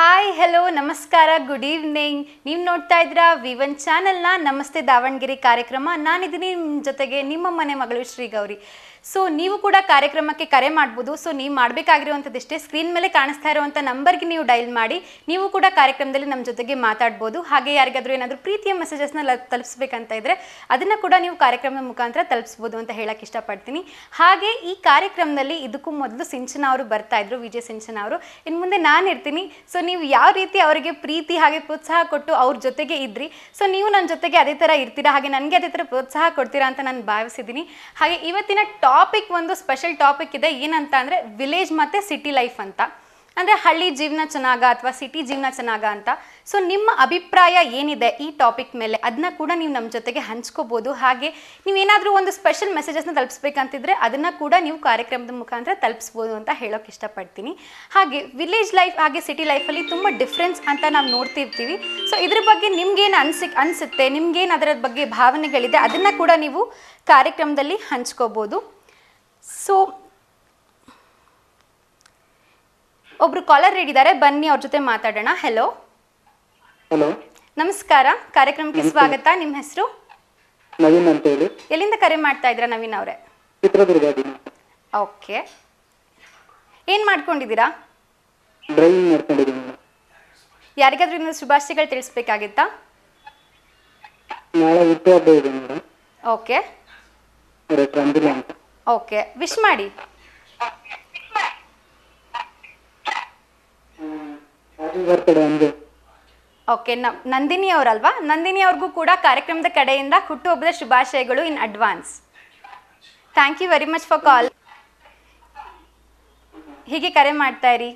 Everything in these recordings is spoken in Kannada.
ಹಾಯ್ ಹೆಲೋ ನಮಸ್ಕಾರ ಗುಡ್ ಈವ್ನಿಂಗ್ ನೀವು ನೋಡ್ತಾ ಇದ್ದೀರಾ ವಿ ಒನ್ ಚಾನಲ್ನ ನಮಸ್ತೆ ದಾವಣಗೆರೆ ಕಾರ್ಯಕ್ರಮ ನಾನಿದ್ದೀನಿ ನಿಮ್ಮ ಜೊತೆಗೆ ನಿಮ್ಮ ಮನೆ ಮಗಳು ಶ್ರೀ ಗೌರಿ ಸೊ ನೀವು ಕೂಡ ಕಾರ್ಯಕ್ರಮಕ್ಕೆ ಕರೆ ಮಾಡ್ಬೋದು ಸೊ ನೀವು ಮಾಡಬೇಕಾಗಿರುವಂಥದ್ದಿಷ್ಟೇ ಸ್ಕ್ರೀನ್ ಮೇಲೆ ಕಾಣಿಸ್ತಾ ಇರುವಂಥ ನಂಬರ್ಗೆ ನೀವು ಡೈಲ್ ಮಾಡಿ ನೀವು ಕೂಡ ಕಾರ್ಯಕ್ರಮದಲ್ಲಿ ನಮ್ಮ ಜೊತೆಗೆ ಮಾತಾಡ್ಬೋದು ಹಾಗೆ ಯಾರಿಗಾದ್ರೂ ಏನಾದರೂ ಪ್ರೀತಿಯ ಮೆಸೇಜಸ್ನ ತಲುಪಿಸ್ಬೇಕಂತ ಇದ್ರೆ ಅದನ್ನು ಕೂಡ ನೀವು ಕಾರ್ಯಕ್ರಮದ ಮುಖಾಂತರ ತಲುಪಿಸ್ಬೋದು ಅಂತ ಹೇಳಕ್ಕೆ ಇಷ್ಟಪಡ್ತೀನಿ ಹಾಗೆ ಈ ಕಾರ್ಯಕ್ರಮದಲ್ಲಿ ಇದಕ್ಕೂ ಮೊದಲು ಸಿಂಚನ ಅವರು ಬರ್ತಾ ಇದ್ರು ವಿಜಯ್ ಸಿಂಚನ ಅವರು ಇನ್ನು ಮುಂದೆ ನಾನು ಇರ್ತೀನಿ ಸೊ ನೀವು ಯಾವ ರೀತಿ ಅವರಿಗೆ ಪ್ರೀತಿ ಹಾಗೆ ಪ್ರೋತ್ಸಾಹ ಕೊಟ್ಟು ಅವ್ರ ಜೊತೆಗೆ ಇದ್ರಿ ಸೊ ನೀವು ನನ್ನ ಜೊತೆಗೆ ಅದೇ ಥರ ಇರ್ತೀರಾ ಹಾಗೆ ನನಗೆ ಅದೇ ಥರ ಪ್ರೋತ್ಸಾಹ ಕೊಡ್ತೀರಾ ಅಂತ ನಾನು ಭಾವಿಸಿದ್ದೀನಿ ಹಾಗೆ ಇವತ್ತಿನ ಟಾಪಿಕ್ ಒಂದು ಸ್ಪೆಷಲ್ ಟಾಪಿಕ್ ಇದೆ ಏನಂತ ಅಂದರೆ ವಿಲೇಜ್ ಮತ್ತು ಸಿಟಿ ಲೈಫ್ ಅಂತ ಅಂದರೆ ಹಳ್ಳಿ ಜೀವನ ಚೆನ್ನಾಗ ಅಥವಾ ಸಿಟಿ ಜೀವನ ಚೆನ್ನಾಗ ಅಂತ ಸೊ ನಿಮ್ಮ ಅಭಿಪ್ರಾಯ ಏನಿದೆ ಈ ಟಾಪಿಕ್ ಮೇಲೆ ಅದನ್ನ ಕೂಡ ನೀವು ನಮ್ಮ ಜೊತೆಗೆ ಹಂಚ್ಕೋಬೋದು ಹಾಗೆ ನೀವೇನಾದರೂ ಒಂದು ಸ್ಪೆಷಲ್ ಮೆಸೇಜಸ್ನ ತಲುಪಿಸ್ಬೇಕಂತಿದ್ರೆ ಅದನ್ನು ಕೂಡ ನೀವು ಕಾರ್ಯಕ್ರಮದ ಮುಖಾಂತರ ತಲುಪಿಸ್ಬೋದು ಅಂತ ಹೇಳೋಕೆ ಇಷ್ಟಪಡ್ತೀನಿ ಹಾಗೆ ವಿಲೇಜ್ ಲೈಫ್ ಹಾಗೆ ಸಿಟಿ ಲೈಫಲ್ಲಿ ತುಂಬ ಡಿಫ್ರೆನ್ಸ್ ಅಂತ ನಾವು ನೋಡ್ತಿರ್ತೀವಿ ಸೊ ಇದ್ರ ಬಗ್ಗೆ ನಿಮ್ಗೇನು ಅನ್ಸಿ ಅನಿಸುತ್ತೆ ನಿಮ್ಗೇನು ಅದರ ಬಗ್ಗೆ ಭಾವನೆಗಳಿದೆ ಅದನ್ನು ಕೂಡ ನೀವು ಕಾರ್ಯಕ್ರಮದಲ್ಲಿ ಹಂಚ್ಕೋಬೋದು ಸೊ ಒಬ್ರು ಕಾಲರ್ ಇದ್ದಾರೆ ಬನ್ನಿ ಅವ್ರ ಜೊತೆ ಮಾತಾಡೋಣ ಹೆಲೋ ಹಲೋ ನಮಸ್ಕಾರ ಕಾರ್ಯಕ್ರಮಕ್ಕೆ ಸ್ವಾಗತ ನಿಮ್ಮ ಹೆಸರು ನವೀನ್ ಅಂತ ಹೇಳಿ ಎಲ್ಲಿಂದ ಕರೆ ಮಾಡ್ತಾ ಇದ್ದೀರಾ ನವೀನ್ ಅವರೇ ಚಿತ್ರದುರ್ಗ ದಿನ ಓಕೆ ಏನು ಮಾಡ್ಕೊಂಡಿದ್ದೀರಾ ಡ್ರೈವಿಂಗ್ ಮಾಡ್ಕೊಂಡಿದ್ದೀನಿ ಮೇಡಮ್ ಯಾರಿಗಾದ್ರೂ ಇನ್ನೊಂದು ಶುಭಾಶಯಗಳು ತಿಳಿಸ್ಬೇಕಾಗಿತ್ತಾ ನಾಳೆ ಹುಟ್ಟು ಹಬ್ಬ ಇದೆ ಮೇಡಮ್ ಓಕೆ ಅವ್ರ ಹೆಸರು ಅಂಜಲಿ ಅಂತ ಓಕೆ ವಿಶ್ ಮಾಡಿ ಹ್ಯಾಪಿ ಬರ್ತಡೆ ಅಂಜು ಓಕೆ ನ ನಂದಿನಿ ಅವರಲ್ವಾ ನಂದಿನಿ ಅವ್ರಿಗೂ ಕೂಡ ಕಾರ್ಯಕ್ರಮದ ಕಡೆಯಿಂದ ಹುಟ್ಟುಹಬ್ಬದ ಶುಭಾಶಯಗಳು in advance thank you very much for call ಹೀಗೆ ಕರೆ ಮಾಡ್ತಾ ಇರಿ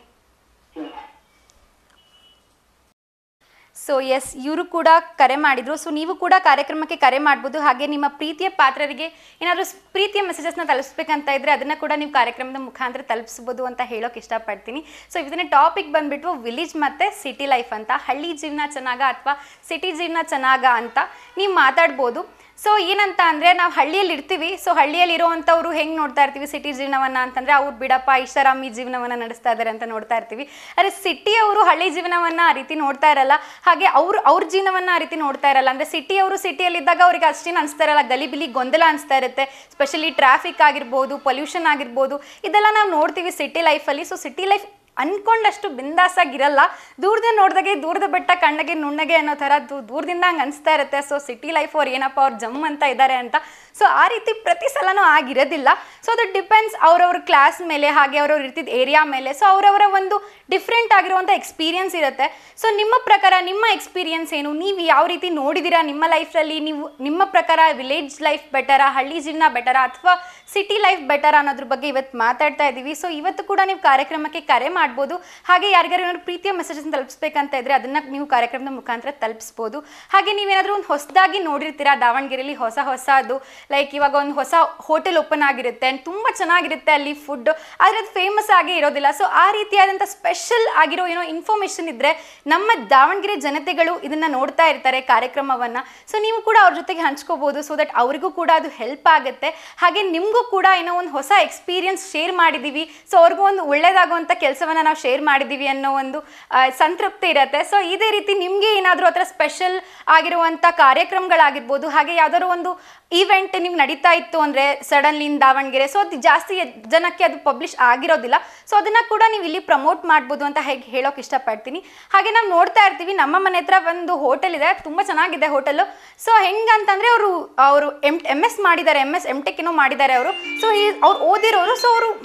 ಸೊ ಎಸ್ ಇವರು ಕೂಡ ಕರೆ ಮಾಡಿದ್ರು ಸೊ ನೀವು ಕೂಡ ಕಾರ್ಯಕ್ರಮಕ್ಕೆ ಕರೆ ಮಾಡ್ಬೋದು ಹಾಗೆ ನಿಮ್ಮ ಪ್ರೀತಿಯ ಪಾತ್ರರಿಗೆ ಏನಾದರೂ ಪ್ರೀತಿಯ ಮೆಸೇಜಸ್ನ ತಲುಪಿಸ್ಬೇಕಂತ ಇದ್ರೆ ಅದನ್ನು ಕೂಡ ನೀವು ಕಾರ್ಯಕ್ರಮದ ಮುಖಾಂತರ ತಲುಪಿಸ್ಬೋದು ಅಂತ ಹೇಳೋಕೆ ಇಷ್ಟಪಡ್ತೀನಿ ಸೊ ಇವತ್ತಿನ ಟಾಪಿಕ್ ಬಂದ್ಬಿಟ್ಟು ವಿಲೇಜ್ ಮತ್ತು ಸಿಟಿ ಲೈಫ್ ಅಂತ ಹಳ್ಳಿ ಜೀವನ ಚೆನ್ನಾಗ ಅಥವಾ ಸಿಟಿ ಜೀವನ ಚೆನ್ನಾಗ ಅಂತ ನೀವು ಮಾತಾಡ್ಬೋದು ಸೊ ಏನಂತ ಅಂದರೆ ನಾವು ಹಳ್ಳಿಯಲ್ಲಿ ಇರ್ತೀವಿ ಸೊ ಹಳ್ಳಿಯಲ್ಲಿ ಇರೋವಂಥವ್ರು ಹೆಂಗೆ ನೋಡ್ತಾ ಇರ್ತೀವಿ ಸಿಟಿ ಜೀವನವನ್ನು ಅಂತಂದರೆ ಅವ್ರು ಬಿಡಪ್ಪ ಐಷಾರಾಮಿ ಜೀವನವನ್ನು ನಡೆಸ್ತಾ ಇದ್ದಾರೆ ಅಂತ ನೋಡ್ತಾ ಇರ್ತೀವಿ ಆದರೆ ಸಿಟಿಯವರು ಹಳ್ಳಿ ಜೀವನವನ್ನು ಆ ರೀತಿ ನೋಡ್ತಾ ಇರಲ್ಲ ಹಾಗೆ ಅವರು ಅವ್ರ ಜೀವನವನ್ನು ಆ ರೀತಿ ನೋಡ್ತಾ ಇರಲ್ಲ ಅಂದರೆ ಸಿಟಿಯವರು ಸಿಟಿಯಲ್ಲಿದ್ದಾಗ ಅವ್ರಿಗೆ ಅಷ್ಟೇನು ಅನಿಸ್ತಾ ಇರಲ್ಲ ಗಲಿಬಿಲಿ ಗೊಂದಲ ಅನಿಸ್ತಾ ಇರುತ್ತೆ ಸ್ಪೆಷಲಿ ಟ್ರಾಫಿಕ್ ಆಗಿರ್ಬೋದು ಪೊಲ್ಯೂಷನ್ ಆಗಿರ್ಬೋದು ಇದೆಲ್ಲ ನಾವು ನೋಡ್ತೀವಿ ಸಿಟಿ ಲೈಫಲ್ಲಿ ಸೊ ಸಿಟಿ ಲೈಫ್ ಅನ್ಕೊಂಡಷ್ಟು ಬಿಂದಾಸಾಗಿರಲ್ಲ ದೂರದಿಂದ ನೋಡಿದಾಗೆ ದೂರದ ಬೆಟ್ಟ ಕಣ್ಣಗೆ ನುಣ್ಣಗೆ ಅನ್ನೋ ಥರ ದೂ ದೂರದಿಂದ ಹಂಗೆ ಅನಿಸ್ತಾ ಇರುತ್ತೆ ಸೊ ಸಿಟಿ ಲೈಫ್ ಅವ್ರು ಏನಪ್ಪ ಅವ್ರು ಜಮ್ ಅಂತ ಇದ್ದಾರೆ ಅಂತ ಸೊ ಆ ರೀತಿ ಪ್ರತಿ ಸಲನೂ ಆಗಿರೋದಿಲ್ಲ ಸೊ ಅದು ಡಿಪೆಂಡ್ಸ್ ಅವ್ರವ್ರ ಕ್ಲಾಸ್ ಮೇಲೆ ಹಾಗೆ ಅವ್ರವ್ರು ಇರ್ತಿದ್ದ ಏರಿಯಾ ಮೇಲೆ ಸೊ ಅವರವರ ಒಂದು ಡಿಫ್ರೆಂಟ್ ಆಗಿರುವಂಥ ಎಕ್ಸ್ಪೀರಿಯನ್ಸ್ ಇರುತ್ತೆ ಸೊ ನಿಮ್ಮ ಪ್ರಕಾರ ನಿಮ್ಮ ಎಕ್ಸ್ಪೀರಿಯನ್ಸ್ ಏನು ನೀವು ಯಾವ ರೀತಿ ನೋಡಿದ್ದೀರಾ ನಿಮ್ಮ ಲೈಫಲ್ಲಿ ನೀವು ನಿಮ್ಮ ಪ್ರಕಾರ ವಿಲೇಜ್ ಲೈಫ್ ಬೆಟರಾ ಹಳ್ಳಿ ಜೀವನ ಬೆಟರಾ ಅಥವಾ ಸಿಟಿ ಲೈಫ್ ಬೆಟರ್ ಅನ್ನೋದ್ರ ಬಗ್ಗೆ ಇವತ್ತು ಮಾತಾಡ್ತಾ ಇದ್ದೀವಿ ಸೊ ಇವತ್ತು ಕೂಡ ನೀವು ಕಾರ್ಯಕ್ರಮಕ್ಕೆ ಕರೆ ಮಾಡ್ಬೋದು ಹಾಗೆ ಯಾರಿಗಾರು ಏನಾದ್ರು ಪ್ರೀತಿಯ ಮೆಸೇಜಸ್ ತಲುಪಿಸ್ಬೇಕಂತ ಇದ್ರೆ ಅದನ್ನ ನೀವು ಕಾರ್ಯಕ್ರಮದ ಮುಖಾಂತರ ತಲುಪಿಸ್ಬೋದು ಹಾಗೆ ನೀವೇನಾದರೂ ಒಂದು ಹೊಸದಾಗಿ ನೋಡಿರ್ತೀರಾ ದಾವಣಗೆರೆಯಲ್ಲಿ ಹೊಸ ಹೊಸದು ಲೈಕ್ ಇವಾಗ ಒಂದು ಹೊಸ ಹೋಟೆಲ್ ಓಪನ್ ಆಗಿರುತ್ತೆ ಆ್ಯಂಡ್ ತುಂಬ ಚೆನ್ನಾಗಿರುತ್ತೆ ಅಲ್ಲಿ ಫುಡ್ ಆದರೆ ಅದು ಫೇಮಸ್ ಆಗಿ ಇರೋದಿಲ್ಲ ಸೊ ಆ ರೀತಿಯಾದಂಥ ಸ್ಪೆಷಲ್ ಆಗಿರೋ ಏನೋ ಇನ್ಫಾರ್ಮೇಷನ್ ಇದ್ದರೆ ನಮ್ಮ ದಾವಣಗೆರೆ ಜನತೆಗಳು ಇದನ್ನು ನೋಡ್ತಾ ಇರ್ತಾರೆ ಕಾರ್ಯಕ್ರಮವನ್ನು ಸೊ ನೀವು ಕೂಡ ಅವ್ರ ಜೊತೆಗೆ ಹಂಚ್ಕೋಬೋದು ಸೊ ದಟ್ ಅವರಿಗೂ ಕೂಡ ಅದು ಹೆಲ್ಪ್ ಆಗುತ್ತೆ ಹಾಗೆ ನಿಮಗೂ ಕೂಡ ಏನೋ ಒಂದು ಹೊಸ ಎಕ್ಸ್ಪೀರಿಯನ್ಸ್ ಶೇರ್ ಮಾಡಿದ್ದೀವಿ ಸೊ ಅವ್ರಿಗೂ ಒಂದು ಒಳ್ಳೇದಾಗುವಂಥ ಕೆಲಸವನ್ನು ನಾವು ಶೇರ್ ಮಾಡಿದ್ದೀವಿ ಅನ್ನೋ ಒಂದು ಆ, ಸಂತೃಪ್ತಿ ಇರುತ್ತೆ ಸೊ ಇದೇ ರೀತಿ ನಿಮಗೆ ಏನಾದರೂ ಆ ಥರ ಸ್ಪೆಷಲ್ ಆಗಿರುವಂಥ ಕಾರ್ಯಕ್ರಮಗಳಾಗಿರ್ಬೋದು ಹಾಗೆ ಯಾವ್ದಾದ್ರು ಒಂದು ಈವೆಂಟ್ ನಿಮ್ಗೆ ನಡೀತಾ ಇತ್ತು ಅಂದರೆ ಸಡನ್ಲಿ ಇನ್ ದಾವಣಗೆರೆ ಸೊ ಅದು ಜಾಸ್ತಿ ಜನಕ್ಕೆ ಅದು ಪಬ್ಲಿಷ್ ಆಗಿರೋದಿಲ್ಲ ಸೊ ಅದನ್ನು ಕೂಡ ನೀವು ಇಲ್ಲಿ ಪ್ರಮೋಟ್ ಮಾಡ್ಬೋದು ಅಂತ ಹೇಗೆ ಹೇಳೋಕೆ ಇಷ್ಟಪಡ್ತೀನಿ ಹಾಗೆ ನಾವು ನೋಡ್ತಾ ಇರ್ತೀವಿ ನಮ್ಮ ಮನೆ ಹತ್ರ ಒಂದು ಹೋಟೆಲ್ ಇದೆ ತುಂಬ ಚೆನ್ನಾಗಿದೆ ಹೋಟೆಲು ಸೊ ಹೆಂಗಂತಂದರೆ ಅವರು ಅವರು ಎಮ್ ಎಮ್ ಎಸ್ ಮಾಡಿದ್ದಾರೆ ಎಮ್ ಎಸ್ ಎಮ್ ಟೆಕ್ ಏನೋ ಮಾಡಿದ್ದಾರೆ ಅವರು ಸೊ ಈ ಅವ್ರು ಓದಿರೋರು ಸೊ ಅವರು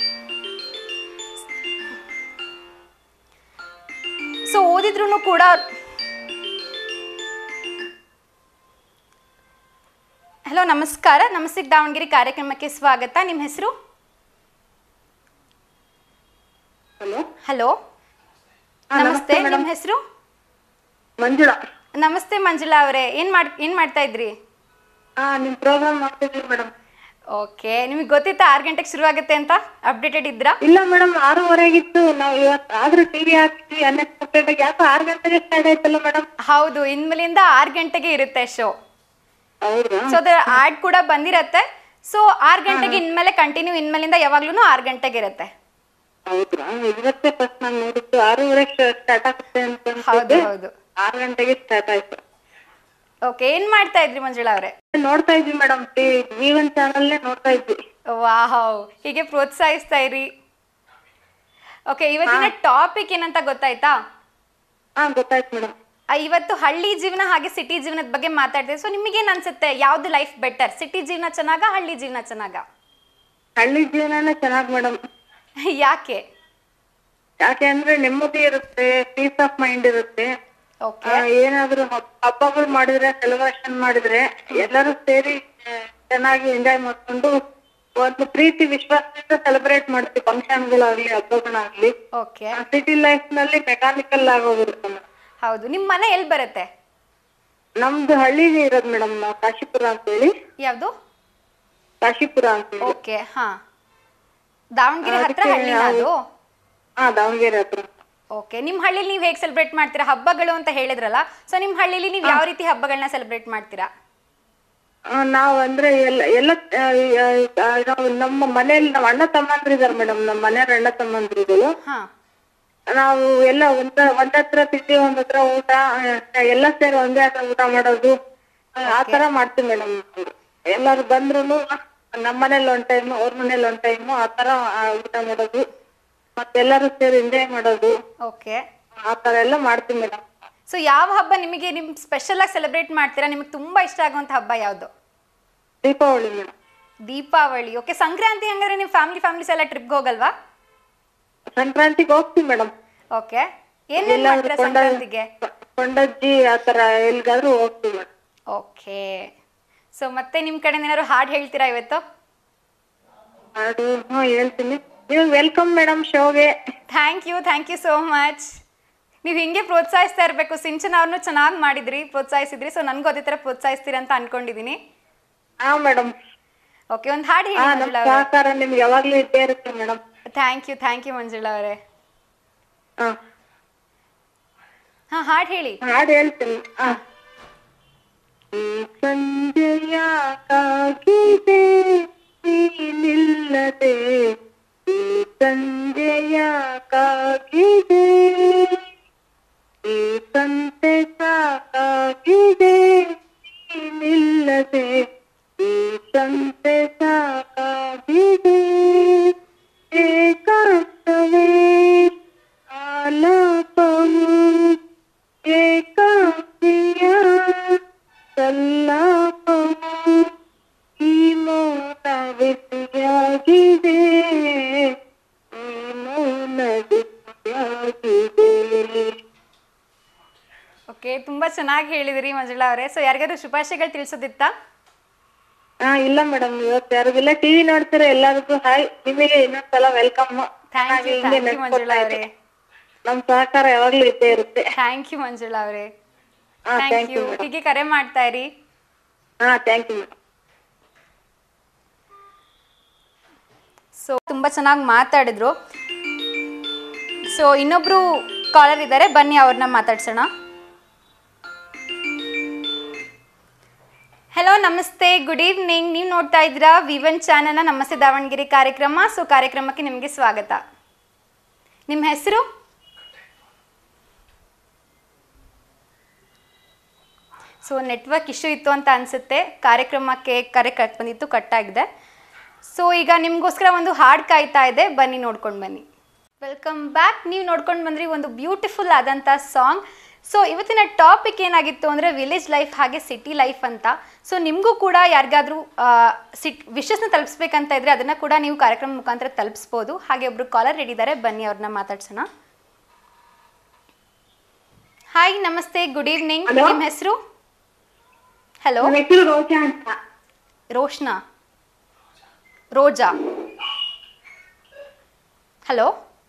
ಸೊ ಓದಿದ್ರು ಕೂಡ ಹಲೋ ನಮಸ್ಕಾರ ನಮಸ್ತೆ ದಾವಣಗೆರೆ ಕಾರ್ಯಕ್ರಮಕ್ಕೆ ಸ್ವಾಗತ ನಿಮ್ಮ ಹೆಸರು ಹಲೋ ಹಲೋ ಹಾ, ನಮಸ್ತೆ ನಮಸ್ತೆ ನಿಮ್ಮ madam. ಹೆಸರು ಮಂಜುಳಾ ನಮಸ್ತೆ ಮಂಜುಳಾ ಅವರೇ ಏನು ಮಾಡ್ ಏನು ಮಾಡ್ತಾ ಇದ್ರಿ ಹಾ ನಿಮ್ ಪ್ರೋಗ್ರಾಮ್ ಮಾಡ್ತಿದ್ವಿ ಮೇಡಮ್ ಓಕೆ ನಿಮಗೆ ಗೊತ್ತಿತ್ತಾ ಆರು ಗಂಟೆಗೆ ಶುರು ಆಗುತ್ತೆ ಅಂತ ಅಪ್ಡೇಟೆಡ್ ಇದ್ರಾ ಇಲ್ಲ ಮೇಡಮ್ ಆರೂವರೆಗಿತ್ತು ನಾವು ಇವತ್ತು ಆದ್ರೂ ಟಿವಿ ಹಾಕ್ತಿವಿ ಅನ್ಎಕ್ಸ್ಪೆಕ್ಟೆಡ್ ಯಾಕೋ ಆರು ಗಂಟೆಗೆ ಸ್ಟಾರ್ಟ್ ಆಯ್ತಲ್ಲ ಮೇಡಮ್ ಹೌದು ಇನ್ಮೇಲಿಂದ ಆರು ಗಂಟೆಗೆ ಇರುತ್ತೆ ಶೋ ಹೌದಾ ಸೊ ಅದರ ಆಡ್ ಕೂಡ ಬಂದಿರತ್ತೆ ಸೊ ಆರು ಗಂಟೆಗೆ ಇನ್ಮೇಲೆ ಕಂಟಿನ್ಯೂ ಇನ್ಮೇಲಿಂದ ಯಾವಾಗ್ಲೂ ಆರು ಗಂಟೆಗೆ ಇರುತ್ತೆ ಹೌದ್ರಾ ಇವತ್ತೇ ಫಸ್ಟ್ ನಾನು ನೋಡಿದ್ದು ಆರೂವರೆ ಸ್ಟಾರ್ಟ್ ಆಗುತ್ತೆ ಅಂತ ಹೌದು ಅನ್ಸಿದ್ದೆ ಹೌದು ಆರು ಗಂಟೆಗೆ ಸ್ಟಾರ್ಟ್ ಆಯ್ತು ಓಕೆ ಏನ್ ಮಾಡ್ತಾ ಇದ್ರಿ ಮಂಜುಳಾ ಅವರೇ ನೋಡ್ತಾ ಇದ್ವಿ ಮೇಡಮ್ ಜೀವನ್ ಚಾನಲ್ನೇ ನೋಡ್ತಾ ಇದ್ವಿ ವಾಹ್ ಹೀಗೆ ಪ್ರೋತ್ಸಾಹಿಸ್ತಾ ಇರಿ ಓಕೆ ಇವತ್ತಿನ ಟಾಪಿಕ್ ಏನಂತ ಗೊತ್ತಾಯ್ತಾ ಹಾ ಗೊತ್ತಾಯ್ತು ಮೇಡಮ್ ಆ, ಇವತ್ತು ಹಳ್ಳಿ ಜೀವನ ಹಾಗೆ ಸಿಟಿ ಜೀವನದ ಬಗ್ಗೆ ಮಾತಾಡ್ತೀವಿ ಸೊ ನಿಮಗೇನ್ ಅನ್ಸುತ್ತೆ ಯಾವ್ದು ಲೈಫ್ ಬೆಟರ್ ಸಿಟಿ ಜೀವನ ಚೆನ್ನಾಗ ಹಳ್ಳಿ ಜೀವನ ಚೆನ್ನಾಗ ಹಳ್ಳಿ ಜೀವನನೇ ಚೆನ್ನಾಗ್ ಮೇಡಮ್ ಯಾಕೆ ಯಾಕೆ ಅಂದ್ರೆ ನೆಮ್ಮದಿ ಇರುತ್ತೆ ಪೀಸ್ ಆಫ್ ಮೈಂಡ್ ಇರುತ್ತೆ ಓಕೆ ಆ, ಏನಾದ್ರು ಹಬ್- ಹಬ್ಬಗಳು ಮಾಡಿದ್ರೆ ಸೆಲೆಬ್ರೇಷನ್ ಮಾಡಿದ್ರೆ ಎಲ್ಲರೂ ಸೇರಿ ಆ, ಚೆನ್ನಾಗಿ ಎಂಜಾಯ್ ಮಾಡ್ಕೊಂಡು ಒಂದು ಪ್ರೀತಿ ವಿಶ್ವಾಸದಿಂದ ಸೆಲೆಬ್ರೇಟ್ ಮಾಡ್ತೀವಿ ಫಂಕ್ಷನ್ಗಳಾಗ್ಲಿ ಹಬ್ಬಗಳಾಗ್ಲಿ ಓಕೆ ಸಿಟಿ ಲೈಫ್ ನಲ್ಲಿ ಮೆಕ್ಯಾನಿಕಲ್ ಆಗೋಗಿರುತ್ತೆ ಮೇಡಮ್ ಹೌದು ನಿಮ್ ಮನೆ ಎಲ್ಲಿ ಬರುತ್ತೆ ನಮ್ದು ಹಳ್ಳಿ ಇರೋದು ಮೇಡಮ್ ಕಾಶಿಪುರ ಅಂತ ಹೇಳಿ ಯಾವ್ದು ಕಾಶಿಪುರ ಅಂತ ಹೇಳಿ ಓಕೆ ಹಾ ದಾವಣಗೆರೆ ಹತ್ರ ಅದಕ್ಕೆ ಹಳ್ಳಿನ ಅದು ಹಾ ದಾವಣಗೆರೆ ಹತ್ರ ಓಕೆ ನಿಮ್ ಹಳ್ಳಿಲಿ ನೀವು ಹೇಗೆ ಸೆಲೆಬ್ರೇಟ್ ಮಾಡ್ತೀರಾ ಹಬ್ಬಗಳು ಅಂತ ಹೇಳಿದ್ರಲ್ಲ ಸೊ ನಿಮ್ ಹಳ್ಳಿಲಿ ನೀವು ಯಾವ ರೀತಿ ಹಬ್ಬಗಳನ್ನ ಸೆಲೆಬ್ರೇಟ್ ಮಾಡ್ತೀರಾ ಆ, ನಾವ್ ಅಂದ್ರೆ ಎಲ್ಲ ಎಲ್ಲ ಆ, ಆ, ನಾವು ನಮ್ಮ ಮನೆಯಲ್ಲಿ ನಮ್ಮ ಅಣ್ಣ ತಮ್ಮಂದ್ರು ಇದಾರೆ ಮೇಡಮ್ ನಮ್ಮ ಮನೆಯವ್ರ ಅಣ್ಣ ತಮ್ಮಂದ್ರುಗಳು ಹಾ ನಾವು ಎಲ್ಲ ಒಂದ ಒಂದತ್ರ ತಿಂಡಿ ಒಂದತ್ರ ಊಟ ಆ, ಎಲ್ಲ ಸೇರಿ ಒಂದೇ ಹತ್ರ ಊಟ ಮಾಡೋದು ಆ, ಆ ತರ ಮಾಡ್ತೀವಿ ಮೇಡಮ್ ಎಲ್ಲಾರು ಬಂದ್ರು ನಮ್ಮ ಮನೇಲಿ ಒಂದ್ ಟೈಮ್ ಅವ್ರ ಮನೇಲಿ ಒಂದ್ ಟೈಮ್ ಆ ತರ ಆ, ಊಟ ಮಾಡೋದು ಮತ್ತೆಲ್ಲರೂ ಸೇರಿ ಎಂಜಾಯ್ ಮಾಡೋದು ಓಕೆ ಆ ತರ ಎಲ್ಲ ಮಾಡ್ತೀವಿ ಮೇಡಮ್ ಸೊ ಯಾವ ಹಬ್ಬ ನಿಮಗೆ ನಿಮ್ ಸ್ಪೆಷಲ್ ಆಗಿ ಸೆಲೆಬ್ರೇಟ್ ಮಾಡ್ತೀರಾ ನಿಮಗೆ ತುಂಬಾ ಇಷ್ಟ ಆಗುವಂತ ಹಬ್ಬ ಯಾವುದು ದೀಪಾವಳಿ ಮೇಡಮ್ ದೀಪಾವಳಿ ಓಕೆ ಸಂಕ್ರಾಂತಿ ಹಂಗಾದ್ರೆ ನೀವು ಫ್ಯಾಮಿಲಿ ಫ್ಯಾಮಿಲಿಸ್ ಎಲ್ಲ ಟ್ರಿಪ್ಗೆ ಹೋಗಲ್ವಾ ಸಂಕ್ರಾಂತಿಗೆ ಹೋಗ್ತೀವಿ ಮೇಡಮ್ ಓಕೆ ಏನೇನ್ ಮಾಡ್ತೀರಾ ಸಂಕ್ರಾಂತಿಗೆ ಕೊಂಡಜ್ಜಿ ಆತರ ಎಲ್ಗಾದ್ರೂ ಹೋಗ್ತೀವಿ ಮೇಡಮ್ ಓಕೆ ಸೊ ಮತ್ತೆ ನಿಮ್ ಕಡೆ ಏನಾದ್ರು ಹಾಡು ಹೇಳ್ತೀರಾ ಇವತ್ತು ಅದು ಹ್ಮ್ ಹೇಳ್ತೀನಿ ನೀವು ವೆಲ್ಕಮ್ ಮೇಡಮ್ ಶೋಗೆ thank you thank you so much ನೀವು ಹಿಂಗೆ ಪ್ರೋತ್ಸಾಹಿಸ್ತಾ ಇರಬೇಕು ಸಿಂಚನ ಅವ್ರನ್ನೂ ಚೆನ್ನಾಗಿ ಮಾಡಿದ್ರಿ ಪ್ರೋತ್ಸಾಹಿಸಿದ್ರಿ ಸೊ ನನಗೂ ಅದೇ ಥರ ಪ್ರೋತ್ಸಾಹಿಸ್ತೀರಿ ಅಂತ ಅನ್ಕೊಂಡಿದ್ದೀನಿ ಹಾ ಮೇಡಮ್ ಓಕೆ ಒಂದು ಹಾಡು ಹಾ ಹೇಳಿ ನಮ್ ಮಂಜುಳಾ ಅವರೇ ಸಹಕಾರ ನಿಮ್ಗೆ ಯಾವಾಗ್ಲೂ ಇದ್ದೇ ಇರುತ್ತೆ madam thank you thank you Manjula ಅವರೇ ಹಾ ಹಾಂ ಹಾಡು ಹೇಳಿ ಹಾಡು ಹೇಳ್ತೀನಿ ಹಾ ಈ ಸಂಜೆಯ ಕಾಗಿದೆ ನೀನಿಲ್ಲದೆ ಈ ಸಂಜೆಯ ಕಾಗಿದೆ ಈ ಸಂತೆ ಸಾಕಾಗಿದೆ ನೀನಿಲ್ಲದೆ ಈ ಸಂತೆ ಸಾಕಾಗಿದೆ ಏಕಾಂತವೇ ಆಲಾಪವು ಏಕಾಂತಿಯ ಸಲ್ಲಾಪವು ಈ ಮೌನ ಬಿಸಿಯಾಗಿದೆ ಈ ಮೌನ ಬಿಸಿಯಾಗಿದೆ ಓಕೆ ತುಂಬ ಚೆನ್ನಾಗಿ ಹೇಳಿದಿರಿ ಮಂಜುಳಾ ಅವರೇ ಸೊ ಯಾರಿಗಾದ್ರು ಶುಭಾಶಯಗಳು ತಿಳಿಸೋದಿತ್ತಾ ಹಾ ಇಲ್ಲ ಮೇಡಮ್ ಇವತ್ತು ಯಾರಿಗೆಲ್ಲ ಟಿವಿ ನೋಡ್ತಾರೆ ಎಲ್ಲರಿಗೂ ಹಾಯ್ ನಿಮಗೆ ಇನ್ನೊಂದ್ಸಲ welcome thank you thank you Manjula ಅವರೇ ನಮ್ ಸಹಕಾರ ಯಾವಾಗ್ಲೂ ಇದ್ದೇ ಇರುತ್ತೆ ಥ್ಯಾಂಕ್ ಯು ಮಂಜುಳಾ ಅವರೇ ಹಾ thank thank you you madam ಹೀಗೆ ಕರೆ ಮಾಡ್ತಾ ಇರಿ ಹಾ ಥ್ಯಾಂಕ್ ಯು ಮೇಡಮ್ ಸೊ ತುಂಬ ಚೆನ್ನಾಗಿ ಮಾತಾಡಿದ್ರು ಸೊ ಇನ್ನೊಬ್ರು ಕಾಲರ್ ಇದ್ದಾರೆ ಬನ್ನಿ ಅವ್ರನ್ನ ಮಾತಾಡ್ಸೋಣ ಹಲೋ ನಮಸ್ತೆ ಗುಡ್ ಈವ್ನಿಂಗ್ ನೀವು ನೋಡ್ತಾ ಇದ್ದೀರಾ ವಿವನ್ ಚಾನಲ್ನ ನಮಸ್ತೆ ದಾವಣಗೆರೆ ಕಾರ್ಯಕ್ರಮ ಸೊ ಕಾರ್ಯಕ್ರಮಕ್ಕೆ ನಿಮಗೆ ಸ್ವಾಗತ ನಿಮ್ಮ ಹೆಸರು ಸೊ ನೆಟ್ವರ್ಕ್ ಇಶ್ಯೂ ಇತ್ತು ಅಂತ ಅನಿಸುತ್ತೆ ಕಾರ್ಯಕ್ರಮಕ್ಕೆ ಕರೆ ಕಟ್ ಬಂದಿತ್ತು ಕಟ್ ಆಗಿದೆ ಸೊ ಈಗ ನಿಮಗೋಸ್ಕರ ಒಂದು ಹಾಡು ಕಾಯ್ತಾ ಇದೆ ಬನ್ನಿ ನೋಡ್ಕೊಂಡು ಬನ್ನಿ ವೆಲ್ಕಮ್ ಬ್ಯಾಕ್ ನೀವು ನೋಡ್ಕೊಂಡು ಬಂದ್ರಿ ಒಂದು ಬ್ಯೂಟಿಫುಲ್ ಆದಂಥ ಸಾಂಗ್ ಸೊ ಇವತ್ತಿನ ಟಾಪಿಕ್ ಏನಾಗಿತ್ತು ಅಂದರೆ ವಿಲೇಜ್ ಲೈಫ್ ಹಾಗೆ ಸಿಟಿ ಲೈಫ್ ಅಂತ ಸೊ ನಿಮಗೂ ಕೂಡ ಯಾರಿಗಾದ್ರೂ ಸಿಟ್ ವಿಶಸ್ನ ತಲುಪಿಸ್ಬೇಕಂತ ಇದ್ರೆ ಅದನ್ನು ಕೂಡ ನೀವು ಕಾರ್ಯಕ್ರಮ ಮುಖಾಂತರ ತಲುಪಿಸ್ಬೋದು ಹಾಗೆ ಒಬ್ರು ಕಾಲರ್ ರೆಡಿದ್ದಾರೆ ಬನ್ನಿ ಅವ್ರನ್ನ ಮಾತಾಡ್ಸೋಣ ಹಾಯ್ ನಮಸ್ತೆ ಗುಡ್ ಈವ್ನಿಂಗ್ Hello. ನಿಮ್ಮ ಹೆಸರು ಹಲೋ ನನ್ನ ಹೆಸರು ರೋಜಾ ಅಂತ Roshna Roja hello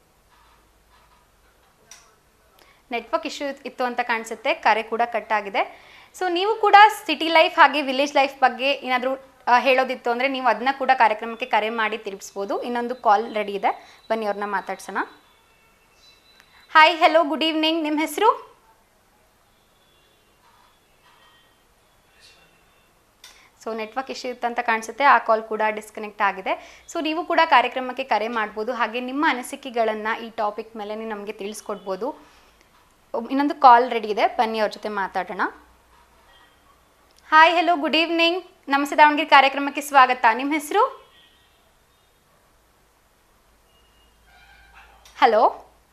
network issue ಇತ್ತು ಅಂತ ಕಾಣಿಸುತ್ತೆ ಕರೆ ಕೂಡ ಕಟ್ ಆಗಿದೆ ಸೊ ನೀವು ಕೂಡ ಸಿಟಿ ಲೈಫ್ ಹಾಗೆ ವಿಲೇಜ್ ಲೈಫ್ ಬಗ್ಗೆ ಏನಾದರೂ ಹೇಳೋದಿತ್ತು ಅಂದರೆ ನೀವು ಅದನ್ನ ಕೂಡ ಕಾರ್ಯಕ್ರಮಕ್ಕೆ ಕರೆ ಮಾಡಿ ತಿಳಿಸ್ಬೋದು ಇನ್ನೊಂದು ಕಾಲ್ ರೆಡಿ ಇದೆ ಬನ್ನಿ ಅವ್ರನ್ನ ಮಾತಾಡ್ಸೋಣ ಹಾಯ್ ಹೆಲೋ ಗುಡ್ ಈವ್ನಿಂಗ್ ನಿಮ್ಮ ಹೆಸರು ಸೊ ನೆಟ್ವರ್ಕ್ ಇಶ್ಯೂ ಇತ್ತು ಅಂತ ಕಾಣಿಸುತ್ತೆ ಆ ಕಾಲ್ ಕೂಡ ಡಿಸ್ಕನೆಕ್ಟ್ ಆಗಿದೆ ಸೊ ನೀವು ಕೂಡ ಕಾರ್ಯಕ್ರಮಕ್ಕೆ ಕರೆ ಮಾಡ್ಬೋದು ಹಾಗೆ ನಿಮ್ಮ ಅನಿಸಿಕೆಗಳನ್ನು ಈ ಟಾಪಿಕ್ ಮೇಲೆ ನೀವು ನಮಗೆ ತಿಳಿಸ್ಕೊಡ್ಬೋದು ಒಬ್- ಇನ್ನೊಂದು ಕಾಲ್ ರೆಡಿ ಇದೆ ಬನ್ನಿ ಅವ್ರ ಜೊತೆ ಮಾತಾಡೋಣ ಹಾಯ್ ಹೆಲೋ ಗುಡ್ ಈವ್ನಿಂಗ್ ನಮಸ್ತೆ ದಾವಣಗೆರೆ ಕಾರ್ಯಕ್ರಮಕ್ಕೆ ಸ್ವಾಗತ ನಿಮ್ಮ ಹೆಸರು ಹಲೋ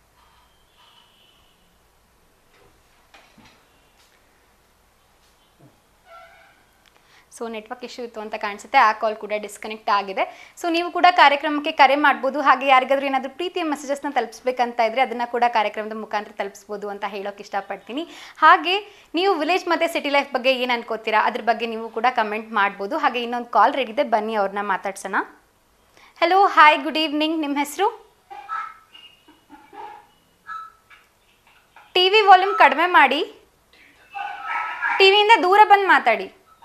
ಸೊ ನೆಟ್ವರ್ಕ್ ಇಶ್ಯೂ ಇತ್ತು ಅಂತ ಕಾಣಿಸುತ್ತೆ ಆ ಕಾಲ್ ಕೂಡ ಡಿಸ್ಕನೆಕ್ಟ್ ಆಗಿದೆ ಸೊ ನೀವು ಕೂಡ ಕಾರ್ಯಕ್ರಮಕ್ಕೆ ಕರೆ ಮಾಡ್ಬೋದು ಹಾಗೆ ಯಾರಿಗಾದ್ರೂ ಏನಾದರೂ ಪ್ರೀತಿಯ ಮೆಸೇಜಸ್ನ ತಲುಪಿಸ್ಬೇಕಂತ ಇದ್ರೆ ಅದನ್ನು ಕೂಡ ಕಾರ್ಯಕ್ರಮದ ಮುಖಾಂತರ ತಲುಪಿಸ್ಬೋದು ಅಂತ ಹೇಳೋಕೆ ಇಷ್ಟಪಡ್ತೀನಿ ಹಾಗೆ ನೀವು ವಿಲೇಜ್ ಮತ್ತು ಸಿಟಿ ಲೈಫ್ ಬಗ್ಗೆ ಏನು ಅನ್ಕೋತೀರಾ ಅದ್ರ ಬಗ್ಗೆ ನೀವು ಕೂಡ ಕಮೆಂಟ್ ಮಾಡ್ಬೋದು ಹಾಗೆ ಇನ್ನೊಂದು ಕಾಲ್ ರೆಡಿ ಇದೆ ಬನ್ನಿ ಅವ್ರನ್ನ ಮಾತಾಡ್ಸೋಣ ಹಲೋ ಹಾಯ್ ಗುಡ್ ಈವ್ನಿಂಗ್ ನಿಮ್ಮ ಹೆಸರು ಟಿ ವಿ ವಾಲ್ಯೂಮ್ ಕಡಿಮೆ ಮಾಡಿ ಟಿವಿಯಿಂದ ದೂರ ಬಂದು ಮಾತಾಡಿ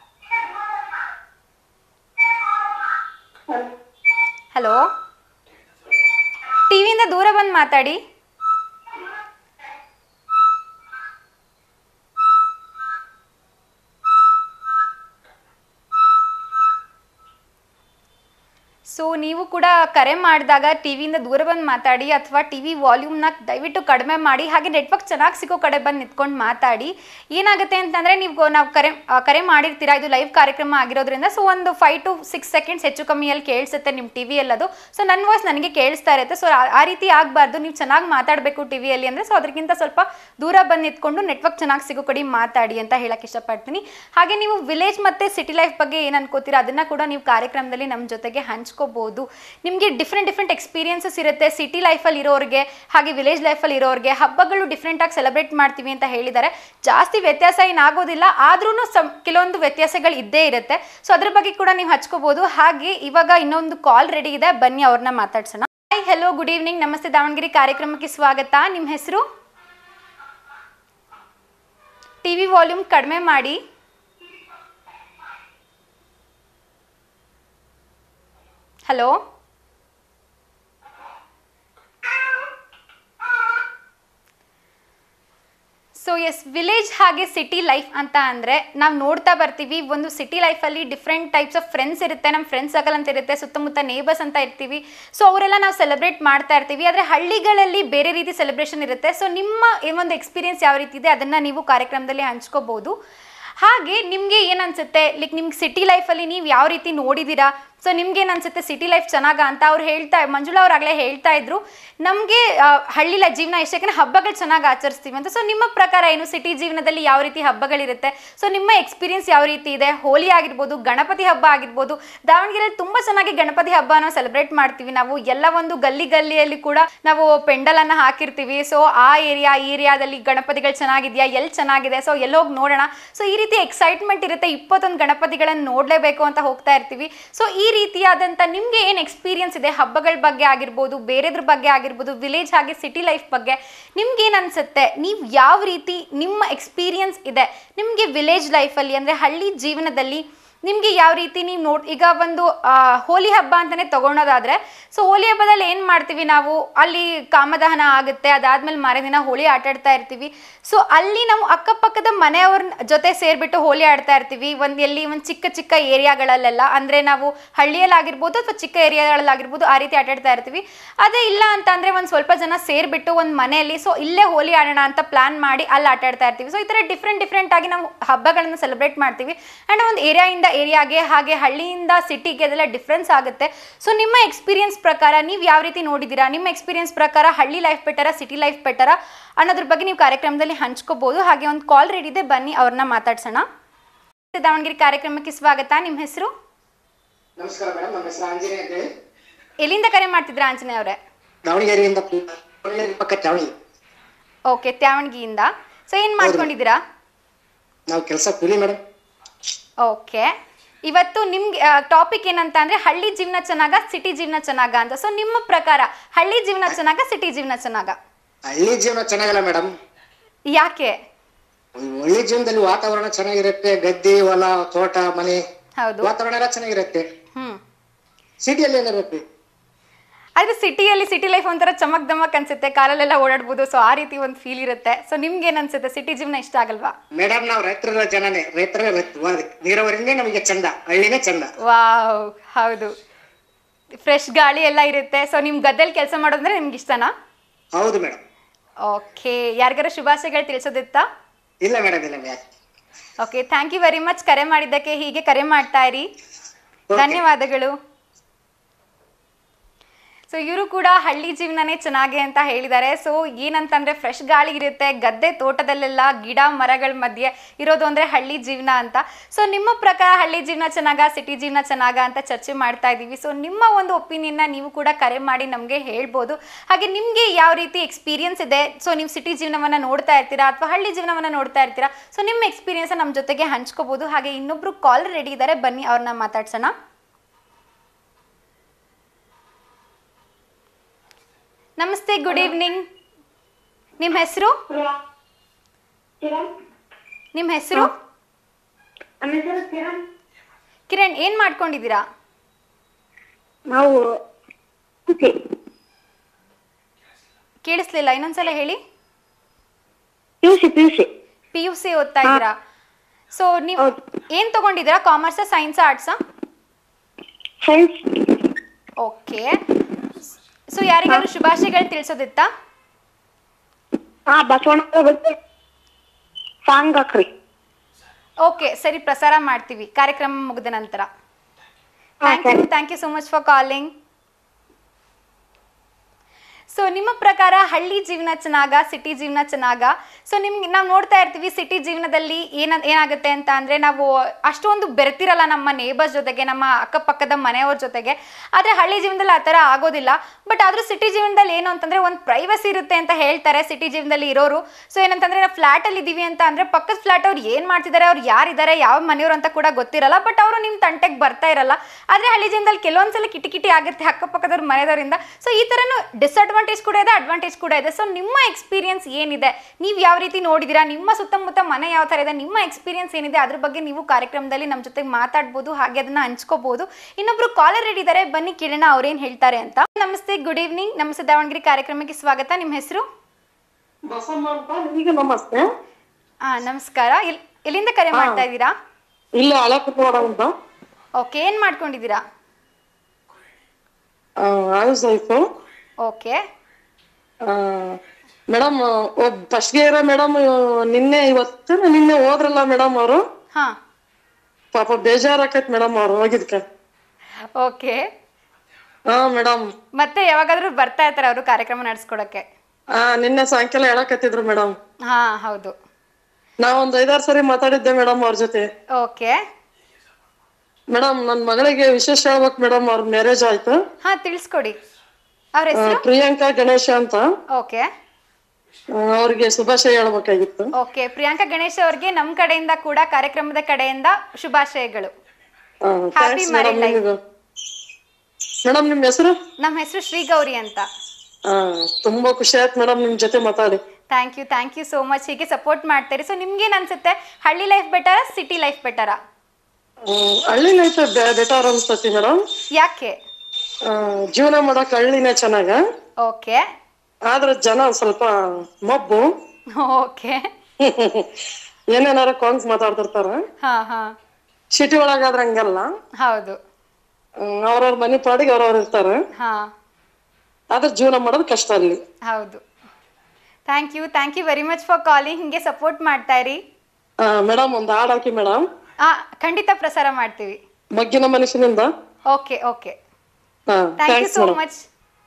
ಹಲೋ ಟಿವಿಯಿಂದ ದೂರ ಬಂದು ಮಾತಾಡಿ ಸೊ ನೀವು ಕೂಡ ಕರೆ ಮಾಡಿದಾಗ ಟಿವಿಯಿಂದ ದೂರ ಬಂದು ಮಾತಾಡಿ ಅಥವಾ ಟಿ ವಿ ವಾಲ್ಯೂಮ್ನ ದಯವಿಟ್ಟು ಕಡಿಮೆ ಮಾಡಿ ಹಾಗೆ ನೆಟ್ವರ್ಕ್ ಚೆನ್ನಾಗಿ ಸಿಗೋ ಕಡೆ ಬಂದು ನಿಂತ್ಕೊಂಡು ಮಾತಾಡಿ ಏನಾಗುತ್ತೆ ಅಂತಂದರೆ ನೀವು ನಾವು ಕರೆ ಆ, ಕರೆ ಮಾಡಿರ್ತೀರಾ ಇದು ಲೈವ್ ಕಾರ್ಯಕ್ರಮ ಆಗಿರೋದ್ರಿಂದ ಸೊ ಒಂದು ಫೈವ್ ಟು ಸಿಕ್ಸ್ ಸೆಕೆಂಡ್ಸ್ ಹೆಚ್ಚು ಕಮ್ಮಿಯಲ್ಲಿ ಕೇಳಿಸುತ್ತೆ ನಿಮ್ಮ ಟಿ ವಿಯಲ್ಲಿ ಅದು ಸೊ ನನ್ನ ವಾಯ್ಸ್ ನನಗೆ ಕೇಳಿಸ್ತಾ ಇರುತ್ತೆ ಸೊ ಆ ರೀತಿ ಆಗಬಾರ್ದು ನೀವು ಚೆನ್ನಾಗಿ ಮಾತಾಡಬೇಕು ಟಿ ವಿಯಲ್ಲಿ ಅಂದರೆ ಸೊ ಅದಕ್ಕಿಂತ ಸ್ವಲ್ಪ ದೂರ ಬಂದು ನಿಂತ್ಕೊಂಡು ನೆಟ್ವರ್ಕ್ ಚೆನ್ನಾಗಿ ಸಿಗೋ ಕಡೆ ಮಾತಾಡಿ ಅಂತ ಹೇಳಕ್ಕೆ ಇಷ್ಟಪಡ್ತೀನಿ ಹಾಗೆ ನೀವು ವಿಲೇಜ್ ಮತ್ತು ಸಿಟಿ ಲೈಫ್ ಬಗ್ಗೆ ಏನು ಅನ್ಕೋತೀರಾ ಅದನ್ನು ಕೂಡ ನೀವು ಕಾರ್ಯಕ್ರಮದಲ್ಲಿ ನಮ್ಮ ಜೊತೆಗೆ ಹಂಚ್ಕೋಬೋದು ನಿಮಗೆ ಡಿಫ್ರೆಂಟ್ ಡಿಫ್ರೆಂಟ್ ಎಕ್ಸ್ಪೀರಿಯನ್ಸಸ್ ಇರುತ್ತೆ ಸಿಟಿ ಲೈಫಲ್ಲಿ ಇರೋರಿಗೆ ಹಾಗೆ ವಿಲೇಜ್ ಲೈಫಲ್ಲಿ ಇರೋರಿಗೆ ಹಬ್ಬಗಳು ಡಿಫ್ರೆಂಟಾಗಿ ಸೆಲೆಬ್ರೇಟ್ ಮಾಡ್ತೀವಿ ಅಂತ ಹೇಳಿದ್ದಾರೆ ಜಾಸ್ತಿ ವ್ಯತ್ಯಾಸ ಏನಾಗೋದಿಲ್ಲ ಆದ್ರೂ ಸಮ್ ಕೆಲವೊಂದು ವ್ಯತ್ಯಾಸಗಳು ಇದ್ದೇ ಇರುತ್ತೆ ಸೊ ಅದ್ರ ಬಗ್ಗೆ ಕೂಡ ನೀವು ಹಚ್ಕೋಬೋದು ಹಾಗೆ ಇವಾಗ ಇನ್ನೊಂದು ಕಾಲ್ ರೆಡಿ ಇದೆ ಬನ್ನಿ ಅವ್ರನ್ನ ಮಾತಾಡ್ಸೋಣ ಹಾಯ್ ಹೆಲೋ ಗುಡ್ ಈವ್ನಿಂಗ್ ನಮಸ್ತೆ ದಾವಣಗೆರೆ ಕಾರ್ಯಕ್ರಮಕ್ಕೆ ಸ್ವಾಗತ ನಿಮ್ಮ ಹೆಸರು ಟಿವಿ ವಾಲ್ಯೂಮ್ ಕಡಿಮೆ ಮಾಡಿ ಹಲೋ ಸೊ ಎಸ್ ವಿಲೇಜ್ ಹಾಗೆ ಸಿಟಿ ಲೈಫ್ ಅಂತ ಅಂದರೆ ನಾವು ನೋಡ್ತಾ ಬರ್ತೀವಿ ಒಂದು ಸಿಟಿ ಲೈಫಲ್ಲಿ ಡಿಫ್ರೆಂಟ್ ಟೈಪ್ಸ್ ಆಫ್ ಫ್ರೆಂಡ್ಸ್ ಇರುತ್ತೆ ನಮ್ಮ ಫ್ರೆಂಡ್ಸ್ ಸರ್ಕಲ್ ಅಂತ ಇರುತ್ತೆ ಸುತ್ತಮುತ್ತ ನೇಬರ್ಸ್ ಅಂತ ಇರ್ತೀವಿ ಸೊ ಅವರೆಲ್ಲ ನಾವು ಸೆಲೆಬ್ರೇಟ್ ಮಾಡ್ತಾ ಇರ್ತೀವಿ ಆದರೆ ಹಳ್ಳಿಗಳಲ್ಲಿ ಬೇರೆ ರೀತಿ ಸೆಲೆಬ್ರೇಷನ್ ಇರುತ್ತೆ ಸೊ ನಿಮ್ಮ ಈ ಒಂದು ಎಕ್ಸ್ಪೀರಿಯನ್ಸ್ ಯಾವ ರೀತಿ ಇದೆ ಅದನ್ನು ನೀವು ಕಾರ್ಯಕ್ರಮದಲ್ಲಿ ಹಂಚ್ಕೋಬೋದು ಹಾಗೆ ನಿಮಗೆ ಏನು ಅನ್ಸುತ್ತೆ ಲೈಕ್ ನಿಮ್ಗೆ ಸಿಟಿ ಲೈಫಲ್ಲಿ ನೀವು ಯಾವ ರೀತಿ ನೋಡಿದ್ದೀರಾ ಸೊ ನಿಮ್ಗೆ ಏನು ಅನ್ಸುತ್ತೆ ಸಿಟಿ ಲೈಫ್ ಚೆನ್ನಾಗ ಅಂತ ಅವ್ರು ಹೇಳ್ತಾ ಮಂಜುಳಾ ಅವ್ರಾಗಲೇ ಹೇಳ್ತಾ ಇದ್ರು ನಮಗೆ ಹಳ್ಳಿಲ ಜೀವನ ಇಷ್ಟ ಯಾಕಂದ್ರೆ ಹಬ್ಬಗಳು ಚೆನ್ನಾಗಿ ಆಚರಿಸ್ತೀವಿ ಅಂತ ಸೊ ನಿಮ್ಮ ಪ್ರಕಾರ ಏನು ಸಿಟಿ ಜೀವನದಲ್ಲಿ ಯಾವ ರೀತಿ ಹಬ್ಬಗಳಿರುತ್ತೆ ಸೊ ನಿಮ್ಮ ಎಕ್ಸ್ಪೀರಿಯನ್ಸ್ ಯಾವ ರೀತಿ ಇದೆ ಹೋಲಿ ಆಗಿರ್ಬೋದು ಗಣಪತಿ ಹಬ್ಬ ಆಗಿರ್ಬೋದು ದಾವಣಗೆರೆಯಲ್ಲಿ ತುಂಬ ಚೆನ್ನಾಗಿ ಗಣಪತಿ ಹಬ್ಬನ ಸೆಲೆಬ್ರೇಟ್ ಮಾಡ್ತೀವಿ ನಾವು ಎಲ್ಲ ಒಂದು ಗಲ್ಲಿ ಗಲ್ಲಿಯಲ್ಲಿ ಕೂಡ ನಾವು ಪೆಂಡಲನ್ನು ಹಾಕಿರ್ತೀವಿ ಸೊ ಆ ಏರಿಯಾ ಈ ಏರಿಯಾದಲ್ಲಿ ಗಣಪತಿಗಳು ಚೆನ್ನಾಗಿದೆಯಾ ಎಲ್ಲಿ ಚೆನ್ನಾಗಿದೆ ಸೊ ಎಲ್ಲಿ ಹೋಗಿ ನೋಡೋಣ ಸೊ ಈ ರೀತಿ ಎಕ್ಸೈಟ್ಮೆಂಟ್ ಇರುತ್ತೆ ಇಪ್ಪತ್ತೊಂದು ಗಣಪತಿಗಳನ್ನು ನೋಡಲೇಬೇಕು ಅಂತ ಹೋಗ್ತಾ ಇರ್ತೀವಿ ಸೊ ಈ ರೀತಿಯಾದಂಥ ನಿಮಗೆ ಏನು ಎಕ್ಸ್ಪೀರಿಯನ್ಸ್ ಇದೆ ಹಬ್ಬಗಳ ಬಗ್ಗೆ ಆಗಿರ್ಬೋದು ಬೇರೆದ್ರ ಬಗ್ಗೆ ಆಗಿರ್ಬೋದು ವಿಲೇಜ್ ಹಾಗೆ ಸಿಟಿ ಲೈಫ್ ಬಗ್ಗೆ ನಿಮ್ಗೆ ಏನು ಅನ್ಸುತ್ತೆ ನೀವು ಯಾವ ರೀತಿ ನಿಮ್ಮ ಎಕ್ಸ್ಪೀರಿಯನ್ಸ್ ಇದೆ ನಿಮಗೆ ವಿಲೇಜ್ ಲೈಫಲ್ಲಿ ಅಂದರೆ ಹಳ್ಳಿ ಜೀವನದಲ್ಲಿ ನಿಮಗೆ ಯಾವ ರೀತಿ ನೀವು ನೋಡ್ ಈಗ ಒಂದು ಆ, ಹೋಲಿ ಹಬ್ಬ ಅಂತಲೇ ತಗೊಳೋದಾದ್ರೆ ಸೊ ಹೋಲಿ ಹಬ್ಬದಲ್ಲಿ ಏನು ಮಾಡ್ತೀವಿ ನಾವು ಅಲ್ಲಿ ಕಾಮದಹನ ಆಗುತ್ತೆ ಅದಾದ್ಮೇಲೆ ಮಾರನೇ ದಿನ ಹೋಳಿ ಆಟಾಡ್ತಾ ಇರ್ತೀವಿ ಸೊ ಅಲ್ಲಿ ನಾವು ಅಕ್ಕಪಕ್ಕದ ಮನೆಯವ್ರ ಜೊತೆ ಸೇರಿಬಿಟ್ಟು ಹೋಲಿ ಆಡ್ತಾ ಇರ್ತೀವಿ ಒಂದು ಎಲ್ಲಿ ಒಂದು ಚಿಕ್ಕ ಚಿಕ್ಕ ಏರಿಯಾಗಳಲ್ಲೆಲ್ಲ ಅಂದರೆ ನಾವು ಹಳ್ಳಿಯಲ್ಲಾಗಿರ್ಬೋದು ಅಥವಾ ಚಿಕ್ಕ ಏರಿಯಾಗಳಲ್ಲಾಗಿರ್ಬೋದು ಆ ರೀತಿ ಆಟಾಡ್ತಾ ಇರ್ತೀವಿ ಅದೇ ಇಲ್ಲ ಅಂತ ಅಂದರೆ ಒಂದು ಸ್ವಲ್ಪ ಜನ ಸೇರಿಬಿಟ್ಟು ಒಂದು ಮನೆಯಲ್ಲಿ ಸೊ ಇಲ್ಲೇ ಹೋಲಿ ಆಡೋಣ ಅಂತ ಪ್ಲಾನ್ ಮಾಡಿ ಅಲ್ಲಿ ಆಟಾಡ್ತಾ ಇರ್ತೀವಿ ಸೊ ಈ ಥರ ಡಿಫ್ರೆಂಟ್ ಡಿಫ್ರೆಂಟ್ ಆಗಿ ನಾವು ಹಬ್ಬಗಳನ್ನು ಸೆಲೆಬ್ರೇಟ್ ಮಾಡ್ತೀವಿ ಆ್ಯಂಡ್ ಒಂದು ಏರಿಯಾಯಿಂದ ಏರಿಯಾಗೆ ಹಾಗೆ ಹಳ್ಳಿಯಿಂದ ಸಿಟಿಗೆ ಅದೆಲ್ಲ ಡಿಫ್ರೆನ್ಸ್ ಆಗುತ್ತೆ ಸೊ ನಿಮ್ಮ ಎಕ್ಸ್ಪೀರಿಯನ್ಸ್ ಪ್ರಕಾರ ನೀವು ಯಾವ ರೀತಿ ನೋಡಿದ್ದೀರಾ ನಿಮ್ಮ ಎಕ್ಸ್ಪೀರಿಯನ್ಸ್ ಪ್ರಕಾರ ಹಳ್ಳಿ ಲೈಫ್ ಬೆಟರ ಸಿಟಿ ಲೈಫ್ ಬೆಟರ ಅನ್ನೋದ್ರ ಬಗ್ಗೆ ನೀವು ಕಾರ್ಯಕ್ರಮದಲ್ಲಿ ಹಂಚ್ಕೋಬಹುದು ಹಾಗೆ ಒಂದು ಕಾಲ್ ರೆಡಿ ಇದೆ ಬನ್ನಿ ಅವ್ರನ್ನ ಮಾತಾಡ್ಸೋಣ ದಾವಣಗೆರೆ ಕಾರ್ಯಕ್ರಮಕ್ಕೆ ಸ್ವಾಗತ ನಿಮ್ಮ ಹೆಸರು ನಮಸ್ಕಾರ ಮೇಡಮ್ ನಮ್ಮ ಹೆಸರು ಆಂಜನೇಯ ಅಂತ ಹೇಳಿ ಎಲ್ಲಿಂದ ಕರೆ ಮಾಡ್ತಿದ್ರ ಆಂಜನೇಯ ಅವರೇ ದಾವಣಗೆರೆಯಿಂದ ಪು- ದಾವಣಗೆರೆ ಪಕ್ಕ ದಾವಣಗೆರೆ ಓಕೆ ತ್ಯಾವಣಗಿಯಿಂದ ಸೊ ಏನು ಮಾಡ್ಕೊಂಡಿದ್ದೀರಾ ನಾವು ಕೆಲಸ ಕೂಲಿ ಮೇಡಮ್ ಓಕೆ ಇವತ್ತು ನಿಮ್ಗೆ ಟಾಪಿಕ್ ಏನಂತ ಅಂದ್ರೆ ಹಳ್ಳಿ ಜೀವನ ಚೆನ್ನಾಗ ಸಿಟಿ ಜೀವನ ಚೆನ್ನಾಗ ಅಂತ ಸೊ ನಿಮ್ಮ ಪ್ರಕಾರ ಹಳ್ಳಿ ಜೀವನ ಚೆನ್ನಾಗ ಸಿಟಿ ಜೀವನ ಚೆನ್ನಾಗ ಹಳ್ಳಿ ಜೀವನ ಚೆನ್ನಾಗಲ್ಲ ಮೇಡಮ್ ಯಾಕೆ ಹಳ್ಳಿ ಜೀವನದಲ್ಲಿ ವಾತಾವರಣ ಚೆನ್ನಾಗಿರುತ್ತೆ ಗದ್ದೆ ಹೊಲ ತೋಟ ಮನೆ ಹೌದು ವಾತಾವರಣ ಎಲ್ಲ ಚೆನ್ನಾಗಿರುತ್ತೆ ಹ್ಮ್ ಸಿಟಿಯಲ್ಲಿ ಏನಿರುತ್ತೆ ಆದ್ರೆ ಸಿಟಿಯಲ್ಲಿ ಸಿಟಿ ಲೈಫ್ ಒಂಥರ ಚಮಕ್ ದಮಕ್ ಅನ್ಸುತ್ತೆ ಕಾಲಲ್ಲೆಲ್ಲ ಓಡಾಡ್ಬೋದು ಸೊ ಆ ರೀತಿ ಒಂದು ಫೀಲ್ ಇರುತ್ತೆ ಸೊ ನಿಮ್ಗೆ ಏನ್ ಅನ್ಸುತ್ತೆ ಸಿಟಿ ಜೀವನ ಇಷ್ಟ ಆಗಲ್ವಾ ಮೇಡಮ್ ನಾವು ರೈತರ ಜನನೇ ರೈತರ ನೀರಾವರಿನೇ ನಮಗೆ ಚಂದ ಹಳ್ಳಿನೇ ಚಂದ ವಾವ್ ಹೌದು ಫ್ರೆಶ್ ಗಾಳಿ ಎಲ್ಲ ಇರುತ್ತೆ ಸೊ ನಿಮ್ ಗದ್ದೆಲಿ ಕೆಲಸ ಮಾಡೋದಂದ್ರೆ ನಿಮ್ಗೆ ಇಷ್ಟನಾ ಹೌದು ಮೇಡಮ್ ಓಕೆ ಯಾರಿಗಾರ ಶುಭಾಶಯಗಳು ತಿಳಿಸೋದಿತ್ತಾ ಇಲ್ಲ ಮೇಡಮ್ ಇಲ್ಲ ಯಾಕೆ okay thank you very much ಕರೆ ಮಾಡಿದ್ದಕ್ಕೆ ಹೀಗೆ ಕರೆ ಮಾಡ್ತಾ ಇರಿ ಧನ್ಯವಾದಗಳು ಸೊ ಇವರು ಕೂಡ ಹಳ್ಳಿ ಜೀವನನೇ ಚೆನ್ನಾಗಿ ಅಂತ ಹೇಳಿದ್ದಾರೆ ಸೊ ಏನಂತಂದ್ರೆ ಫ್ರೆಶ್ ಗಾಳಿ ಇರುತ್ತೆ ಗದ್ದೆ ತೋಟದಲ್ಲೆಲ್ಲ ಗಿಡ ಮರಗಳ ಮಧ್ಯೆ ಇರೋದು ಅಂದ್ರೆ ಹಳ್ಳಿ ಜೀವನ ಅಂತ ಸೊ ನಿಮ್ಮ ಪ್ರಕಾರ ಹಳ್ಳಿ ಜೀವನ ಚೆನ್ನಾಗ ಸಿಟಿ ಜೀವನ ಚೆನ್ನಾಗ ಅಂತ ಚರ್ಚೆ ಮಾಡ್ತಾ ಇದ್ದೀವಿ ಸೊ ನಿಮ್ಮ ಒಂದು ಒಪಿನಿಯನ್ನ ನೀವು ಕೂಡ ಕರೆ ಮಾಡಿ ನಮಗೆ ಹೇಳ್ಬೋದು ಹಾಗೆ ನಿಮಗೆ ಯಾವ ರೀತಿ ಎಕ್ಸ್ಪೀರಿಯನ್ಸ್ ಇದೆ ಸೊ ನೀವು ಸಿಟಿ ಜೀವನವನ್ನ ನೋಡ್ತಾ ಇರ್ತೀರಾ ಅಥವಾ ಹಳ್ಳಿ ಜೀವನವನ್ನ ನೋಡ್ತಾ ಇರ್ತೀರಾ ಸೊ ನಿಮ್ಮ ಎಕ್ಸ್ಪೀರಿಯನ್ಸ್ ನಮ್ಮ ಜೊತೆಗೆ ಹಂಚ್ಕೋಬಹುದು ಹಾಗೆ ಇನ್ನೊಬ್ರು ಕಾಲ್ ರೆಡಿ ಇದ್ದಾರೆ ಬನ್ನಿ ಅವ್ರನ್ನ ಮಾತಾಡ್ಸೋಣ ನಮಸ್ತೆ ಗುಡ್ ಈವ್ನಿಂಗ್ ನಿಮ್ಮ ಹೆಸರು ನಿಮ್ಮ ಹೆಸರು ಕಿರಣ್ ಏನ್ ಮಾಡ್ಕೊಂಡಿದ್ದೀರಾ ನಾವು ಕೇಳಿಸ್ಲಿಲ್ಲ ಇನ್ನೊಂದ್ಸಲ ಹೇಳಿ PUC PUC P U C ಓದ್ತಾ ಇದ್ದೀರಾ ಸೊ ನೀವು ಹೌದು. ಏನ್ ತಗೊಂಡಿದ್ದೀರಾ ಕಾಮರ್ಸ್ ಸೈನ್ಸ್ ಆರ್ಟ್ಸಾ ಸೈನ್ಸ್ ಓಕೆ ಸೊ ಯಾರಿಗಾದ್ರು ಶುಭಾಶಯಗಳು ತಿಳಿಸೋದಿತ್ತಾ ಹಾ ಬಸವಣ್ಣ ಬಗ್ಗೆ ಸಾಂಗ್ ಹಾಕ್ರಿ ಓಕೆ ಸರಿ ಪ್ರಸಾರ ಮಾಡ್ತೀವಿ ಕಾರ್ಯಕ್ರಮ ಮುಗಿದ ನಂತರ thank you thank you so much for calling so ನಿಮ್ಮ ಪ್ರಕಾರ ಹಳ್ಳಿ ಜೀವನ ಚೆನ್ನಾಗ ಸಿಟಿ ಜೀವನ ಚೆನ್ನಾಗ ಸೊ ನಿಮ್ಗೆ ನಾವು ನೋಡ್ತಾ ಇರ್ತೀವಿ ಸಿಟಿ ಜೀವನದಲ್ಲಿ ಏನ ಏನಾಗುತ್ತೆ ಅಂತ ಅಂದರೆ ನಾವು ಅಷ್ಟೊಂದು ಬೆರೆತಿರಲ್ಲ ನಮ್ಮ ನೇಬರ್ಸ್ ಜೊತೆಗೆ ನಮ್ಮ ಅಕ್ಕಪಕ್ಕದ ಮನೆಯವ್ರ ಜೊತೆಗೆ ಆದರೆ ಹಳ್ಳಿ ಜೀವನದಲ್ಲಿ ಆ ಥರ ಆಗೋದಿಲ್ಲ ಬಟ್ ಆದರೂ ಸಿಟಿ ಜೀವನದಲ್ಲಿ ಏನು ಅಂತಂದರೆ ಒಂದು ಪ್ರೈವಸಿ ಇರುತ್ತೆ ಅಂತ ಹೇಳ್ತಾರೆ ಸಿಟಿ ಜೀವನದಲ್ಲಿ ಇರೋರು ಸೊ ಏನಂತಂದರೆ ನಾವು ಫ್ಲ್ಯಾಟಲ್ಲಿ ಇದ್ದೀವಿ ಅಂತ ಅಂದರೆ ಪಕ್ಕದ ಫ್ಲ್ಯಾಟ್ ಅವ್ರು ಏನು ಮಾಡ್ತಿದ್ದಾರೆ ಅವ್ರು ಯಾರಿದ್ದಾರೆ ಯಾವ ಮನೆಯವರು ಅಂತ ಕೂಡ ಗೊತ್ತಿರಲ್ಲ ಬಟ್ ಅವರು ನಿಮ್ಮ ತಂಟೆಗೆ ಬರ್ತಾ ಇರಲ್ಲ ಆದರೆ ಹಳ್ಳಿ ಜೀವನದಲ್ಲಿ ಕೆಲವೊಂದ್ಸಲ ಕಿಟಿಕಿಟಿ ಆಗುತ್ತೆ ಅಕ್ಕಪಕ್ಕದವ್ರ ಮನೆಯವರಿಂದ ಸೊ ಈ ಥರನೂ ಡಿಸ್ಅಡ್ವಾಂಟೇಜ್ ಕೂಡ ಇದೆ ಅಡ್ವಾಂಟೇಜ್ ಕೂಡ ಇದೆ ಸೊ ನಿಮ್ಮ ಎಕ್ಸ್ಪೀರಿಯನ್ಸ್ ಏನಿದೆ ನೀವು ಯಾವ ರೀತಿ ನೋಡಿದ್ದೀರಾ ನಿಮ್ಮ ಸುತ್ತಮುತ್ತ ಮನೆ ಯಾವ ಥರ ಇದೆ ನಿಮ್ಮ ಎಕ್ಸ್ಪೀರಿಯನ್ಸ್ ಏನಿದೆ ಅದ್ರ ಬಗ್ಗೆ ನೀವು ಕಾರ್ಯಕ್ರಮದಲ್ಲಿ ನಮ್ಮ ಜೊತೆಗೆ ಮಾತಾಡ್ಬೋದು ಹಾಗೆ ಅದನ್ನ ಹಂಚ್ಕೋಬಹುದು ಇನ್ನೊಬ್ರು ಕಾಲರ್ ಇದ್ದಾರೆ ಬನ್ನಿ ಕೇಳೋಣ ಅವ್ರೇನು ಹೇಳ್ತಾರೆ ಅಂತ ನಮಸ್ತೆ ಗುಡ್ ಈವ್ನಿಂಗ್ ನಮಸ್ತೆ ದಾವಣಗೆರೆ ಕಾರ್ಯಕ್ರಮಕ್ಕೆ ಸ್ವಾಗತ ನಿಮ್ಮ ಹೆಸರು ಬಸಮ್ಮ ಅಂತ ಈಗ ನಮಸ್ತೆ ಆ ನಮಸ್ಕಾರ ಎಲ್ ಎಲ್ಲಿಂದ ಕರೆ ಮಾಡ್ತಾ ಇದ್ದೀರಾ ಇಲ್ಲ ಹಳೆ ಕುಟ್ವಾಡ ಅಂತ ಓಕೆ ಏನು ಮಾಡ್ಕೊಂಡಿದ್ದೀರಾ ಹೌಸ್ ಆಯ್ತು ಓಕೆ ಮೇಡಮ್ ಒಬ್ಬ ಫಸ್ಟ್ಗೆ ಇರೋ ಮೇಡಮ್ ನಿನ್ನೆ ಇವತ್ತು ನಿನ್ನೆ ಹೋದ್ರಲ್ಲ ಮೇಡಮ್ ಅವರು ಹಾಂ ಪಾಪ ಬೇಜಾರಾಕೈತ್ ಮೇಡಮ್ ಅವ್ರು ಹೋಗಿದ್ಕ ಓಕೆ ಹಾ ಮೇಡಮ್ ಮತ್ತೆ ಯಾವಾಗಾದ್ರೂ ಬರ್ತಾ ಇರ್ತಾರೆ ಅವರು ಕಾರ್ಯಕ್ರಮ ನಡೆಸ್ಕೊಡಕ್ಕೆ ಆ ನಿನ್ನೆ ಸಾಯಂಕಾಲ ಹೇಳಕತ್ತಿದ್ರು ಮೇಡಮ್ ಹಾ ಹೌದು ನಾ ಒಂದ್ ಐದಾರು ಸರಿ ಮಾತಾಡಿದ್ದೆ ಮೇಡಮ್ ಅವ್ರ ಜೊತೆ ಓಕೆ ಮೇಡಮ್ ನನ್ ಮಗಳಿಗೆ ವಿಶೇಷ ಹೇಳ್ಬೇಕು ಮೇಡಮ್ ಅವ್ರ ಮ್ಯಾರೇಜ್ ಆಯ್ತು ಹಾ ತಿಳಿಸ್ಕೊಡಿ ಅವ್ರ ಆ, ಹೆಸರು ಪ್ರಿಯಾಂಕಾ ಗಣೇಶ ಅಂತ ಓಕೆ ಆ, ಅವ್ರಿಗೆ ಶುಭಾಶಯ ಹೇಳ್ಬೇಕಾಗಿತ್ತು ಓಕೆ ಪ್ರಿಯಾಂಕಾ ಗಣೇಶ್ ಅವ್ರಿಗೆ ನಮ್ಮ ಕಡೆಯಿಂದ ಕೂಡ ಕಾರ್ಯಕ್ರಮದ ಕಡೆಯಿಂದ ಶುಭಾಶಯಗಳು ಥ್ಯಾಂಕ್ಸ್ married ಮೇಡಮ್ life. ನಿಮ್ಗೆ ಮೇಡಮ್ ನಿಮ್ ಹೆಸರು ನಮ್ಮ ಹೆಸರು ಶ್ರೀಗೌರಿ ಅಂತ ಆ, ತುಂಬಾ ಖುಷಿ ಆಯ್ತು ಮೇಡಮ್ ನಿಮ್ ಜೊತೆ ಮಾತಾಡಿ thank you thank you so much ಹೀಗೆ ಸಪೋರ್ಟ್ ಮಾಡ್ತೀರಿ ಸೊ ನಿಮ್ಗೇನು ಅನ್ಸುತ್ತೆ ಹಳ್ಳಿ ಲೈಫ್ ಬೆಟರಾ ಸಿಟಿ ಲೈಫ್ ಬೆಟರಾ ಹ್ಮ್, ಹಳ್ಳಿ ಲೈಫ್ ಬೆಟರ್ ಅನ್ಸ್ತತಿ ಮೇಡಮ್ ಯಾಕೆ ಜೀವನ ಮಾಡಕ್ ಹಳ್ಳಿನೇ ಚೆನ್ನಾಗ ಓಕೆ ಆದ್ರೆ ಜನ ಸ್ವಲ್ಪ ಮಬ್ಬು ಓಕೆ ಏನೇನಾರ ಕೊಂಕ್ ಮಾತಾಡ್ತಿರ್ತಾರ ಹಾ ಹಾ ಸಿಟಿ ಒಳಗಾದ್ರ ಹಂಗಲ್ಲ ಹೌದು ಹ್ಮ್, ಅವ್ರವ್ರ ಮನೆ ಪಾಡಿಗೆ ಅವ್ರವ್ರ ಇರ್ತಾರ ಹಾ ಆದ್ರೆ ಜೀವನ ಮಾಡೋದು ಕಷ್ಟ ಅಲ್ಲಿ ಹೌದು thank you thank you very much for calling ಹಿಂಗೆ ಸಪೋರ್ಟ್ ಮಾಡ್ತಾ ಇರಿ ಮೇಡಮ್ ಒಂದ್ ಹಾಡ್ ಹಾಕಿ ಮೇಡಮ್ ಆ ಖಂಡಿತ ಪ್ರಸಾರ ಮಾಡ್ತೀವಿ ಮಗ್ಗಿನ ಮನುಷ್ಯನಿಂದ ಓಕೆ ಓಕೆ ಹಾ thank you thanks so madam much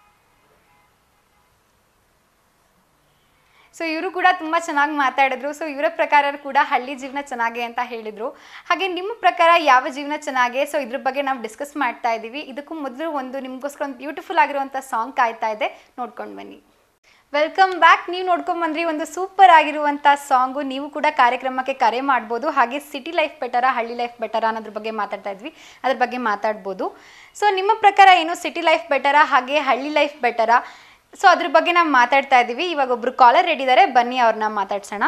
so ಇವರು ಕೂಡ ತುಂಬ ಚೆನ್ನಾಗಿ ಮಾತಾಡಿದ್ರು ಸೊ ಇವರ ಪ್ರಕಾರ ಕೂಡ ಹಳ್ಳಿ ಜೀವನ ಚೆನ್ನಾಗೆ ಅಂತ ಹೇಳಿದರು ಹಾಗೆ ನಿಮ್ಮ ಪ್ರಕಾರ ಯಾವ ಜೀವನ ಚೆನ್ನಾಗೆ ಸೊ ಇದ್ರ ಬಗ್ಗೆ ನಾವು ಡಿಸ್ಕಸ್ ಮಾಡ್ತಾ ಇದ್ದೀವಿ ಇದಕ್ಕೂ ಮೊದಲು ಒಂದು ನಿಮಗೋಸ್ಕರ ಒಂದು ಬ್ಯೂಟಿಫುಲ್ ಆಗಿರುವಂಥ ಸಾಂಗ್ ಕಾಯ್ತಾ ಇದೆ ನೋಡ್ಕೊಂಡು ಬನ್ನಿ ವೆಲ್ಕಮ್ ಬ್ಯಾಕ್ ನೀವು ನೋಡ್ಕೊಂಡ್ ಬಂದ್ರಿ ಒಂದು ಸೂಪರ್ ಆಗಿರುವಂಥ ಸಾಂಗು ನೀವು ಕೂಡ ಕಾರ್ಯಕ್ರಮಕ್ಕೆ ಕರೆ ಮಾಡ್ಬೋದು ಹಾಗೆ ಸಿಟಿ ಲೈಫ್ ಬೆಟರಾ ಹಳ್ಳಿ ಲೈಫ್ ಬೆಟರಾ ಅನ್ನೋದ್ರ ಬಗ್ಗೆ ಮಾತಾಡ್ತಾ ಇದ್ವಿ ಅದ್ರ ಬಗ್ಗೆ ಮಾತಾಡ್ಬೋದು ಸೊ ನಿಮ್ಮ ಪ್ರಕಾರ ಏನು ಸಿಟಿ ಲೈಫ್ ಬೆಟರಾ ಹಾಗೆ ಹಳ್ಳಿ ಲೈಫ್ ಬೆಟರಾ ಸೊ ಅದ್ರ ಬಗ್ಗೆ ನಾವು ಮಾತಾಡ್ತಾ ಇದ್ದೀವಿ ಇವಾಗ ಒಬ್ರು ಕಾಲರ್ ರೆಡಿ ಇದ್ದಾರೆ ಬನ್ನಿ ಅವ್ರನ್ನ ಮಾತಾಡ್ಸೋಣ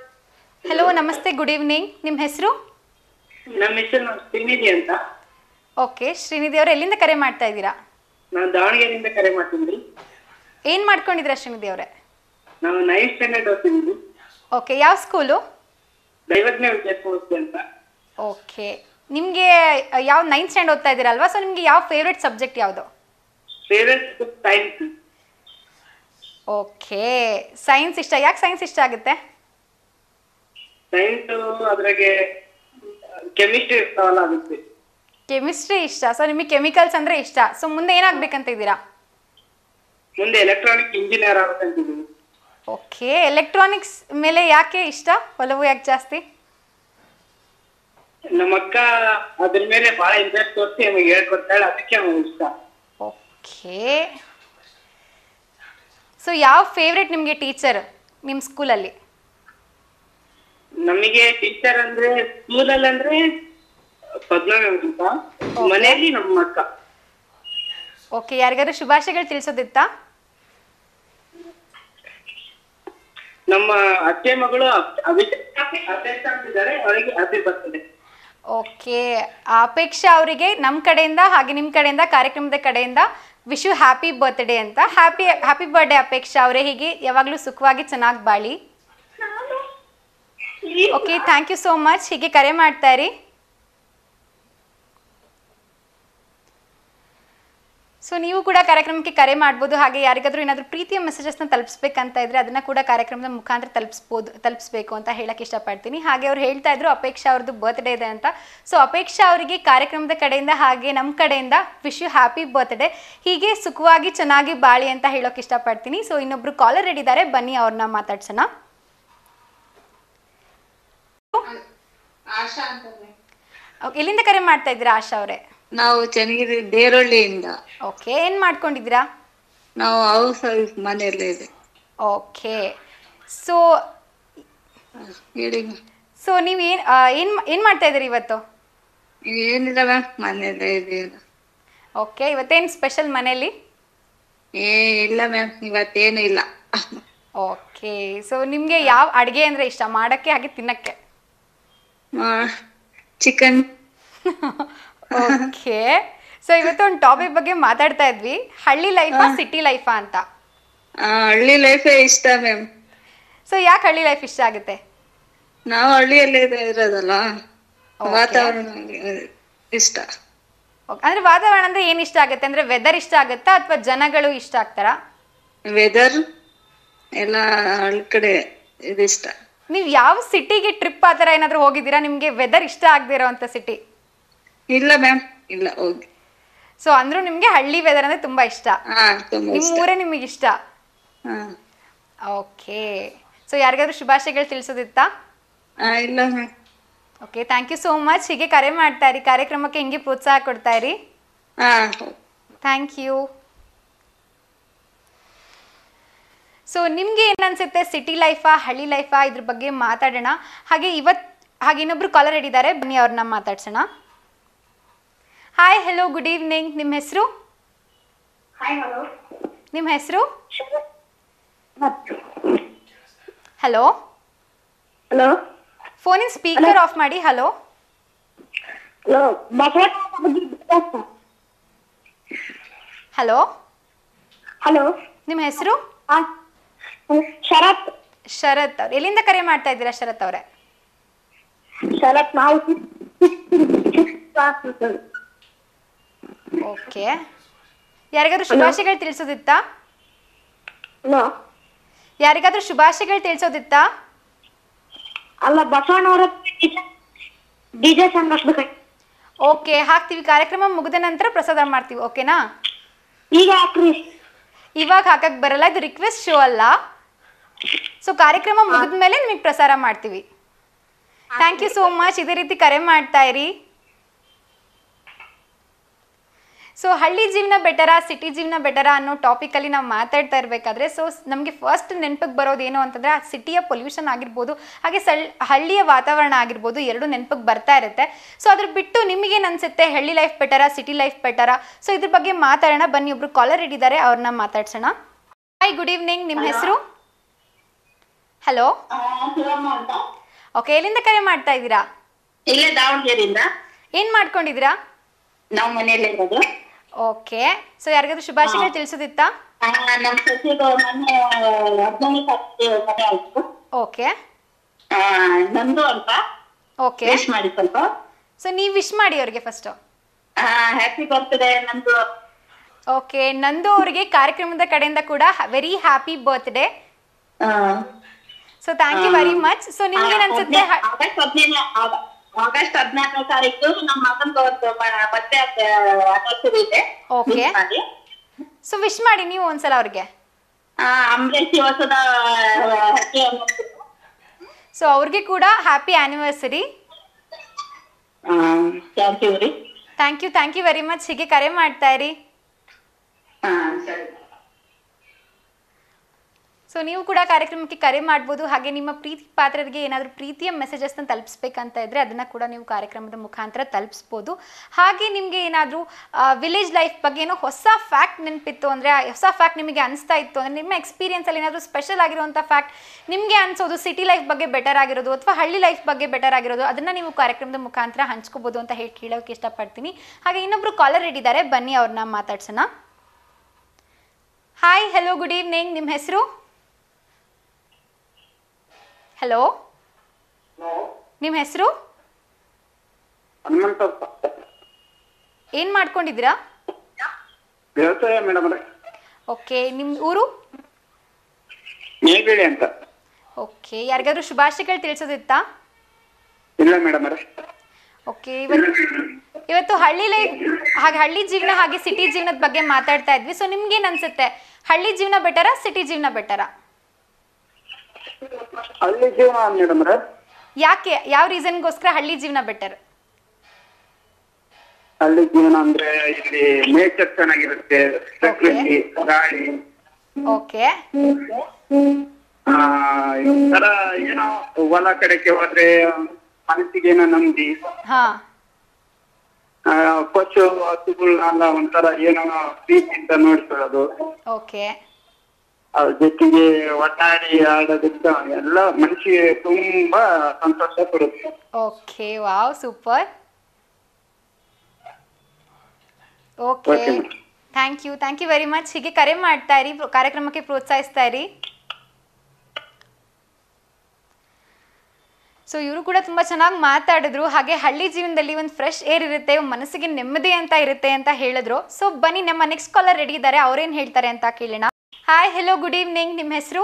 ಹಲೋ ನಮಸ್ತೆ ಗುಡ್ ಈವ್ನಿಂಗ್ ನಿಮ್ಮ ಹೆಸರು ನಮ್ಮ ಹೆಸರು ಸಿಮಿದಿ ಅಂತ ಓಕೆ ಶ್ರೀನಿಧಿ ಅವರು ಎಲ್ಲಿಂದ ಕರೆ ಮಾಡ್ತಾ ಇದ್ದೀರಾ ನಾನು ದಾವಣಗೆರೆಯಿಂದ ಕರೆ ಮಾಡ್ತೀನಿ ಏನು ಮಾಡ್ಕೊಂಡಿದ್ದೀರಾ ಶ್ರೀನಿಧಿ ಅವರೇ ನಾನು ನೈನ್ತ್ ಸ್ಟ್ಯಾಂಡರ್ಡ್ ಓದ್ತಿದ್ದೀನಿ ಓಕೆ ಯಾವ ಸ್ಕೂಲು ದೈವಜ್ಞ ವಿದ್ಯಾ ಸಂಸ್ಥೆ ಅಂತ ಓಕೆ ನಿಮಗೆ ಯಾವ ನೈನ್ತ್ ಸ್ಟ್ಯಾಂಡ್ ಓದ್ತಾ ಇದ್ದೀರಲ್ವಾ ಸೊ ನಿಮಗೆ ಯಾವ ಫೇವ್ರೆಟ್ ಸಬ್ಜೆಕ್ಟ್ ಯಾವುದು ಫೇವ್ರೆಟ್ ಸೈನ್ಸ್ ಓಕೆ ಸೈನ್ಸ್ ಇಷ್ಟ ಯಾಕೆ ಸೈನ್ಸ್ ಇಷ್ಟ ಆಗುತ್ತೆ ಸೈನ್ಸ್ ಅದ್ರಾಗೆ ಕೆಮಿಸ್ಟ್ರಿ ಇರ್ತಾವಲ್ಲ ಅದಕ್ಕೆ ಕೆಮಿಸ್ಟ್ರಿ ಇಷ್ಟ ಸೊ ನಿಮಗೆ ಕೆಮಿಕಲ್ಸ್ ಅಂದರೆ ಇಷ್ಟ ಸೊ ಮುಂದೆ ಏನಾಗಬೇಕಂತ ಇದ್ದೀರಾ ಮುಂದೆ ಎಲೆಕ್ಟ್ರಾನಿಕ್ ಇಂಜಿನಿಯರ್ ಆಗ್ಬೇಕಂತಿದ್ದೀನಿ ಓಕೆ ಎಲೆಕ್ಟ್ರಾನಿಕ್ಸ್ ಮೇಲೆ ಯಾಕೆ ಇಷ್ಟ ಒಲವು ಯಾಕೆ ಜಾಸ್ತಿ ನಮ್ಮ ಅಕ್ಕ ಅದ್ರ ಮೇಲೆ ಬಹಳ ಇಂಟ್ರೆಸ್ಟ್ ತೋರಿಸಿ ನಮಗೆ ಹೇಳ್ಕೊಡ್ತಾಳೆ ಅದಕ್ಕೆ ನಮಗೆ ಇಷ್ಟ ಓಕೆ ಸೊ ಯಾವ ಫೇವ್ರೆಟ್ ನಿಮಗೆ ಟೀಚರ್ ನಿಮ್ಮ ಸ್ಕೂಲಲ್ಲಿ ನಮಗೆ ಟೀಚರ್ ಅಂದ್ರೆ ಸ್ಕೂಲಲ್ಲಿ ಅಂದ್ರೆ ಪದ್ಮ ಮ್ಯಾಮ್ ಅಂತ ಮನೆಯಲ್ಲಿ ನಮ್ಮ ಅಕ್ಕ ಓಕೆ ಯಾರಿಗಾದ್ರು ಶುಭಾಶಯಗಳು ತಿಳಿಸೋದಿತ್ತಾ ನಮ್ಮ ಅತ್ತೆ ಮಗಳು ಅಭಿಷೇಕ್ ಅಧ್ಯಕ್ಷ ಅಂತಿದ್ದಾರೆ ಅವರಿಗೆ ಹ್ಯಾಪಿ ಬರ್ತದೆ ಓಕೆ ಅಪೇಕ್ಷಾ ಅವರಿಗೆ ನಮ್ಮ ಕಡೆಯಿಂದ ಹಾಗೆ ನಿಮ್ಮ ಕಡೆಯಿಂದ ಕಾರ್ಯಕ್ರಮದ ಕಡೆಯಿಂದ ವಿಶ್ ಯು ಹ್ಯಾಪಿ ಬರ್ತ್ಡೇ ಅಂತ ಹ್ಯಾಪಿ ಹ್ಯಾಪಿ ಬರ್ಡೇ ಅಪೇಕ್ಷಾ ಅವರೇ ಹೀಗೆ ಯಾವಾಗಲೂ ಸುಖವಾಗಿ ಚೆನ್ನಾಗಿ ಬಾಳಿ okay thank you so much ಹೀಗೆ ಕರೆ ಮಾಡ್ತಾ ಇರಿ ಸೊ ನೀವು ಕೂಡ ಕಾರ್ಯಕ್ರಮಕ್ಕೆ ಕರೆ ಮಾಡ್ಬೋದು ಹಾಗೆ ಯಾರಿಗಾದ್ರೂ ಏನಾದರೂ ಪ್ರೀತಿಯ ಮೆಸೇಜಸ್ನ ತಲುಪಿಸ್ಬೇಕಂತ ಇದ್ರೆ ಅದನ್ನ ಕೂಡ ಕಾರ್ಯಕ್ರಮದ ಮುಖಾಂತರ ತಲುಪಿಸ್ಬೋದು ತಲುಪಿಸ್ಬೇಕು ಅಂತ ಹೇಳಕ್ಕೆ ಇಷ್ಟಪಡ್ತೀನಿ ಹಾಗೆ ಅವ್ರು ಹೇಳ್ತಾ ಇದ್ರು ಅಪೇಕ್ಷಾ ಅವ್ರದ್ದು ಬರ್ತ್ಡೇ ಇದೆ ಅಂತ ಸೊ ಅಪೇಕ್ಷಾ ಅವರಿಗೆ ಕಾರ್ಯಕ್ರಮದ ಕಡೆಯಿಂದ ಹಾಗೆ ನಮ್ಮ ಕಡೆಯಿಂದ ವಿಶ್ ಯು ಹ್ಯಾಪಿ ಬರ್ತ್ಡೇ ಹೀಗೆ ಸುಖವಾಗಿ ಚೆನ್ನಾಗಿ ಬಾಳಿ ಅಂತ ಹೇಳೋಕೆ ಇಷ್ಟಪಡ್ತೀನಿ ಸೊ ಇನ್ನೊಬ್ರು ಕಾಲರ್ ಇದ್ದಾರೆ ಬನ್ನಿ ಅವ್ರನ್ನ ಮಾತಾಡ್ಸೋಣ ಓಕೆ ಎಲ್ಲಿಂದ ಕರೆ ಮಾಡ್ತಾ ಇದ್ದೀರಾ ಆಶಾ ಅವರೇ ನಾವು ಚನ್ನಗಿರಿ ದೇರೊಳ್ಳಿಯಿಂದ ಓಕೆ ಏನು ಮಾಡ್ಕೊಂಡಿದ್ದೀರಾ ನಾವು ಹೌಸ್ ವೈಫ್ ಮನೆಯಲ್ಲೇ ಇದೆ ಓಕೆ ಸೊ ಹೇಳಿ ಸೊ ನೀವು ಏನು ಏನು ಏನು ಮಾಡ್ತಾ ಇದ್ದೀರಿ ಇವತ್ತು ಏನಿಲ್ಲ ಮ್ಯಾಮ್ ಮನೆಯಲ್ಲೇ ಇದೆಯಲ್ಲ ಓಕೆ ಇವತ್ತೇನು ಸ್ಪೆಷಲ್ ಮನೇಲಿ ಏ ಇಲ್ಲ ಮ್ಯಾಮ್ ಇವತ್ತೇನು ಇಲ್ಲ ಓಕೆ ಸೊ ನಿಮಗೆ ಯಾವ ಅಡುಗೆ ಅಂದರೆ ಇಷ್ಟ ಮಾಡೋಕ್ಕೆ ಹಾಗೆ ತಿನ್ನಕ್ಕೆ ಚಿಕನ್ ಓಕೆ ಸೊ ಇವತ್ತು ಒಂದು ಟಾಪಿಕ್ ಬಗ್ಗೆ ಮಾತಾಡ್ತಾ ಇದ್ವಿ ಹಳ್ಳಿ ಲೈಫಾ ಸಿಟಿ ಲೈಫಾ ಅಂತ ಹಳ್ಳಿ ಲೈಫೇ ಇಷ್ಟ ಮ್ಯಾಮ್ ಸೊ ಯಾಕೆ ಹಳ್ಳಿ ಲೈಫ್ ಇಷ್ಟ ಆಗುತ್ತೆ ನಾವು ಹಳ್ಳಿಯಲ್ಲೇ ಇದೆ- ಇರೋದಲ್ಲ Okay. ವಾತಾವರಣ ಇಷ್ಟ Okay, ಅಂದ್ರೆ ವಾತಾವರಣ ಅಂದ್ರೆ ಏನು ಇಷ್ಟ ಆಗುತ್ತೆ ಅಂದ್ರೆ ವೆದರ್ ಇಷ್ಟ ಆಗುತ್ತಾ ಅಥವಾ ಜನಗಳು ಇಷ್ಟ ಆಗ್ತಾರಾ ವೆದರ್ ಎಲ್ಲ ಹಳ್ಳಿ ಕಡೆ ಇದು ಇಷ್ಟ ನೀವು ಯಾವ ಸಿಟಿಗೆ ಟ್ರಿಪ್ ಆ ಥರ ಏನಾದರೂ ಹೋಗಿದ್ದೀರಾ ನಿಮಗೆ ವೆದರ್ ಇಷ್ಟ ಆಗದೆ ಇರೋವಂಥ ಸಿಟಿ ಇಲ್ಲ ಮ್ಯಾಮ್ ಇಲ್ಲ ಹೋಗಿ ಸೊ ಅಂದ್ರೂ ನಿಮಗೆ ಹಳ್ಳಿ ವೆದರ್ ಅಂದ್ರೆ ತುಂಬಾ ಇಷ್ಟ ಹಾ ತುಂಬಾ ನಿಮ್ಮ ಇಷ್ಟ ಊರೇ ನಿಮಗೆ ಇಷ್ಟ ಹಾ ಓಕೆ ಸೊ ಯಾರಿಗಾದ್ರೂ ಶುಭಾಶಯಗಳು ತಿಳಿಸೋದಿತ್ತಾ ಹಾ ಇಲ್ಲ ma'am okay thank you so much ಹೀಗೆ ಕರೆ ಮಾಡ್ತಾ ಇರಿ ಕಾರ್ಯಕ್ರಮಕ್ಕೆ ಹಿಂಗೆ ಪ್ರೋತ್ಸಾಹ ಕೊಡ್ತಾ ಇರಿ ಹಾ ಥ್ಯಾಂಕ್ ಯು ಸೊ ನಿಮಗೆ ಏನನ್ಸುತ್ತೆ ಸಿಟಿ ಲೈಫಾ ಹಳ್ಳಿ ಲೈಫಾ ಇದ್ರ ಬಗ್ಗೆ ಮಾತಾಡೋಣ ಹಾಗೆ ಇವತ್ತು ಹಾಗೆ ಇನ್ನೊಬ್ರು ಕಾಲರ್ ಇದ್ದಾರೆ ಬನ್ನಿ ಅವ್ರನ್ನ ಮಾತಾಡ್ಸೋಣ ಹಾಯ್ ಹೆಲೋ ಗುಡ್ ಈವ್ನಿಂಗ್ ನಿಮ್ಮ ಹೆಸರು ನಿಮ್ಮ ಹೆಸರು ಹಲೋ ಹಲೋ ಫೋನಿನ ಸ್ಪೀಕರ್ ಆಫ್ ಮಾಡಿ hello hello Basavanna hello hello ನಿಮ್ಮ ಹೆಸರು ಶರತ್ ಶರತ್ ಅವ್ರು ಎಲ್ಲಿಂದ ಕರೆ ಮಾಡ್ತಾ ಇದ್ದೀರಾ ಶರತ್ ಅವರೇ ಶರತ್ ನಾವು ಓಕೆ ಯಾರಿಗಾದ್ರೂ ಶುಭಾಶಯಗಳು ತಿಳಿಸೋದಿತ್ತಾ ಹಲೋ ಯಾರಿಗಾದ್ರೂ ಶುಭಾಶಯಗಳು ತಿಳಿಸೋದಿತ್ತಾ ಅಲ್ಲ ಬಸವಣ್ಣವರ ಡಿಜೆ ಸಾಂಗ್ ಹಾಕ್ಬೇಕಾಯ್ತು ಓಕೆ ಹಾಕ್ತೀವಿ ಕಾರ್ಯಕ್ರಮ ಮುಗಿದ ನಂತರ ಪ್ರಸಾದ ಮಾಡ್ತೀವಿ ಓಕೆನಾ ಈಗ ಹಾಕ್ರಿ ಇವಾಗ ಹಾಕಕ್ ಬರಲ್ಲ ಇದು ರಿಕ್ವೆಸ್ಟ್ ಶೋ ಅಲ್ಲ ಸೊ ಕಾರ್ಯಕ್ರಮ ಮುಗಿದ ಮೇಲೆ ನಿಮಗೆ ಪ್ರಸಾರ ಮಾಡ್ತೀವಿ ಥ್ಯಾಂಕ್ ಯು ಸೋ ಮಚ್ ಇದೇ ರೀತಿ ಕರೆ ಮಾಡ್ತಾ ಇರಿ ಸೊ ಹಳ್ಳಿ ಜೀವನ ಬೆಟರಾ ಸಿಟಿ ಜೀವನ ಬೆಟರಾ ಅನ್ನೋ ಟಾಪಿಕಲ್ಲಿ ನಾವು ಮಾತಾಡ್ತಾ ಇರಬೇಕಾದ್ರೆ ಸೊ ನಮಗೆ ಫಸ್ಟ್ ನೆನಪಿಗೆ ಬರೋದು ಏನು ಅಂತಂದರೆ ಆ ಸಿಟಿಯ ಪೊಲ್ಯೂಷನ್ ಆಗಿರ್ಬೋದು ಹಾಗೆ ಸಳ್ ಹಳ್ಳಿಯ ವಾತಾವರಣ ಆಗಿರ್ಬೋದು ಎರಡು ನೆನಪಿಗೆ ಬರ್ತಾ ಇರುತ್ತೆ ಸೊ ಅದ್ರ ಬಿಟ್ಟು ನಿಮಗೇನು ಅನಿಸುತ್ತೆ ಹಳ್ಳಿ ಲೈಫ್ ಬೆಟರಾ ಸಿಟಿ ಲೈಫ್ ಬೆಟರಾ ಸೊ ಇದ್ರ ಬಗ್ಗೆ ಮಾತಾಡೋಣ ಬನ್ನಿ ಒಬ್ರು ಕಾಲರ್ ಇಟ್ಟಿದ್ದಾರೆ ಅವ್ರನ್ನ ಮಾತಾಡ್ಸೋಣ ಹಾಯ್ ಗುಡ್ ಈವ್ನಿಂಗ್ ನಿಮ್ಮ ಹೆಸರು ಹಲೋ ಓಕೆ ಎಲ್ಲಿಂದ ಕರೆ ಮಾಡ್ತಾ ಇದ್ದೀರಾ ಇಲ್ಲೇ ದಾವಣಗೆರೆಯಿಂದ ಏನು ಮಾಡ್ಕೊಂಡಿದ್ದೀರಾ ನಾವ್ ಮನೇಲಿ ಇರೋದು ಓಕೆ ಸೊ ಯಾರಿಗಾದ್ರೂ ಶುಭಾಶಯಗಳು ತಿಳಿಸೋದಿತ್ತಾ ಆ, ನಮ್ ಸೊಸೆದು ಮೊನ್ನೆ ಹದಿನೈದು ತಾರೀಕಿಗೆ ಮನೆ ಆಯ್ತು ಓಕೆ ಆ, ನಂದು ಅಂತ ಓಕೆ ವಿಶ್ ಮಾಡಿ ಸ್ವಲ್ಪ ಸೊ ನೀವು ವಿಶ್ ಮಾಡಿ ಅವ್ರಿಗೆ ಫಸ್ಟು ಹ್ಯಾಪಿ ಬರ್ತ್ಡೇ ನಂದು ಓಕೆ ನಂದು ಅವರಿಗೆ ಕಾರ್ಯಕ್ರಮದ ಕಡೆಯಿಂದ ಕೂಡ ವೆರಿ ಹ್ಯಾಪಿ ಬರ್ತ್ಡೇ ಆ, so thank you very much so ನಿಮ್ಗೆ ಅನ್ಸುತ್ತೆ ಹ- ಆಗಸ್ಟ್ ಹದಿನೈದು ಆಗಸ್ಟ್ ಹದಿನಾಲ್ಕನೇ ತಾರೀಕು ನಮ್ಮ ಮಗನ್ ಮತ್ತೆ ಆನಿವರ್ಸರಿ ಇದೆ Okay. Wish ಮಾಡಿ ಸೊ ವಿಶ್ ಮಾಡಿ ನೀವು ಒಂದ್ಸಲ ಅವ್ರಿಗೆ ಆ, ಅಂಬರೀಷ್ ಹೊಸದ ಹ್ಯಾಪಿ ಸೊ ಅವ್ರಿಗೆ ಕೂಡ ಹ್ಯಾಪಿ ಆನಿವರ್ಸರಿ ಥ್ಯಾಂಕ್ ಯು ರೀ thank you thank you very much ಹೀಗೆ ಕರೆ ಮಾಡ್ತಾ ಇರಿ ಹಾ ಸರಿ ಸೊ ನೀವು ಕೂಡ ಕಾರ್ಯಕ್ರಮಕ್ಕೆ ಕರೆ ಮಾಡ್ಬೋದು ಹಾಗೆ ನಿಮ್ಮ ಪ್ರೀತಿ ಪಾತ್ರರಿಗೆ ಏನಾದರೂ ಪ್ರೀತಿಯ ಮೆಸೇಜಸ್ನ ತಲುಪಿಸ್ಬೇಕಂತ ಇದ್ರೆ ಅದನ್ನ ಕೂಡ ನೀವು ಕಾರ್ಯಕ್ರಮದ ಮುಖಾಂತರ ತಲುಪಿಸ್ಬೋದು ಹಾಗೆ ನಿಮಗೆ ಏನಾದರೂ ವಿಲೇಜ್ ಲೈಫ್ ಬಗ್ಗೆ ಏನೋ ಹೊಸ ಫ್ಯಾಕ್ಟ್ ನೆನಪಿತ್ತು ಅಂದರೆ ಹೊಸ ಫ್ಯಾಕ್ಟ್ ನಿಮಗೆ ಅನಿಸ್ತಾ ಇತ್ತು ಅಂದರೆ ನಿಮ್ಮ ಎಕ್ಸ್ಪೀರಿಯನ್ಸಲ್ಲಿ ಏನಾದರೂ ಸ್ಪೆಷಲ್ ಆಗಿರುವಂಥ ಫ್ಯಾಕ್ಟ್ ನಿಮಗೆ ಅನಿಸೋದು ಸಿಟಿ ಲೈಫ್ ಬಗ್ಗೆ ಬೆಟರ್ ಆಗಿರೋದು ಅಥವಾ ಹಳ್ಳಿ ಲೈಫ್ ಬಗ್ಗೆ ಬೆಟರ್ ಆಗಿರೋದು ಅದನ್ನು ನೀವು ಕಾರ್ಯಕ್ರಮದ ಮುಖಾಂತರ ಹಂಚ್ಕೋಬೋದು ಅಂತ ಹೇಳಿ ಕೇಳೋಕೆ ಇಷ್ಟಪಡ್ತೀನಿ ಹಾಗೆ ಇನ್ನೊಬ್ರು ಕಾಲರ್ ಇಟ್ಟಿದ್ದಾರೆ ಬನ್ನಿ ಅವ್ರನ್ನ ಮಾತಾಡ್ಸೋಣ ಹಾಯ್ ಹಲೋ ಗುಡ್ ಈವ್ನಿಂಗ್ ನಿಮ್ಮ ಹೆಸರು ಹಲೋ ನಿಮ್ಮ ಹೆಸರು ಹನುಮಂತಪ್ಪ ಏನು ಮಾಡ್ಕೊಂಡಿದ್ದೀರಾ ವ್ಯವಸಾಯ ಮೇಡಮ್ ಅವ್ರೆ ಓಕೆ ನಿಮ್ಮ ಊರು ನೇಗಿಳಿ ಅಂತ ಓಕೆ ಯಾರಿಗಾದ್ರೂ ಶುಭಾಶಯಗಳು ತಿಳಿಸೋದಿತ್ತಾ ಇಲ್ಲ ಮೇಡಮ್ ಅವ್ರೆ ಓಕೆ ಇವತ್ತು ಇವತ್ತು ಹಳ್ಳಿ ಲೈಫ್ ಹಾಗೆ ಹಳ್ಳಿ ಜೀವನ ಹಾಗೆ ಸಿಟಿ ಜೀವನದ ಬಗ್ಗೆ ಮಾತಾಡ್ತಾ ಇದ್ವಿ ಸೊ ನಿಮ್ಗೇನು ಅನ್ಸುತ್ತೆ ಹಳ್ಳಿ ಜೀವನ ಬೆಟರಾ ಸಿಟಿ ಜೀವನ ಬೆಟರಾ ಹಳ್ಳಿ ಜೀವನ ಮೇಡಮ್ ಅವ್ರೆ ಯಾಕೆ ಯಾವ ರೀಸನ್ಗೋಸ್ಕರ ಹಳ್ಳಿ ಜೀವನ ಬೆಟರ್ ಹಳ್ಳಿ ಜೀವನ ಅಂದ್ರೆ ಇಲ್ಲಿ ನೇಚರ್ ಚೆನ್ನಾಗಿರುತ್ತೆ ಪ್ರಕೃತಿ ಗಾಳಿ ಓಕೆ ಆ ಈ ತರ ಏನೋ ಹೊಲ ಕಡೆಗೆ ಹೋದ್ರೆ ಮನಸ್ಸಿಗೆ ಏನೋ ನೆಮ್ಮದಿ ಹಾಂ ಆ, ಪಶು ಹಸುಗಳನ್ನೆಲ್ಲ ಒಂಥರ ಏನೋ ಪ್ರೀತಿಯಿಂದ ನೋಡ್ಕೊಳ್ಳೋದು ಓಕೆ ಅದ್ರ ಜೊತೆಗೆ ಒಟ್ಟಾಡಿ ಆಡೋದ್ರಿಂದ ಎಲ್ಲ ಮನಸ್ಸಿಗೆ ತುಂಬಾ ಸಂತೋಷ ಕೊಡುತ್ತೆ okay wow super okay Okay, ma'am. Thank you thank you very much ಹೀಗೆ ಕರೆ ಮಾಡ್ತಾ ಇರಿ ಪ್ರೋ- ಕಾರ್ಯಕ್ರಮಕ್ಕೆ ಪ್ರೋತ್ಸಾಹಿಸ್ತಾ ಇರಿ ಸೊ ಇವರು ಕೂಡ ತುಂಬ ಚೆನ್ನಾಗಿ ಮಾತಾಡಿದ್ರು ಹಾಗೆ ಹಳ್ಳಿ ಜೀವನದಲ್ಲಿ ಒಂದು ಫ್ರೆಶ್ ಏರ್ ಇರುತ್ತೆ ಮನಸ್ಸಿಗೆ ನೆಮ್ಮದಿ ಅಂತ ಇರುತ್ತೆ ಅಂತ ಹೇಳಿದ್ರು ಸೊ ಬನ್ನಿ ನಮ್ಮ ನೆಕ್ಸ್ಟ್ ಕಾಲರ್ ರೆಡಿ ಇದ್ದಾರೆ ಅವ್ರೇನು ಹೇಳ್ತಾರೆ ಅಂತ ಕೇಳೋಣ ಹಾಯ್ ಹೆಲೋ ಗುಡ್ ಈವ್ನಿಂಗ್ ನಿಮ್ಮ ಹೆಸರು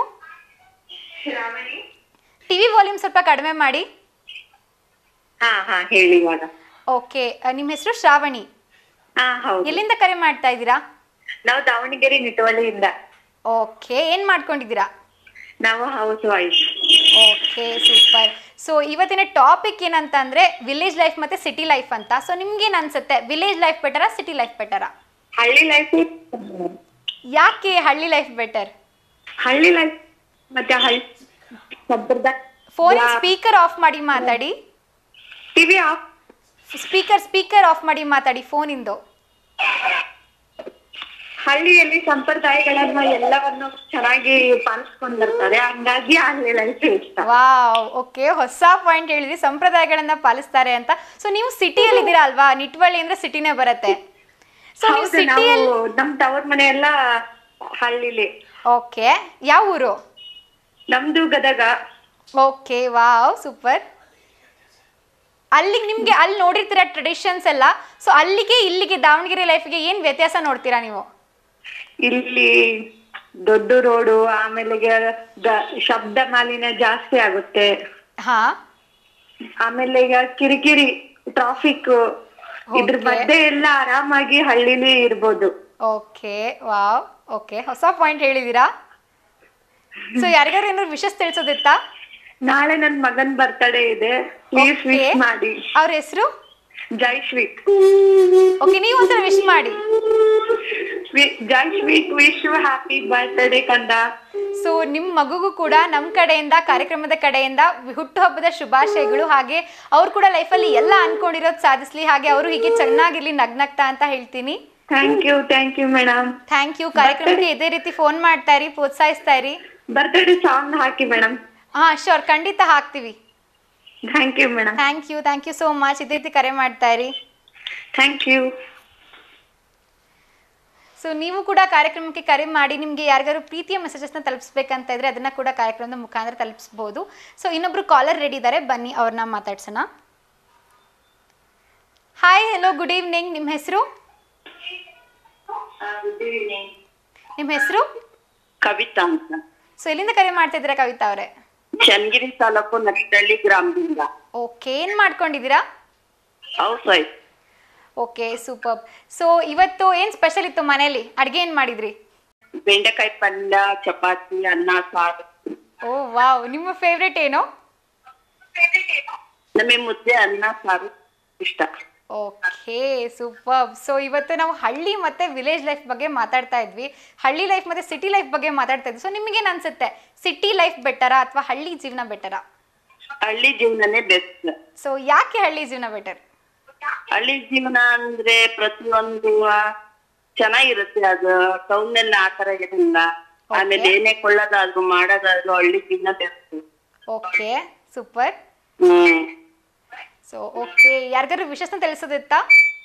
ಟಿವಿ ವಾಲ್ಯೂಮ್ ಸ್ವಲ್ಪ ಕಡಿಮೆ ಮಾಡಿ ಹಾ ಹಾ ಹೇಳಿ ಇವಾಗ ಓಕೆ ನಿಮ್ಮ ಹೆಸರು ಶ್ರಾವಣಿ ಹಾ ಹೌದು ಎಲ್ಲಿಂದ ಕರೆ ಮಾಡ್ತಾ ಇದ್ದೀರಾ ನಾವು ದಾವಣಗೆರೆ ನಿಟವಳ್ಳಿಯಿಂದ ಓಕೆ ಏನ್ ಮಾಡ್ಕೊಂಡಿದ್ದೀರಾ ನಾವು house wife okay super so ಇವತ್ತಿನ ಟಾಪಿಕ್ ಏನಂತ ಅಂದ್ರೆ ವಿಲೇಜ್ ಲೈಫ್ ಮತ್ತೆ ಸಿಟಿ ಲೈಫ್ ಅಂತ ಸೊ ನಿಮ್ಗೇನ್ ಅನ್ಸುತ್ತೆ ವಿಲೇಜ್ ಲೈಫ್ ಬೆಟರಾ ಸಿಟಿ ಲೈಫ್ ಬೆಟರಾ ಹಳ್ಳಿ ಲೈಫ್ ಯಾಕೆ ಹಳ್ಳಿ ಲೈಫ್ ಬೆಟರ್ ಹಳ್ಳಿ ಲೈಫ್ ಮತ್ತೆ ಹಳ್ಳಿ ಸಂಪ್ರದಾಯ ಫೋನ್ ಸ್ಪೀಕರ್ ಆಫ್ ಮಾಡಿ ಮಾತಾಡಿ TV off speaker speaker off ಮಾಡಿ ಮಾತಾಡಿ ಫೋನಿಂದು ಹಳ್ಳಿಯಲ್ಲಿ ಸಂಪ್ರದಾಯಗಳನ್ನ ಎಲ್ಲವನ್ನು ಚೆನ್ನಾಗಿ ಪಾಲಿಸ್ಕೊಂಡ್ ಬರ್ತಾರೆ ಹಂಗಾಗಿ ಹಳ್ಳಿ ಲೈಫ್ ಇಷ್ಟ ವಾವ್ ಓಕೆ ಹೊಸ ಪಾಯಿಂಟ್ ಹೇಳಿದ್ರಿ ಸಂಪ್ರದಾಯಗಳನ್ನ ಪಾಲಿಸ್ತಾರೆ ಅಂತ ಸೊ ನೀವು ಸಿಟಿಯಲ್ಲಿ ಇದ್ದೀರಾ ಅಲ್ವಾ ನಿಟ್ವಳ್ಳಿ ಅಂದ್ರೆ ಸಿಟಿನೇ ಬರುತ್ತೆ ಸೊ ನೀವು ಹೌದು ನಾವು ಸಿಟಿಯಲ್ಲಿ ನಮ್ ತವರ್ ಮನೆ ಎಲ್ಲ ಹಳ್ಳಿಲಿ ಓಕೆ ಯಾವ ಊರು ನಮ್ದು ಗದಗ ಓಕೆ ವಾವ್ ಸೂಪರ್ ಅಲ್ಲಿಗೆ ನಿಮಗೆ ಅಲ್ಲಿ ನೋಡಿರ್ತೀರ ಟ್ರೆಡಿಷನ್ಸ್ ಎಲ್ಲ ಸೊ ಅಲ್ಲಿಗೆ ಇಲ್ಲಿಗೆ ದಾವಣಗೆರೆ ಲೈಫ್ಗೆ ಏನು ವ್ಯತ್ಯಾಸ ನೋಡ್ತೀರಾ ನೀವು ಇಲ್ಲಿ ದೊಡ್ಡ ರೋಡು ಆಮೇಲೆ ಗ- ಶಬ್ದ ಮಾಲಿನ್ಯ ಜಾಸ್ತಿ ಆಗುತ್ತೆ ಹಾ ಆಮೇಲೆ ಈಗ ಕಿರಿಕಿರಿ ಟ್ರಾಫಿಕ್ ಇದ್ರ Okay. ಮಧ್ಯೆ ಎಲ್ಲ ಆರಾಮಾಗಿ ಹಳ್ಳಿಲಿ ಇರ್ಬೋದು ಓಕೆ ವಾವ್ ಓಕೆ ಹೊಸ ಪಾಯಿಂಟ್ ಹೇಳಿದ್ದೀರಾ ಸೊ ಯಾರಿಗಾರು ಏನಾದ್ರು ವಿಶಸ್ ತಿಳಿಸೋದಿತ್ತಾ ನಾಳೆ ನನ್ ಮಗನ್ ಬರ್ತಡೇ ಇದೆ ಪ್ಲೀಸ್ Okay. ವಿಶ್ ಮಾಡಿ ಅವ್ರ ಹೆಸರು ಜೈ ಸ್ವೀಟ್ ಓಕೆ ನೀವು ಒಂದ್ಸಲ ವಿಶ್ ಮಾಡಿ ಜೈ sweet wish you happy birthday ಕಂದ ಸೊ ನಿಮ್ಮ ಮಗುಗೂ ಕೂಡ ನಮ್ಮ ಕಡೆಯಿಂದ ಕಾರ್ಯಕ್ರಮದ ಕಡೆಯಿಂದ ಹುಟ್ಟುಹಬ್ಬದ ಶುಭಾಶಯಗಳು ಹಾಗೆ ಅವ್ರು ಕೂಡ ಲೈಫಲ್ಲಿ ಎಲ್ಲ ಅನ್ಕೊಂಡಿರೋದು ಸಾಧಿಸ್ಲಿ ಹಾಗೆ ಅವರು ಹೀಗೆ ಚೆನ್ನಾಗಿರ್ಲಿ ನಗ್ನಗ್ತಾ ಅಂತ ಹೇಳ್ತೀನಿ thank you thank you madam thank you ಕಾರ್ಯಕ್ರಮಕ್ಕೆ ಇದೇ ರೀತಿ ಫೋನ್ ಮಾಡ್ತಾ ಇರಿ ಪ್ರೋತ್ಸಾಹಿಸ್ತಾ ಇರಿ ಬರ್ತ್ಡೇ ಸಾಂಗ್ ಹಾಕಿ ಮೇಡಮ್ ಹಾಂ ಶೋರ್ ಖಂಡಿತ ಹಾಕ್ತೀವಿ thank you madam thank you thank you so much ಇದೇ ರೀತಿ ಕರೆ ಮಾಡ್ತಾ ಇರಿ ಥ್ಯಾಂಕ್ ಯು ಸೊ ನೀವು ಕೂಡ ಕಾರ್ಯಕ್ರಮಕ್ಕೆ ಕರೆ ಮಾಡಿ ನಿಮಗೆ ಯಾರಿಗಾರು ಪ್ರೀತಿಯ ಮೆಸೇಜಸ್ನ ತಲುಪಿಸ್ಬೇಕಂತ ಇದ್ರೆ ಅದನ್ನ ಕೂಡ ಕಾರ್ಯಕ್ರಮದ ಮುಖಾಂತರ ತಲುಪಿಸ್ಬೋದು ಸೊ ಇನ್ನೊಬ್ರು ಕಾಲರ್ ರೆಡಿ ಇದ್ದಾರೆ ಬನ್ನಿ ಅವ್ರನ್ನ ಮಾತಾಡ್ಸೋಣ ಹಾಯ್ ಹೆಲೋ ಗುಡ್ ಈವ್ನಿಂಗ್ ನಿಮ್ಮ ಹೆಸರು ನಿಮ್ಮ ಹೆಸರು ಕವಿತಾ ಅಂತ ಸೊ ಎಲ್ಲಿಂದ ಕರೆ ಮಾಡ್ತಾ ಇದ್ದೀರಾ ಕವಿತಾ ಅವರೇ ಚನ್ನಗಿರಿ ತಾಲೂಕು ನರಿತಳ್ಳಿ ಗ್ರಾಮದಿಂದ ಓಕೆ ಏನು ಮಾಡ್ಕೊಂಡಿದ್ದೀರಾ house wife okay super so ಇವತ್ತು ಏನು ಸ್ಪೆಷಲ್ ಇತ್ತು ಮನೇಲಿ ಅಡುಗೆ ಏನು ಮಾಡಿದ್ರಿ ಬೆಂಡೆಕಾಯಿ ಪಲ್ಯ ಚಪಾತಿ ಅನ್ನ ಸಾರು ಓ ವಾವ್ ನಿಮ್ಮ ಫೇವ್ರೇಟ್ ಏನು ನಮಗೆ ಮುದ್ದೆ ಅನ್ನ ಸಾರು ಇಷ್ಟ ಓಕೆ ಸೂಪರ್ ಸೊ ಇವತ್ತು ನಾವು ಹಳ್ಳಿ ಮತ್ತೆ ವಿಲೇಜ್ ಲೈಫ್ ಬಗ್ಗೆ ಮಾತಾಡ್ತಾ ಇದ್ವಿ ಹಳ್ಳಿ ಲೈಫ್ ಮತ್ತೆ ಸಿಟಿ ಲೈಫ್ ಬಗ್ಗೆ ಮಾತಾಡ್ತಾ ಇದ್ವಿ ಸೊ ನಿಮಗೇನು ಅನ್ಸುತ್ತೆ ಸಿಟಿ ಲೈಫ್ ಬೆಟರಾ ಅಥವಾ ಹಳ್ಳಿ ಜೀವನ ಬೆಟರಾ ಹಳ್ಳಿ ಜೀವನನೇ ಬೆಸ್ಟ್ ಸೊ ಯಾಕೆ ಹಳ್ಳಿ ಜೀವನ ಬೆಟರ್ ಹಳ್ಳಿ ಜೀವನ ಅಂದ್ರೆ ಪ್ರತಿಯೊಂದು ಆ, ಚೆನ್ನಾಗಿರುತ್ತೆ ಅದು ಟೌನ್ ನಲ್ಲಿ ಆತರ ಇರಲ್ಲ ಆಮೇಲೆ ಏನೇ ಕೊಳ್ಳೋದಾದ್ರು ಮಾಡೋದಾದ್ರು ಹಳ್ಳಿ ಜೀವನ best okay super hmm so okay ಯಾರಿಗಾದ್ರು ವಿಶೇಷನ ತಿಳಿಸೋದಿತ್ತಾ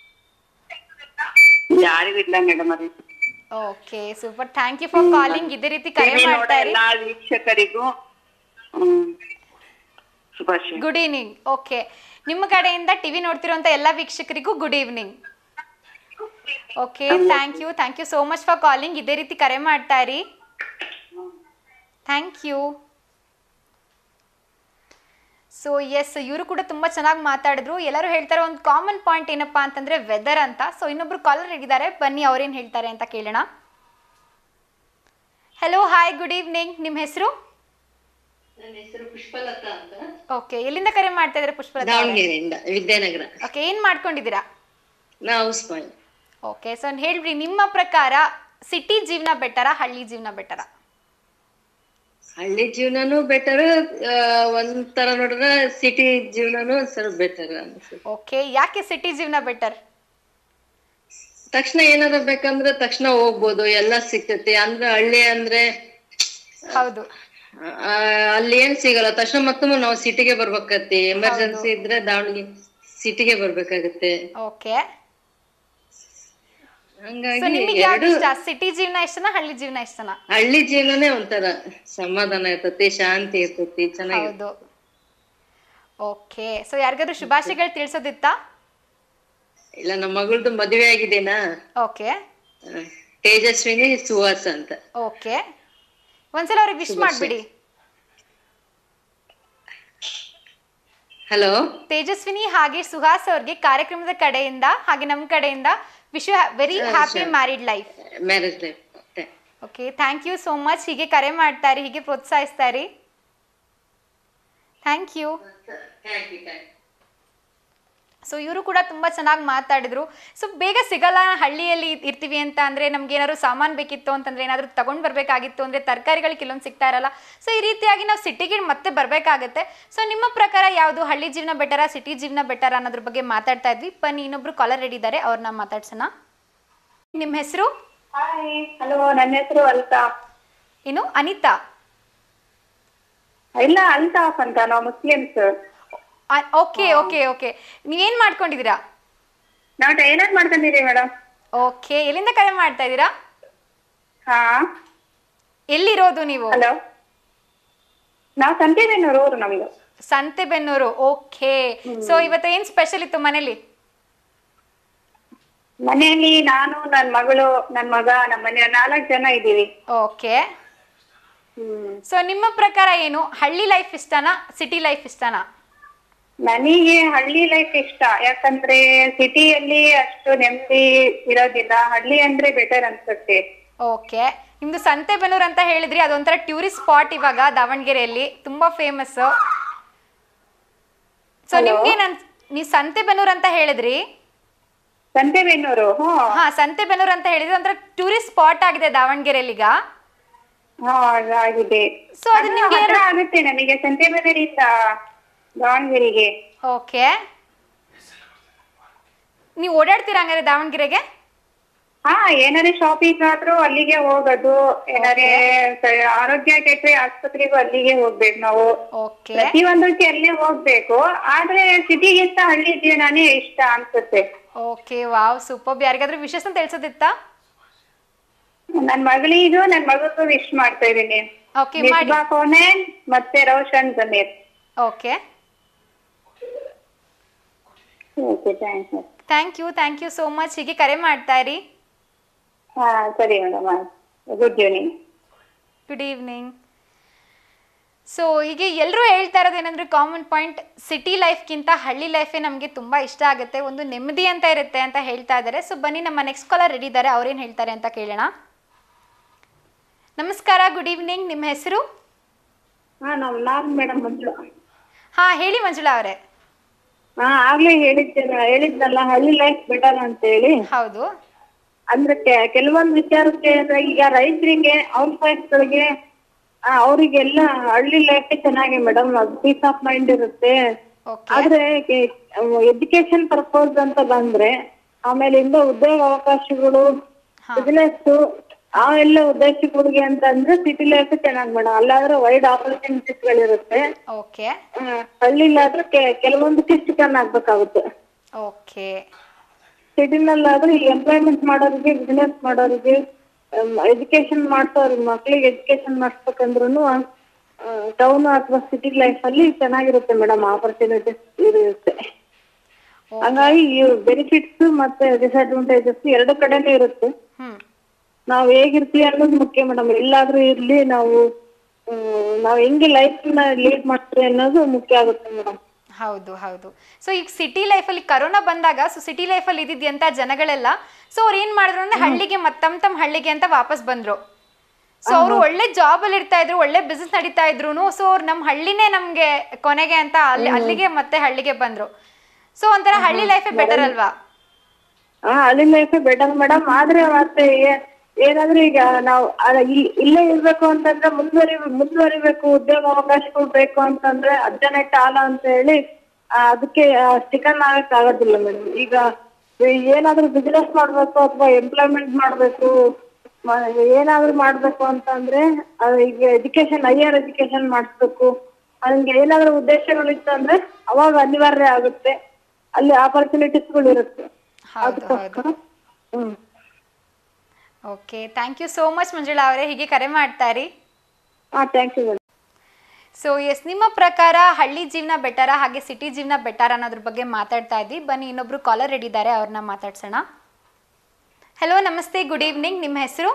ಯಾರಿಗೂ ಇಲ್ಲ ಮೇಡಮ್ ಅವ್ರೆ okay super thank you for calling ಇದೇ ರೀತಿ ಕರೆ ಟಿವಿ ನೋಡೋ ಮಾಡ್ತಾ ಇರಿ ಎಲ್ಲಾ ವೀಕ್ಷಕರಿಗೂ ಹ್ಮ್ ಶುಭಾಶಯ ಗುಡ್ ಈವ್ನಿಂಗ್ ಓಕೆ ನಿಮ್ಮ ಕಡೆಯಿಂದ ಟಿವಿ ನೋಡ್ತಿರುವಂತ ಎಲ್ಲ ವೀಕ್ಷಕರಿಗೂ good evening okay thank you thank you so much for calling ಇದೇ ರೀತಿ ಕರೆ ಮಾಡ್ತಾ ಇರಿ ಥ್ಯಾಂಕ್ ಯು ಸೊ ಎಸ್ ಇವರು ಕೂಡ ತುಂಬ ಚೆನ್ನಾಗಿ ಮಾತಾಡಿದ್ರು ಎಲ್ಲರೂ ಹೇಳ್ತಾರೆ ಒಂದು ಕಾಮನ್ ಪಾಯಿಂಟ್ ಏನಪ್ಪಾ ಅಂತಂದ್ರೆ ವೆದರ್ ಅಂತ ಸೊ ಇನ್ನೊಬ್ರು ಕಾಲರ್ ಇದ್ದಾರೆ ಬನ್ನಿ ಅವ್ರೇನು ಹೇಳ್ತಾರೆ ಅಂತ ಕೇಳೋಣ ಹಲೋ ಹಾಯ್ ಗುಡ್ ಈವ್ನಿಂಗ್ ನಿಮ್ಮ ಹೆಸರು ನನ್ನ ಹೆಸರು ಪುಷ್ಪಲತಾ ಅಂತ ಓಕೆ ಎಲ್ಲಿಂದ ಕರೆ ಮಾಡ್ತಾ ಇದ್ದಾರೆ ಪುಷ್ಪಲತಾ ಅವರೇ? ದಾವಣಗೆರೆಯಿಂದ ವಿದ್ಯಾನಗರ ಓಕೆ ಏನ್ ಮಾಡ್ಕೊಂಡಿದ್ದೀರಾ ನಾ ಹೌಸ್ ವೈಫ್ ಓಕೆ ಸೊ ಹೇಳ್ರಿ ನಿಮ್ಮ ಪ್ರಕಾರ ಸಿಟಿ ಜೀವನ ಬೆಟರಾ ಹಳ್ಳಿ ಜೀವನ ಬೆಟರಾ ಹಳ್ಳಿ ಜೀವನನೂ ಬೆಟರ್ ಒಂಥರ ನೋಡಿದ್ರೆ ಸಿಟಿ ಜೀವನನೂ ಸ್ವಲ್ಪ ಬೆಟರ್ ಅನ್ಸುತ್ತೆ ಓಕೆ ಯಾಕೆ ಸಿಟಿ ಜೀವನ ಬೆಟರ್ ತಕ್ಷಣ ಏನಾರ ಬೇಕಂದ್ರೆ ತಕ್ಷಣ ಹೋಗ್ಬೋದು ಎಲ್ಲ ಸಿಗ್ತೈತಿ ಅಂದ್ರೆ ಹಳ್ಳಿ ಅಂದ್ರೆ ಹೌದು ಆ, ಅಲ್ಲಿ ಏನ್ ಸಿಗಲ್ಲ ತಕ್ಷಣ ಮತ್ತೊಮ್ಮೆ ನಾವು ಸಿಟಿಗೆ ಬರ್ಬೇಕತ್ತಿ ಎಮರ್ಜೆನ್ಸಿ ಇದ್ರೆ ದಾವಣಗೆರೆ ಸಿಟಿಗೆ ಬರ್ಬೇಕಾಗತ್ತೆ ಓಕೆ ಸೊ ಹಂಗಾಗಿ ನಿಮಗೆ ಯಾವ್ದು ಎರಡು ಇಷ್ಟ ಸಿಟಿ ಜೀವನ ಇಷ್ಟನಾ ಹಳ್ಳಿ ಜೀವನ ಇಷ್ಟನಾ ಹಳ್ಳಿ ಜೀವನನೇ ಒಂಥರ ಸಮಾಧಾನ ಇರ್ತೈತಿ ಶಾಂತಿ ಇರ್ತೈತಿ ಚೆನ್ನಾಗಿ ಹೌದು ಓಕೆ ಸೊ ಯಾರಿಗಾದ್ರೂ ಶುಭಾಶಯಗಳು ತಿಳಿಸೋದಿತ್ತಾ ಇಲ್ಲ ನಮ್ಮ ಮಗಳದು ಮದುವೆ ಆಗಿದೇನಾ ಓಕೆ ಆ, ತೇಜಸ್ವಿನಿ ಸುಹಾಸ್ ಅಂತ ಓಕೆ ಒಂದ್ಸಲ ಅವ್ರಿಗೆ ವಿಶ್ ಮಾಡ್ಬಿಡಿ ಹಲೋ ತೇಜಸ್ವಿನಿ ಹಾಗೆ ಸುಹಾಸ್ ಅವ್ರಿಗೆ ಕಾರ್ಯಕ್ರಮದ ಕಡೆಯಿಂದ ಹಾಗೆ ನಮ್ಮ ಕಡೆಯಿಂದ wish very happy married life marriage life okay thank you so much ಹೀಗೆ ಕರೆ ಮಾಡ್ತಾ ಇರಿ ಹೀಗೆ ಪ್ರೋತ್ಸಾಹಿಸ್ತಾ ಇರಿ ಥ್ಯಾಂಕ್ ಯು ಸೊ ಇವರು ಕೂಡ ತುಂಬ ಚೆನ್ನಾಗಿ ಮಾತಾಡಿದ್ರು ಸೊ ಬೇಗ ಸಿಗಲ್ಲ ಹಳ್ಳಿಯಲ್ಲಿ ಇರ್ತೀವಿ ಅಂತ ಅಂದರೆ ನಮ್ಗೆ ಏನಾದ್ರು ಸಾಮಾನು ಬೇಕಿತ್ತು ಅಂತಂದ್ರೆ ಏನಾದರೂ ತಗೊಂಡು ಬರಬೇಕಾಗಿತ್ತು ಅಂದರೆ ತರಕಾರಿಗಳು ಕೆಲವೊಂದು ಸಿಗ್ತಾ ಇರಲ್ಲ ಸೊ ಈ ರೀತಿಯಾಗಿ ನಾವು ಸಿಟಿಗೆ ಮತ್ತೆ ಬರಬೇಕಾಗತ್ತೆ ಸೊ ನಿಮ್ಮ ಪ್ರಕಾರ ಯಾವುದು ಹಳ್ಳಿ ಜೀವನ ಬೆಟರಾ ಸಿಟಿ ಜೀವನ ಬೆಟರಾ ಅನ್ನೋದ್ರ ಬಗ್ಗೆ ಮಾತಾಡ್ತಾ ಇದ್ವಿ ಬನ್ನಿ ಇನ್ನೊಬ್ರು ಕಾಲರ್ ರೆಡಿ ಇದ್ದಾರೆ ಅವ್ರನ್ನ ಮಾತಾಡ್ಸೋಣ ನಿಮ್ಮ ಹೆಸರು ಹಾಯ್ ಹಲೋ ನನ್ನ ಹೆಸರು ಅಲ್ತಾ ಏನು ಅನಿತಾ ಇಲ್ಲ ಅಲ್ತಾಫ್ ಅಂತ ನಾವು ಮುಸ್ಲಿಮ್ಸ್ ಓಕೆ ಓಕೆ ಓಕೆ ನೀವೇನ್ ಮಾಡ್ಕೊಂಡಿದ್ದೀರಾ ನಾವು ಟೈಲರ್ ಮಾಡ್ಕೊಂಡಿದೀವಿ ಮೇಡಮ್ ಓಕೆ ಎಲ್ಲಿಂದ ಕರೆ ಮಾಡ್ತಾ ಇದ್ದೀರಾ ಹಾ ಎಲ್ಲಿರೋದು ನೀವು ಹಲೋ ನಾವು ಸಂತೇಬೇನೂರು ಊರು ನಮ್ದು ಸಂತೆಬೆನ್ನೂರು ಓಕೆ ಸೊ ಇವತ್ತು ಏನ್ ಸ್ಪೆಷಲ್ ಇತ್ತು ಮನೇಲಿ ಮನೆಯಲ್ಲಿ ನಾನು ನನ್ ಮಗಳು ನನ್ ಮಗ ನಮ್ಮ ಮನೆ ನಾಲ್ಕು ಜನ ಇದ್ದೀವಿ ಓಕೆ ಹ್ಮ್ ಸೊ ನಿಮ್ಮ ಪ್ರಕಾರ ಏನು ಹಳ್ಳಿ ಲೈಫ್ ಇಷ್ಟನಾ ಸಿಟಿ ಲೈಫ್ ಇಷ್ಟನಾ ನನಗೆ ಹಳ್ಳಿ ಲೈಫ್ ಇಷ್ಟ ಯಾಕಂದ್ರೆ ಸಿಟಿಯಲ್ಲಿ ಅಷ್ಟು ನೆಮ್ಮದಿ ಇರೋದಿಲ್ಲ ಹಳ್ಳಿ ಅಂದ್ರೆ ಬೆಟರ್ ಅನ್ಸುತ್ತೆ ಓಕೆ ನಿಮ್ದು ಸಂತೆಬೆನ್ನೂರು ಅಂತ ಹೇಳಿದ್ರಿ ಅದೊಂಥರ ಟೂರಿಸ್ಟ್ ಸ್ಪಾಟ್ ಇವಾಗ ದಾವಣಗೆರೆಯಲ್ಲಿ ತುಂಬಾ ಫೇಮಸ್ ಸೊ ನಿಮ್ಗೆ ನನ್ ನೀವು ಸಂತೆಬೆನ್ನೂರು ಅಂತ ಹೇಳಿದ್ರಿ ಸಂತೆಬೆನ್ನೂರು ಹ್ಮ್ ಹಾ ಸಂತೆಬೆನ್ನೂರು ಅಂತ ಹೇಳಿದ್ರೆ ಒಂಥರ ಟೂರಿಸ್ಟ್ ಸ್ಪಾಟ್ ಆಗಿದೆ ದಾವಣಗೆರೆಯಲ್ಲಿ ಈಗ ಹಾ ಆಗಿದೆ So, ಅದು ಅದು ನಿಮ್ಗೆ ಹತ್ರ ಆಗುತ್ತೆ ನಮಗೆ ಸಂತೆಬೆನ್ನೂರಿಂದ ದಾವಣಗೆರೆಗೆ ಓಕೆ ನೀವು ಓಡಾಡ್ತೀರಾ ಹಂಗಾರೆ ದಾವಣಗೆರೆಗೆ ಹಾ ಏನಾರೇ ಶಾಪಿಂಗ್ ಆದ್ರೂ ಅಲ್ಲಿಗೆ ಹೋಗೋದು ಏನಾರೇ ಸ- ಆರೋಗ್ಯ ಕೆಟ್ರೆ ಆಸ್ಪತ್ರೆಗೂ ಅಲ್ಲಿಗೆ ಹೋಗ್ಬೇಕು ನಾವು ಓಕೆ ಪ್ರತಿಯೊಂದಕ್ಕೆ ಅಲ್ಲೇ ಹೋಗ್ಬೇಕು ಆದ್ರೆ ಸಿಟಿಗಿಂತ ಹಳ್ಳಿ ಜೀವನನೇ ಇಷ್ಟ ಅನ್ಸುತ್ತೆ ಓಕೆ ವಾವ್ ಸೂಪರ್ ಯಾರಿಗಾದ್ರೂ ವಿಶೇಷ ತಿಳಿಸೋದಿತ್ತಾ ನನ್ ಮಗಳಿಗೂ ನನ್ ಮಗಗೂ ವಿಶ್ ಮಾಡ್ತಾ ಇದೀನಿ ಓಕೆ ಮಾಡಿ ನಿಸ್ಬಾ ಕೋನೆನ್ ಮತ್ತೆ Roshan Zameer okay okay thanks thank you thank you so much ಹೀಗೆ ಕರೆ ಮಾಡ್ತಾ ಇರಿ ಹಾ ಸರಿ madam good evening good evening so ಹೀಗೆ ಎಲ್ಲರೂ ಹೇಳ್ತಾ ಇರೋದು ಏನಂದ್ರೆ ಕಾಮನ್ ಪಾಯಿಂಟ್ ಸಿಟಿ ಲೈಫ್ಗಿಂತ ಹಳ್ಳಿ ಲೈಫೇ ನಮಗೆ ತುಂಬ ಇಷ್ಟ ಆಗುತ್ತೆ ಒಂದು ನೆಮ್ಮದಿ ಅಂತ ಇರುತ್ತೆ ಅಂತ ಹೇಳ್ತಾ ಇದ್ದಾರೆ ಸೊ ಬನ್ನಿ ನಮ್ಮ ನೆಕ್ಸ್ಟ್ ಕಾಲರ್ ರೆಡಿ ಇದ್ದಾರೆ ಅವ್ರೇನು ಹೇಳ್ತಾರೆ ಅಂತ ಕೇಳೋಣ ನಮಸ್ಕಾರ ಗುಡ್ ಈವ್ನಿಂಗ್ ನಿಮ್ಮ ಹೆಸರು ಹಾ ನಾವ್ ನಾನ್ ಮೇಡಮ್ ಮಂಜು ಹಾಂ ಹೇಳಿ ಮಂಜುಳಾ ಅವರೇ ಹಾ ಆಗ್ಲೇ ಹೇಳಿದ್ದೇನೆ ಹೇಳಿದ್ನಲ್ಲ ಹಳ್ಳಿ ಲೈಫ್ ಬೆಟರ್ ಅಂತ ಹೇಳಿ ಹೌದು ಅಂದ್ರೆ ಕೆ- ಕೆಲವೊಂದು ವಿಚಾರಕ್ಕೆ ಅಂದ್ರೆ ಈಗ ರೈತರಿಗೆ ಹೌಸ್ ವೈಫ್ಗಳಿಗೆ ಅವರಿಗೆಲ್ಲ ಹಳ್ಳಿ ಲೈಫ್ ಚೆನ್ನಾಗಿ ಮೇಡಮ್ ಪೀಸ್ ಆಫ್ ಮೈಂಡ್ ಇರುತ್ತೆ ಓಕೆ ಆದ್ರೆ ಎಜುಕೇಶನ್ ಪರ್ಪಸ್ ಅಂತ ಬಂದ್ರೆ ಆಮೇಲೆ ಇಂದ ಉದ್ಯೋಗ ಅವಕಾಶಗಳು ಬಿಸಿನೆಸ್ ಆ ಎಲ್ಲ ಉದ್ದೇಶಗಳಿಗೆ ಅಂತ ಅಂದ್ರೆ ಸಿಟಿ ಲೈಫ್ ಚೆನ್ನಾಗಿ ಮೇಡಮ್ ಅಲ್ಲಾದ್ರೆ ವೈಡ್ ಆಪರ್ಚುನಿಟೀಸ್ ಗಳಿರುತ್ತೆ ಓಕೆ ಆ, ಹಳ್ಳಿಲಾದ್ರೆ ಕೆ- ಕೆಲವೊಂದಕ್ಕೆ ಚಿಕನ್ ಆಗ್ಬೇಕಾಗುತ್ತೆ ಓಕೆ ಸಿಟಿನಲ್ಲಾದ್ರೆ ಈ ಎಂಪ್ಲಾಯ್ಮೆಂಟ್ ಮಾಡೋರಿಗೆ ಬಿಸಿನೆಸ್ ಮಾಡೋರಿಗೆ ಎಜುಕೇಶನ್ ಮಾಡ್ಸೋರ್ ಮಕ್ಳಿಗೆ ಎಜುಕೇಶನ್ ಮಾಡಿಸ್ಬೇಕಂದ್ರು ಟೌನ್ ಅಥವಾ ಸಿಟಿ ಲೈಫ್ ಅಲ್ಲಿ ಚೆನ್ನಾಗಿರುತ್ತೆ ಮೇಡಮ್ ಆಪರ್ಚುನಿಟೀಸ್ ಇರುತ್ತೆ ಹಂಗಾಗಿ ಬೆನಿಫಿಟ್ಸ್ ಮತ್ತೆ ಡಿಸ್ಅಡ್ವಾಂಟೇಜಸ್ ಎರಡು ಕಡೆನೂ ಇರುತ್ತೆ ಹ್ಞೂ ನಾವ್ ಹೇಗಿರ್ತೀವಿ ಅನ್ನೋದು ಮುಖ್ಯ ಮೇಡಮ್ ಎಲ್ಲಾದ್ರೂ ಇರ್ಲಿ ನಾವು ಹ್ಮ್, ನಾವ್ ಹೆಂಗೆ ಲೈಫ್ ನ ಲೀಡ್ ಮಾಡ್ತೀವಿ ಅನ್ನೋದು ಮುಖ್ಯ ಆಗುತ್ತೆ ಮೇಡಮ್ ಹೌದು ಹೌದು ಸೊ ಈಗ ಸಿಟಿ ಲೈಫಲ್ಲಿ ಕರೋನಾ ಬಂದಾಗ ಸೊ ಸಿಟಿ ಲೈಫಲ್ಲಿ ಇದ್ದಿದ್ದಂಥ ಜನಗಳೆಲ್ಲ ಸೊ ಅವ್ರು ಏನು ಮಾಡಿದ್ರು ಅಂದ್ರೆ ಹಳ್ಳಿಗೆ ಮತ್ತಮ್ ತಮ್ಮ ಹಳ್ಳಿಗೆ ಅಂತ ವಾಪಸ್ ಬಂದ್ರು ಸೊ ಅವರು ಒಳ್ಳೆ ಜಾಬ್ ಅಲ್ಲಿ ಇರ್ತಾ ಇದ್ರು ಒಳ್ಳೆ ಬಿಸ್ನೆಸ್ ನಡೀತಾ ಇದ್ರು ಸೊ ಅವ್ರು ನಮ್ಮ ಹಳ್ಳಿನೇ ನಮ್ಗೆ ಕೊನೆಗೆ ಅಂತ ಅಲ್ಲಿ ಅಲ್ಲಿಗೆ ಮತ್ತೆ ಹಳ್ಳಿಗೆ ಬಂದ್ರು ಸೊ ಒಂಥರ ಹಳ್ಳಿ ಲೈಫೇ ಬೆಟರ್ ಅಲ್ವಾ ಹಾ ಹಳ್ಳಿ ಲೈಫ್ ಬೆಟರ್ ಮೇಡಮ್ ಆದ್ರೆ ಮತ್ತೆ ಏ- ಏನಾದ್ರೂ ಈಗ ನಾವು ಅಲ್ಲ ಇಲ್- ಇಲ್ಲೇ ಇರ್ಬೇಕು ಅಂತಂದ್ರೆ ಮುಂದುವರಿ ಮುಂದುವರಿಬೇಕು ಉದ್ಯೋಗ ಅವಕಾಶಗಳು ಬೇಕು ಅಂತಂದ್ರೆ ಹದಿನೆಂಟು ಹಾಲ ಅಂತ ಹೇಳಿ ಆ, ಅದಕ್ಕೆ ಸ್ಟಿಕನ್ ಆಗಕ್ ಆಗೋದಿಲ್ಲ ಮೇಡಮ್ ಈಗ ಏನಾದ್ರೂ ಬಿಸ್ನೆಸ್ ಮಾಡ್ಬೇಕು ಅಥವಾ ಎಂಪ್ಲಾಯ್ಮೆಂಟ್ ಮಾಡ್ಬೇಕು ಮ- ಏನಾದ್ರೂ ಮಾಡ್ಬೇಕು ಅಂತಂದ್ರೆ ಅದು ಈಗ ಎಜುಕೇಶನ್ ಹೈಯರ್ ಎಜುಕೇಶನ್ ಮಾಡಿಸ್ಬೇಕು ಹಂಗೆ ಏನಾದ್ರೂ ಉದ್ದೇಶಗಳಿತ್ತು ಅಂದ್ರೆ ಅವಾಗ ಅನಿವಾರ್ಯ ಆಗುತ್ತೆ ಅಲ್ಲಿ ಆಪರ್ಚುನಿಟೀಸ್ಗಳು ಇರುತ್ತೆ ಹೌದು ಹೌದು hmm okay thank you so much Manjula ಅವರೇ ಹೀಗೆ ಕರೆ ಮಾಡ್ತಾ ಇರಿ ಹಾ thank you madam so yes ನಿಮ್ಮ ಪ್ರಕಾರ ಹಳ್ಳಿ ಜೀವನ ಬೆಟರಾ ಹಾಗೆ ಸಿಟಿ ಜೀವನ ಬೆಟರ್ ಅನ್ನೋದ್ರ ಬಗ್ಗೆ ಮಾತಾಡ್ತಾ ಇದ್ವಿ ಬನ್ನಿ ಇನ್ನೊಬ್ರು ಕಾಲರ್ ರೆಡಿ ಇದ್ದಾರೆ ಅವ್ರನ್ನ ಮಾತಾಡ್ಸೋಣ ಹಲೋ ನಮಸ್ತೆ ಗುಡ್ ಈವ್ನಿಂಗ್ ನಿಮ್ಮ ಹೆಸರು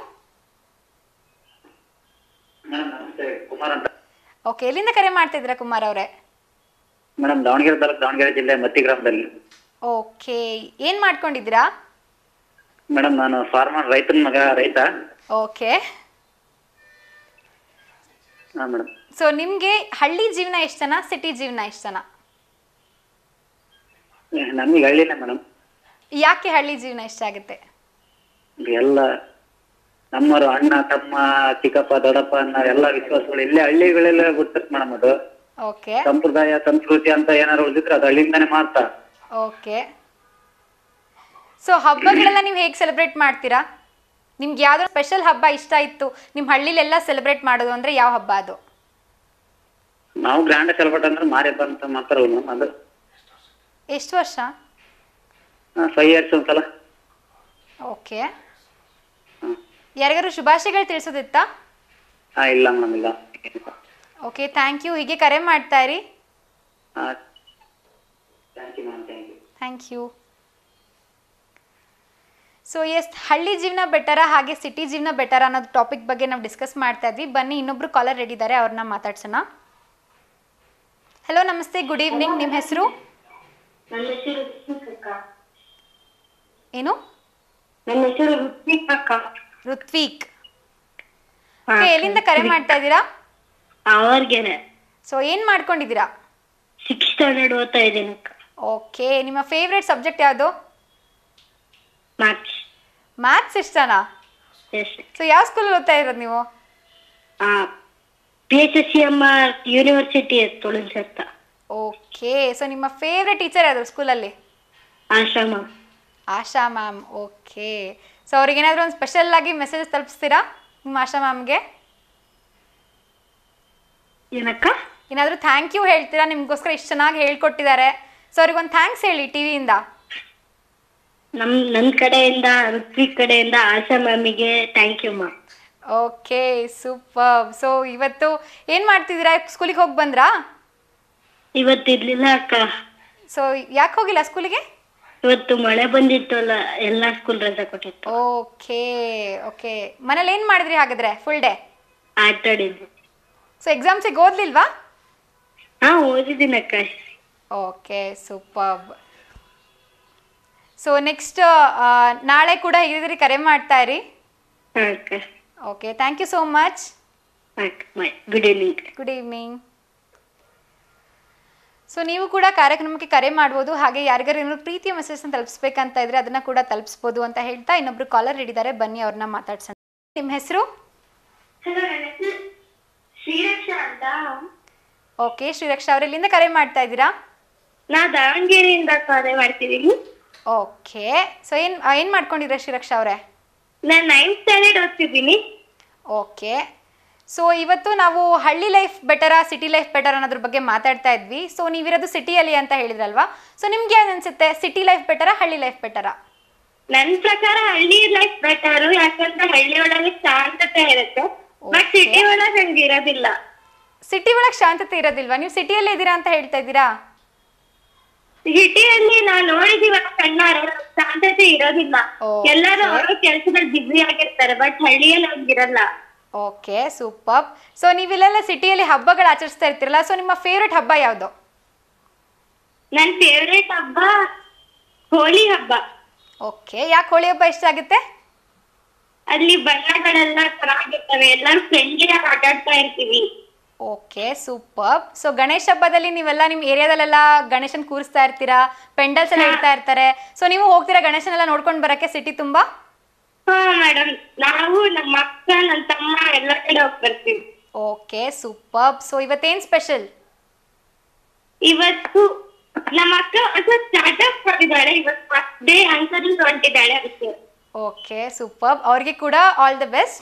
ಮೇಡಮ್ ನಮಸ್ತೆ ಕುಮಾರ್ ಅಂತ ಓಕೆ ಎಲ್ಲಿಂದ ಕರೆ ಮಾಡ್ತಾ ಇದ್ದೀರಾ ಕುಮಾರ್ ಅವರೇ ಮೇಡಮ್ ದಾವಣಗೆರೆ ತಾಲೂಕು ದಾವಣಗೆರೆ ಜಿಲ್ಲೆ ಮತ್ತಿ ಗ್ರಾಮದಲ್ಲಿ ಓಕೆ ಏನು ಮಾಡ್ಕೊಂಡಿದ್ದೀರಾ ಮೇಡಮ್ ನಾನು ಫಾರ್ಮರ್ ರೈತನ ಮಗ ರೈತ ಓಕೆ ಹಾ ಮೇಡಮ್ ಸೊ ನಿಮಗೆ ಹಳ್ಳಿ ಜೀವನ ಇಷ್ಟನಾ ಸಿಟಿ ಜೀವನ ಇಷ್ಟನಾ ನಮಗೆ ಹಳ್ಳಿನೇ ಮೇಡಮ್ ಯಾಕೆ ಹಳ್ಳಿ ಜೀವನ ಇಷ್ಟ ಆಗುತ್ತೆ ಎಲ್ಲ ನಮ್ಮರು ಅಣ್ಣ ತಮ್ಮ ಚಿಕ್ಕಪ್ಪ ದೊಡ್ಡಪ್ಪ ಅನ್ನೋ ಎಲ್ಲ ವಿಶ್ವಾಸಗಳು ಇಲ್ಲೇ ಹಳ್ಳಿಗಳೆಲ್ಲ ಬಿಡ್ತದೆ ಮೇಡಮ್ ಅದು ಓಕೆ ಸಂಪ್ರದಾಯ ಸಂಸ್ಕೃತಿ ಅಂತ ಏನಾದ್ರು ಉಳಿದಿದ್ರೆ ಅದು ಹಳ್ಳಿಯಿಂದಾನೆ ಮಾಡ್ತಾ ಓಕೆ ಸೊ ಹಬ್ಬಗಳೆಲ್ಲ ನೀವು ಹೇಗೆ ಸೆಲೆಬ್ರೇಟ್ ಮಾಡ್ತೀರಾ ನಿಮ್ಗೆ ಯಾವ್ದಾದ್ರು ಸ್ಪೆಷಲ್ ಹಬ್ಬ ಇಷ್ಟ ಇತ್ತು ನಿಮ್ಮ ಹಳ್ಳಿಲೆಲ್ಲ ಸೆಲೆಬ್ರೇಟ್ ಮಾಡೋದು ಅಂದರೆ ಯಾವ ಹಬ್ಬ ಅದು ನಾವು ಗ್ರ್ಯಾಂಡ್ ಸೆಲೆಬ್ರೇಟ್ ಅಂದ್ರೆ ಮಾರಿ ಹಬ್ಬ ಅಂತ ಮಾಡ್ತಾರಲ್ಲ ಮ್ಯಾಮ್ ಅದು ಎಷ್ಟು ವರ್ಷ ಫೈವ್ ಇಯರ್ಸ್ ಒಂದ್ಸಲ ಓಕೆ ಯಾರಿಗಾರು ಶುಭಾಶಯಗಳು ತಿಳಿಸೋದಿತ್ತಾ ಹಾ ಇಲ್ಲ ಮೇಡಮ್ ಇಲ್ಲ ಓಕೆ ಥ್ಯಾಂಕ್ ಯು ಹೀಗೆ ಕರೆ ಮಾಡ್ತಾ ಇರಿ ಹಾ thank you ma'am thank you thank you so yes ಹಳ್ಳಿ ಜೀವನ ಬೆಟರಾ ಹಾಗೆ ಸಿಟಿ ಜೀವನ ಬೆಟರ್ ಅನ್ನೋದು ಟಾಪಿಕ್ ಬಗ್ಗೆ ನಾವು ಡಿಸ್ಕಸ್ ಮಾಡ್ತಾ ಇದ್ವಿ ಬನ್ನಿ ಇನ್ನೊಬ್ರು ಕಾಲರ್ ರೆಡಿ ಇದ್ದಾರೆ ಅವ್ರನ್ನ ಮಾತಾಡ್ಸೋಣ ಹಲೋ ನಮಸ್ತೆ ಗುಡ್ ಈವ್ನಿಂಗ್ ನಿಮ್ಮ ಹೆಸರು ಏನು ನನ್ನ ಹೆಸರು ಋತ್ವಿಕ್ ಅಕ್ಕ ಋತ್ವಿಕ್ Okay, ಎಲ್ಲಿಂದ ಕರೆ ಮಾಡ್ತಾ ಇದ್ದೀರಾ ಅವ್ರಿಗೇನೆ ಸೊ ಏನು ಮಾಡ್ಕೊಂಡಿದ್ದೀರಾ ಸಿಕ್ಸ್ ಸ್ಟ್ಯಾಂಡರ್ಡ್ ಓದ್ತಾ ಇದ್ದೀನಿ ಅಕ್ಕ ಓಕೆ ನಿಮ್ಮ ಫೇವ್ರೆಟ್ ಸಬ್ಜೆಕ್ಟ್ ಯಾವುದು ಮ್ಯಾಥ್ಸ್ ಮ್ಯಾಥ್ಸ್ ಇಷ್ಟನಾ ಎಸ್ ಸೊ ಯಾವ ಸ್ಕೂಲಲ್ಲಿ ಓದ್ತಾ ಇರೋದು ನೀವು P H S C M R university Tulasi ಅಂತ ಓಕೆ ಸೊ ನಿಮ್ಮ ಫೇವ್ರೆಟ್ ಟೀಚರ್ ಯಾವುದು ಸ್ಕೂಲಲ್ಲಿ ಆಶ್ರಮ ಆಶಾ ಮ್ಯಾಮ್ ಓಕೆ ಸೊ ಅವ್ರಿಗೆ ಏನಾದರೂ ಒಂದು ಸ್ಪೆಷಲ್ ಆಗಿ ಮೆಸೇಜ್ ತಲುಪಿಸ್ತೀರಾ ನಿಮ್ಮ ಆಶಾ ಮ್ಯಾಮ್ಗೆ ಏನಕ್ಕ ಏನಾದರೂ ಥ್ಯಾಂಕ್ ಯು ಹೇಳ್ತೀರಾ ನಿಮಗೋಸ್ಕರ ಇಷ್ಟು ಚೆನ್ನಾಗಿ ಹೇಳ್ಕೊಟ್ಟಿದ್ದಾರೆ ಸೊ ಅವ್ರಿಗೆ ಒಂದು ಥ್ಯಾಂಕ್ಸ್ ಹೇಳಿ ಟಿ ವಿಯಿಂದ ನಮ್ ನನ್ ಕಡೆಯಿಂದ ಋತ್ವಿಕ್ ಕಡೆಯಿಂದ ಆಶಾ ಮ್ಯಾಮಿಗೆ ಥ್ಯಾಂಕ್ ಯು ಮಾ ಓಕೆ ಸೂಪರ್ ಸೊ ಇವತ್ತು ಏನು ಮಾಡ್ತಿದ್ದೀರಾ ಸ್ಕೂಲಿಗೆ ಹೋಗಿ ಬಂದ್ರಾ ಇವತ್ತಿರ್ಲಿಲ್ಲ ಅಕ್ಕ ಸೊ ಯಾಕೆ ಹೋಗಿಲ್ಲ ಸ್ಕೂಲಿಗೆ ಇವತ್ತು ಮಳೆ ಬಂದಿತ್ತು ಅಲ್ಲ ಎಲ್ಲಾ ಸ್ಕೂಲ್ ರಜಾ ಕೊಟ್ಟಿತ್ತು ಓಕೆ ಓಕೆ ಮನೇಲಿ ಏನು ಮಾಡಿದ್ರಿ ಹಾಗಾದ್ರೆ ಫುಲ್ ಡೇ ಆಟ ಆಡಿದ್ವಿ ಸೊ ಎಕ್ಸಾಮ್ಸಿಗೆ ಓದ್ಲಿಲ್ವಾ ಹಾ ಓದಿದ್ದೀನಿ ಅಕ್ಕ ಓಕೆ ಸೂಪರ್ ಸೊ ನೆಕ್ಸ್ಟ್ ನಾಳೆ ಕೂಡ ಹೇಗಿದ್ರಿ ಕರೆ ಮಾಡ್ತಾ ಇರಿ ಹಾ ಅಕ್ಕ okay thank you so much good evening good evening so ನೀವು ಕೂಡ ಕಾರ್ಯಕ್ರಮಕ್ಕೆ ಕರೆ ಮಾಡ್ಬೋದು ಹಾಗೆ ಯಾರಿಗಾರು ಏನಾದ್ರು ಪ್ರೀತಿಯ ಮೆಸೇಜ್ನ ತಲುಪಿಸ್ಬೇಕಂತ ಇದ್ರೆ ಅದನ್ನ ಕೂಡ ತಲುಪಿಸ್ಬೋದು ಅಂತ ಹೇಳ್ತಾ ಇನ್ನೊಬ್ರು ಕಾಲರ್ ಹಿಡಿದಾರೆ ಬನ್ನಿ ಅವ್ರನ್ನ ಮಾತಾಡ್ಸೋಣ ನಿಮ್ಮ ಹೆಸರು ಶ್ರೀರಕ್ಷಾ ಅಂತ ಓಕೆ ಶ್ರೀರಕ್ಷಾ ಅವ್ರು ಎಲ್ಲಿಂದ ಕರೆ ಮಾಡ್ತಾ ಇದ್ದೀರಾ ನಾ ದಾವಣಗೆರೆಯಿಂದ ಕರೆ ಮಾಡ್ತಿದ್ದೀನಿ ಓಕೆ ಸೊ ಏನು ಏನು ಮಾಡ್ಕೊಂಡಿದ್ದೀರಾ ಶ್ರೀರಕ್ಷಾ ಅವರೇ ನಾನ್ ನೈನ್ತ್ ಸ್ಟ್ಯಾಂಡರ್ಡ್ ಓದ್ತಿದ್ದೀನಿ ಓಕೆ ಸೊ ಇವತ್ತು ನಾವು ಹಳ್ಳಿ ಲೈಫ್ ಬೆಟರಾ ಸಿಟಿ ಲೈಫ್ ಬೆಟರ್ ಅನ್ನೋದ್ರ ಬಗ್ಗೆ ಮಾತಾಡ್ತಾ ಇದ್ವಿ ಸೊ ನೀವಿರೋದು ಸಿಟಿಯಲ್ಲಿ ಅಂತ ಹೇಳಿದ್ರಲ್ವಾ ಸೊ ನಿಮ್ಗೆ ಏನು ಅನ್ಸುತ್ತೆ ಸಿಟಿ ಲೈಫ್ ಬೆಟರಾ ಹಳ್ಳಿ ಲೈಫ್ ಬೆಟರಾ ನನ್ ಪ್ರಕಾರ ಹಳ್ಳಿ ಲೈಫ್ ಬೆಟರ್ ಯಾಕಂದ್ರೆ ಹಳ್ಳಿ ಒಳಗೆ ಶಾಂತತೆ ಇರುತ್ತೆ ಬಟ್ ಸಿಟಿ ಒಳಗೆ ಹಂಗ ಇರೋದಿಲ್ಲ ಸಿಟಿ ಒಳಗೆ ಶಾಂತತೆ ಇರೋದಿಲ್ವಾ ನೀವು ಸಿಟಿಯಲ್ಲೇ ಇದ್ದೀರಾ ಅಂತ ಹೇಳ್ತಾ ಇದ್ದೀರಾ ಸಿಟಿಯಲ್ಲಿ ನಾವ್ ನೋಡಿದೀವಲ್ಲ ಕಣ್ಣಾರ ಶಾಂತತೆ ಇರೋದಿಲ್ಲ Okay. ಎಲ್ಲರೂ ಅವ್ರ ಕೆಲ್ಸದಲ್ಲಿ ಬಿಸಿ ಆಗಿರ್ತಾರೆ ಬಟ್ ಹಳ್ಳಿಯಲ್ಲಿ ಹಂಗಿರಲ್ಲ ಓಕೆ ಸೂಪರ್ ಸೊ ನೀವಿಲ್ಲೆಲ್ಲ ಸಿಟಿಯಲ್ಲಿ ಹಬ್ಬಗಳು ಆಚರಿಸ್ತಾ ಇರ್ತೀರಲ್ಲ ಸೊ ನಿಮ್ಮ ಫೇವ್ರೆಟ್ ಹಬ್ಬ ಯಾವುದು ನನ್ ಫೇವ್ರೇಟ್ ಹಬ್ಬ ಹೋಳಿ ಹಬ್ಬ ಓಕೆ ಯಾಕೆ ಹೋಳಿ ಹಬ್ಬ ಇಷ್ಟ ಆಗುತ್ತೆ ಅಲ್ಲಿ ಬಣ್ಣಗಳೆಲ್ಲ ಚೆನ್ನಾಗಿರ್ತವೆ ಎಲ್ಲರೂ ಫ್ರೆಂಡ್ಲಿ ಆಗಿ ಆಟ ಆಡ್ತಾ ಇರ್ತೀವಿ ಓಕೆ ಸೂಪರ್ ಸೊ ಗಣೇಶ ಹಬ್ಬದಲ್ಲಿ ನೀವೆಲ್ಲ ನಿಮ್ಮ ಏರಿಯಾದಲ್ಲೆಲ್ಲ ಗಣೇಶನ್ ಕೂರಿಸ್ತಾ ಇರ್ತೀರಾ ಪೆಂಡಲ್ಸ್ ಎಲ್ಲ ಇಡ್ತಾ ಇರ್ತಾರೆ ಸೊ ನೀವು ಹೋಗ್ತೀರಾ ಗಣೇಶನೆಲ್ಲ ನೋಡ್ಕೊಂಡು ಬರಕ್ಕೆ ಸಿಟಿ ತುಂಬಾ ಹಾ ಮೇಡಮ್ ನಾವು ನಮ್ಮ ಅಕ್ಕ ನನ್ನ ತಮ್ಮ ಎಲ್ಲ ಕಡೆ ಹೋಗಿ ಬರ್ತೀವಿ ಓಕೆ ಸೂಪರ್ ಸೊ ಇವತ್ತೇನ್ ಸ್ಪೆಷಲ್ ಇವತ್ತು ನಮ್ಮ ಅಕ್ಕ ಹೊಸ ಸ್ಟಾರ್ಟ್ಅಪ್ ಮಾಡಿದ್ದಾಳೆ ಇವತ್ತು ಫಸ್ಟ್ ಡೇ ಆನ್ಸರ್ ಹೊಂಟಿದ್ದಾಳೆ ಅದಕ್ಕೆ ಓಕೆ ಸೂಪರ್ ಅವ್ರಿಗೆ ಕೂಡ ಆಲ್ ದ ಬೆಸ್ಟ್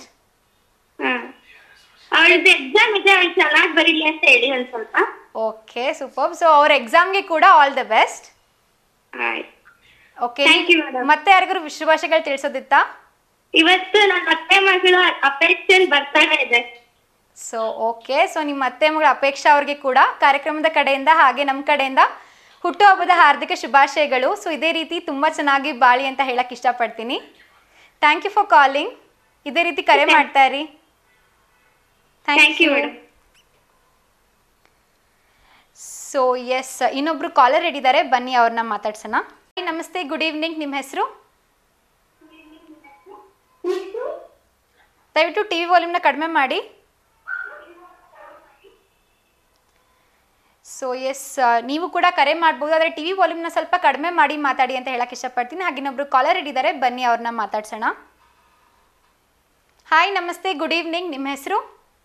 ಅವಳದ್ದು ಎಕ್ಸಾಮ್ ಇದೆ ಅವಳು ಚೆನ್ನಾಗಿ ಬರೀಲಿ ಅಂತ ಹೇಳಿ ಒಂದ್ ಸ್ವಲ್ಪ ಓಕೆ ಸೂಪರ್ ಸೊ ಅವ್ರ ಎಕ್ಸಾಮ್ಗೆ ಕೂಡ ಆಲ್ ದ ಬೆಸ್ಟ್ ಆಯ್ತು ಓಕೆ Thank you, madam. ಮತ್ತೆ ಯಾರಿಗಾರು ಶುಭಾಶಯಗಳು ತಿಳಿಸೋದಿತ್ತಾ ಇವತ್ತು ನನ್ನ ಅತ್ತೆ ಮಗಳ ಅಪೇಕ್ಷನ್ ಬರ್ತಾನೆ ಇದೆ ಸೊ ಓಕೆ ಸೊ ನಿಮ್ಮ ಅತ್ತೆ ಮಗಳ ಅಪೇಕ್ಷಾ ಅವ್ರಿಗೆ ಕೂಡ ಕಾರ್ಯಕ್ರಮದ ಕಡೆಯಿಂದ ಹಾಗೆ ನಮ್ಮ ಕಡೆಯಿಂದ ಹುಟ್ಟುಹಬ್ಬದ ಹಾರ್ದಿಕ ಶುಭಾಶಯಗಳು ಸೊ ಇದೇ ರೀತಿ ತುಂಬ ಚೆನ್ನಾಗಿ ಬಾಳಿ ಅಂತ ಹೇಳಕ್ ಇಷ್ಟಪಡ್ತೀನಿ ಥ್ಯಾಂಕ್ ಯು ಫಾರ್ ಕಾಲಿಂಗ್ ಇದೇ ರೀತಿ ಕರೆ ಮಾಡ್ತಾ ಇರಿ ಥ್ಯಾಂಕ್ ಯು ಸೊ ಎಸ್ ಇನ್ನೊಬ್ರು ಕಾಲರ್ ಹಿಡಿದ್ದಾರೆ ಬನ್ನಿ ಅವ್ರನ್ನ ಮಾತಾಡ್ಸೋಣ ನಮಸ್ತೆ ಗುಡ್ ಈವ್ನಿಂಗ್ ನಿಮ್ಮ ಹೆಸರು ದಯವಿಟ್ಟು ಟಿ ವಿ ವಾಲ್ಯೂಮ್ನ ಕಡಿಮೆ ಮಾಡಿ ಸೊ ಎಸ್ ನೀವು ಕೂಡ ಕರೆ ಮಾಡ್ಬೋದು ಆದರೆ ಟಿ ವಿ ವಾಲ್ಯೂಮ್ನ ಸ್ವಲ್ಪ ಕಡಿಮೆ ಮಾಡಿ ಮಾತಾಡಿ ಅಂತ ಹೇಳಕ್ಕೆ ಇಷ್ಟಪಡ್ತೀನಿ ಹಾಗೆ ಇನ್ನೊಬ್ರು ಕಾಲರ್ ಇಟ್ಟಿದ್ದಾರೆ ಬನ್ನಿ ಅವ್ರನ್ನ ಮಾತಾಡ್ಸೋಣ ಹಾಯ್ ನಮಸ್ತೆ ಗುಡ್ ಈವ್ನಿಂಗ್ ನಿಮ್ಮ ಹೆಸರು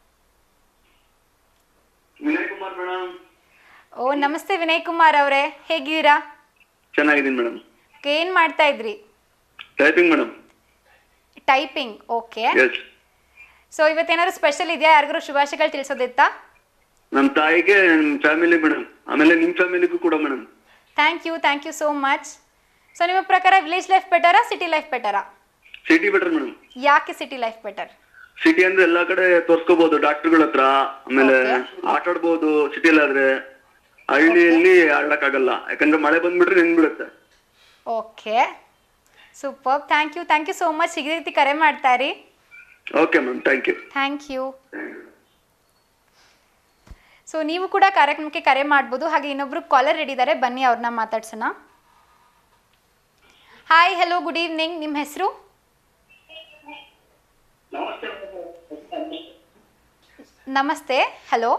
ವಿನಯ್ ಕುಮಾರ್ ಮೇಡಮ್ ಓ ನಮಸ್ತೆ ವಿನಯ್ ಕುಮಾರ್ ಅವರೇ ಹೇಗಿದ್ದೀರಾ ಚೆನ್ನಾಗಿದ್ದೀನಿ ಮೇಡಮ್ ಏನು ಮಾಡ್ತಾ ಇದ್ರಿ typing madam typing okay yes so ಇವತ್ತೇನಾದ್ರು ಸ್ಪೆಷಲ್ ಇದೆಯಾ ಯಾರಿಗಾರು ಶುಭಾಶಯಗಳು ತಿಳಿಸೋದಿತ್ತಾ ನಮ್ಮ ತಾಯಿಗೆ ನಮ್ಮ ಫ್ಯಾಮಿಲಿ ಮೇಡಮ್ ಆಮೇಲೆ ನಿಮ್ಮ ಫ್ಯಾಮಿಲಿಗೂ ಕೂಡ madam thank you thank you so much so ನಿಮ್ಮ ಪ್ರಕಾರ ವಿಲೇಜ್ ಲೈಫ್ ಬೆಟರಾ ಸಿಟಿ ಲೈಫ್ ಬೆಟರಾ ಸಿಟಿ ಬೆಟರ್ ಮೇಡಮ್ ಯಾಕೆ ಸಿಟಿ ಲೈಫ್ ಬೆಟರ್ ಸಿಟಿ ಅಂದ್ರೆ ಎಲ್ಲಾ ಕಡೆ ತೋರ್ಸ್ಕೋಬಹುದು ಡಾಕ್ಟರ್ಗಳ ಹತ್ರ ಆಮೇಲೆ ಆಟ ಆಡ್ಬೋದು ಸಿಟಿಯಲ್ಲಿ ಆದ್ರೆ ಹಳ್ಳಿಯಲ್ಲಿ ಆಡಕ್ಕಾಗಲ್ಲ ಯಾಕಂದ್ರೆ ಮಳೆ ಬಂದ್ಬಿಟ್ರೆ ನಿಂದ್ಬಿಡುತ್ತೆ okay super thank you thank you so much ಇದೇ ರೀತಿ ಕರೆ ಮಾಡ್ತಾ ಇರಿ okay ma'am thank you thank you so ನೀವು ಕೂಡ ಕಾರ್ಯಕ್ರಮಕ್ಕೆ ಕರೆ ಮಾಡ್ಬೋದು ಹಾಗೆ ಇನ್ನೊಬ್ರು ಕಾಲರ್ ಇದ್ದಾರೆ ಬನ್ನಿ ಅವ್ರನ್ನ ಮಾತಾಡ್ಸೋಣ ಹಾಯ್ ಹಲೋ ಗುಡ್ ಈವ್ನಿಂಗ್ ನಿಮ್ಮ ಹೆಸರು ನಮಸ್ತೆ ಹಲೋ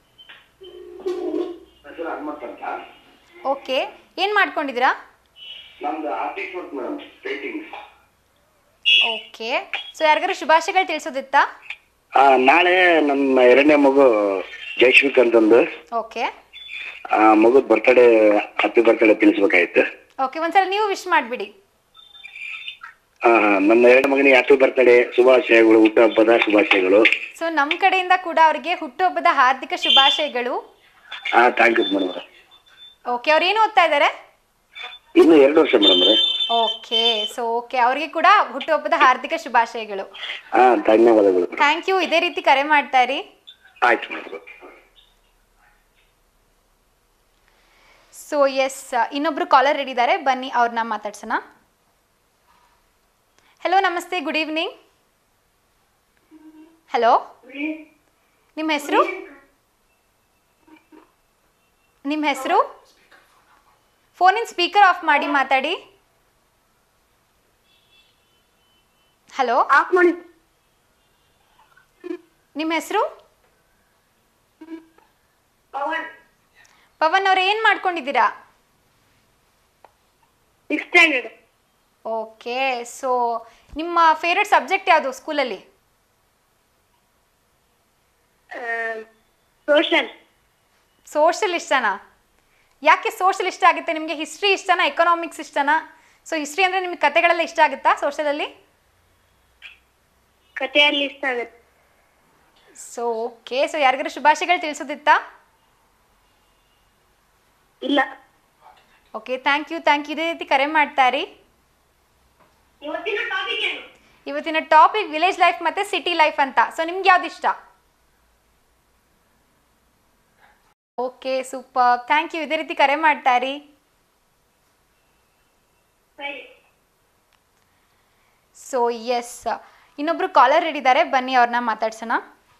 ಓಕೆ ಏನು ಮಾಡ್ಕೊಂಡಿದ್ದೀರಾ ನಮ್ದು artist work madam painting okay so ಯಾರಿಗಾರು ಶುಭಾಶಯಗಳು ತಿಳಿಸೋದಿತ್ತಾ ಆ, ನಾಳೆ ನಮ್ಮ ಎರಡನೇ ಮಗು ಜೈಶ್ವಿಕ್ ಅಂತಂದು ಓಕೆ ಆ ಮಗು ಬರ್ತಡೇ ಹ್ಯಾಪಿ ಬರ್ತಡೇ ತಿಳಿಸ್ಬೇಕಾಯ್ತು ಓಕೆ ಒಂದ್ಸಲ ನೀವು ವಿಶ್ ಮಾಡಿಬಿಡಿ ಆ, ನಮ್ಮ ಎರಡು ಮಗನಿಗೆ ಹ್ಯಾಪಿ ಬರ್ತಡೇ ಶುಭಾಶಯಗಳು ಹುಟ್ಟುಹಬ್ಬದ ಶುಭಾಶಯಗಳು ಸೊ ನಮ್ಮ ಕಡೆಯಿಂದ ಕೂಡ ಅವರಿಗೆ ಹುಟ್ಟುಹಬ್ಬದ ಹಾರ್ದಿಕ ಶುಭಾಶಯಗಳು ಹಾ ಥ್ಯಾಂಕ್ ಯು ಮೇಡಮ್ ಓಕೆ ಅವ್ರು ಏನು ಓದ್ತಾ ಇದ್ದಾರೆ ಇನ್ನು ಎರಡು ವರ್ಷ ಮೇಡಮ್ ಓಕೆ ಸೊ ಓಕೆ ಅವರಿಗೆ ಕೂಡ ಹುಟ್ಟುಹಬ್ಬದ ಹಾರ್ದಿಕ ಶುಭಾಶಯಗಳು ಹಾ ಧನ್ಯವಾದಗಳು ಥ್ಯಾಂಕ್ ಯು ಇದೇ ರೀತಿ ಕರೆ ಮಾಡ್ತಾ ಇರಿ ಆಯ್ತು ಮೇಡಮ್ ಸೊ ಎಸ್ ಇನ್ನೊಬ್ರು ಕಾಲರ್ ರೆಡಿ ಇದ್ದಾರೆ ಬನ್ನಿ ಅವ್ರನ್ನ ಮಾತಾಡ್ಸೋಣ ಹಲೋ ನಮಸ್ತೆ ಗುಡ್ ಈವ್ನಿಂಗ್ ಹಲೋ ನಿಮ್ಮ ಹೆಸರು ನಿಮ್ಮ ಹೆಸರು ಫೋನಿನ ಸ್ಪೀಕರ್ ಆಫ್ ಮಾಡಿ ಮಾತಾಡಿ ಹಲೋ ಆಫ್ ಮಾಡಿ ನಿಮ್ಮ ಹೆಸರು ಪವನ್ ಪವನ್ ಅವ್ರು ಏನು ಮಾಡ್ಕೊಂಡಿದ್ದೀರಾ ಸಿಕ್ಸ್ ಸ್ಟ್ಯಾಂಡರ್ಡ್ ಓಕೆ ಸೊ ನಿಮ್ಮ ಫೇವ್ರೆಟ್ ಸಬ್ಜೆಕ್ಟ್ ಯಾವುದು ಸ್ಕೂಲಲ್ಲಿ ಸೋಷಲ್ ಸೋಷಲ್ ಇಷ್ಟನಾ ಯಾಕೆ ಸೋಷಲ್ ಇಷ್ಟ ಆಗುತ್ತೆ ನಿಮಗೆ ಹಿಸ್ಟ್ರಿ ಇಷ್ಟನಾ ಎಕನಾಮಿಕ್ಸ್ ಇಷ್ಟನಾ ಸೊ ಹಿಸ್ಟ್ರಿ ಅಂದರೆ ನಿಮಗೆ ಕತೆಗಳೆಲ್ಲ ಇಷ್ಟ ಆಗುತ್ತಾ ಸೋಷಲಲ್ಲಿ ಕಥೆಯಲ್ಲಿ ಇಷ್ಟ ಆಗುತ್ತೆ ಸೊ ಓಕೆ ಸೊ ಯಾರಿಗಾರು ಶುಭಾಶಯಗಳು ತಿಳಿಸೋದಿತ್ತಾ ಇಲ್ಲ okay thank you thank you ಇದೇ ರೀತಿ ಕರೆ ಮಾಡ್ತಾರಿ ಇವತ್ತಿನ ಟಾಪಿಕ್ ಏನು ಇವತ್ತಿನ ಟಾಪಿಕ್ ವಿಲೇಜ್ ಲೈಫ್ ಮತ್ತು ಸಿಟಿ ಲೈಫ್ ಅಂತ ಸೊ ನಿಮ್ಗೆ ಯಾವ್ದು ಇಷ್ಟ ಓಕೆ ಸೂಪರ್ ಥ್ಯಾಂಕ್ ಯು ಇದೇ ರೀತಿ ಕರೆ ಮಾಡ್ತಾರಿ ಸರಿ ಸೊ ಎಸ್ ಇನ್ನೊಬ್ರು ಕಾಲರ್ ಹಿಡಿದ್ದಾರೆ ಬನ್ನಿ ಅವ್ರನ್ನ ಮಾತಾಡ್ಸೋಣ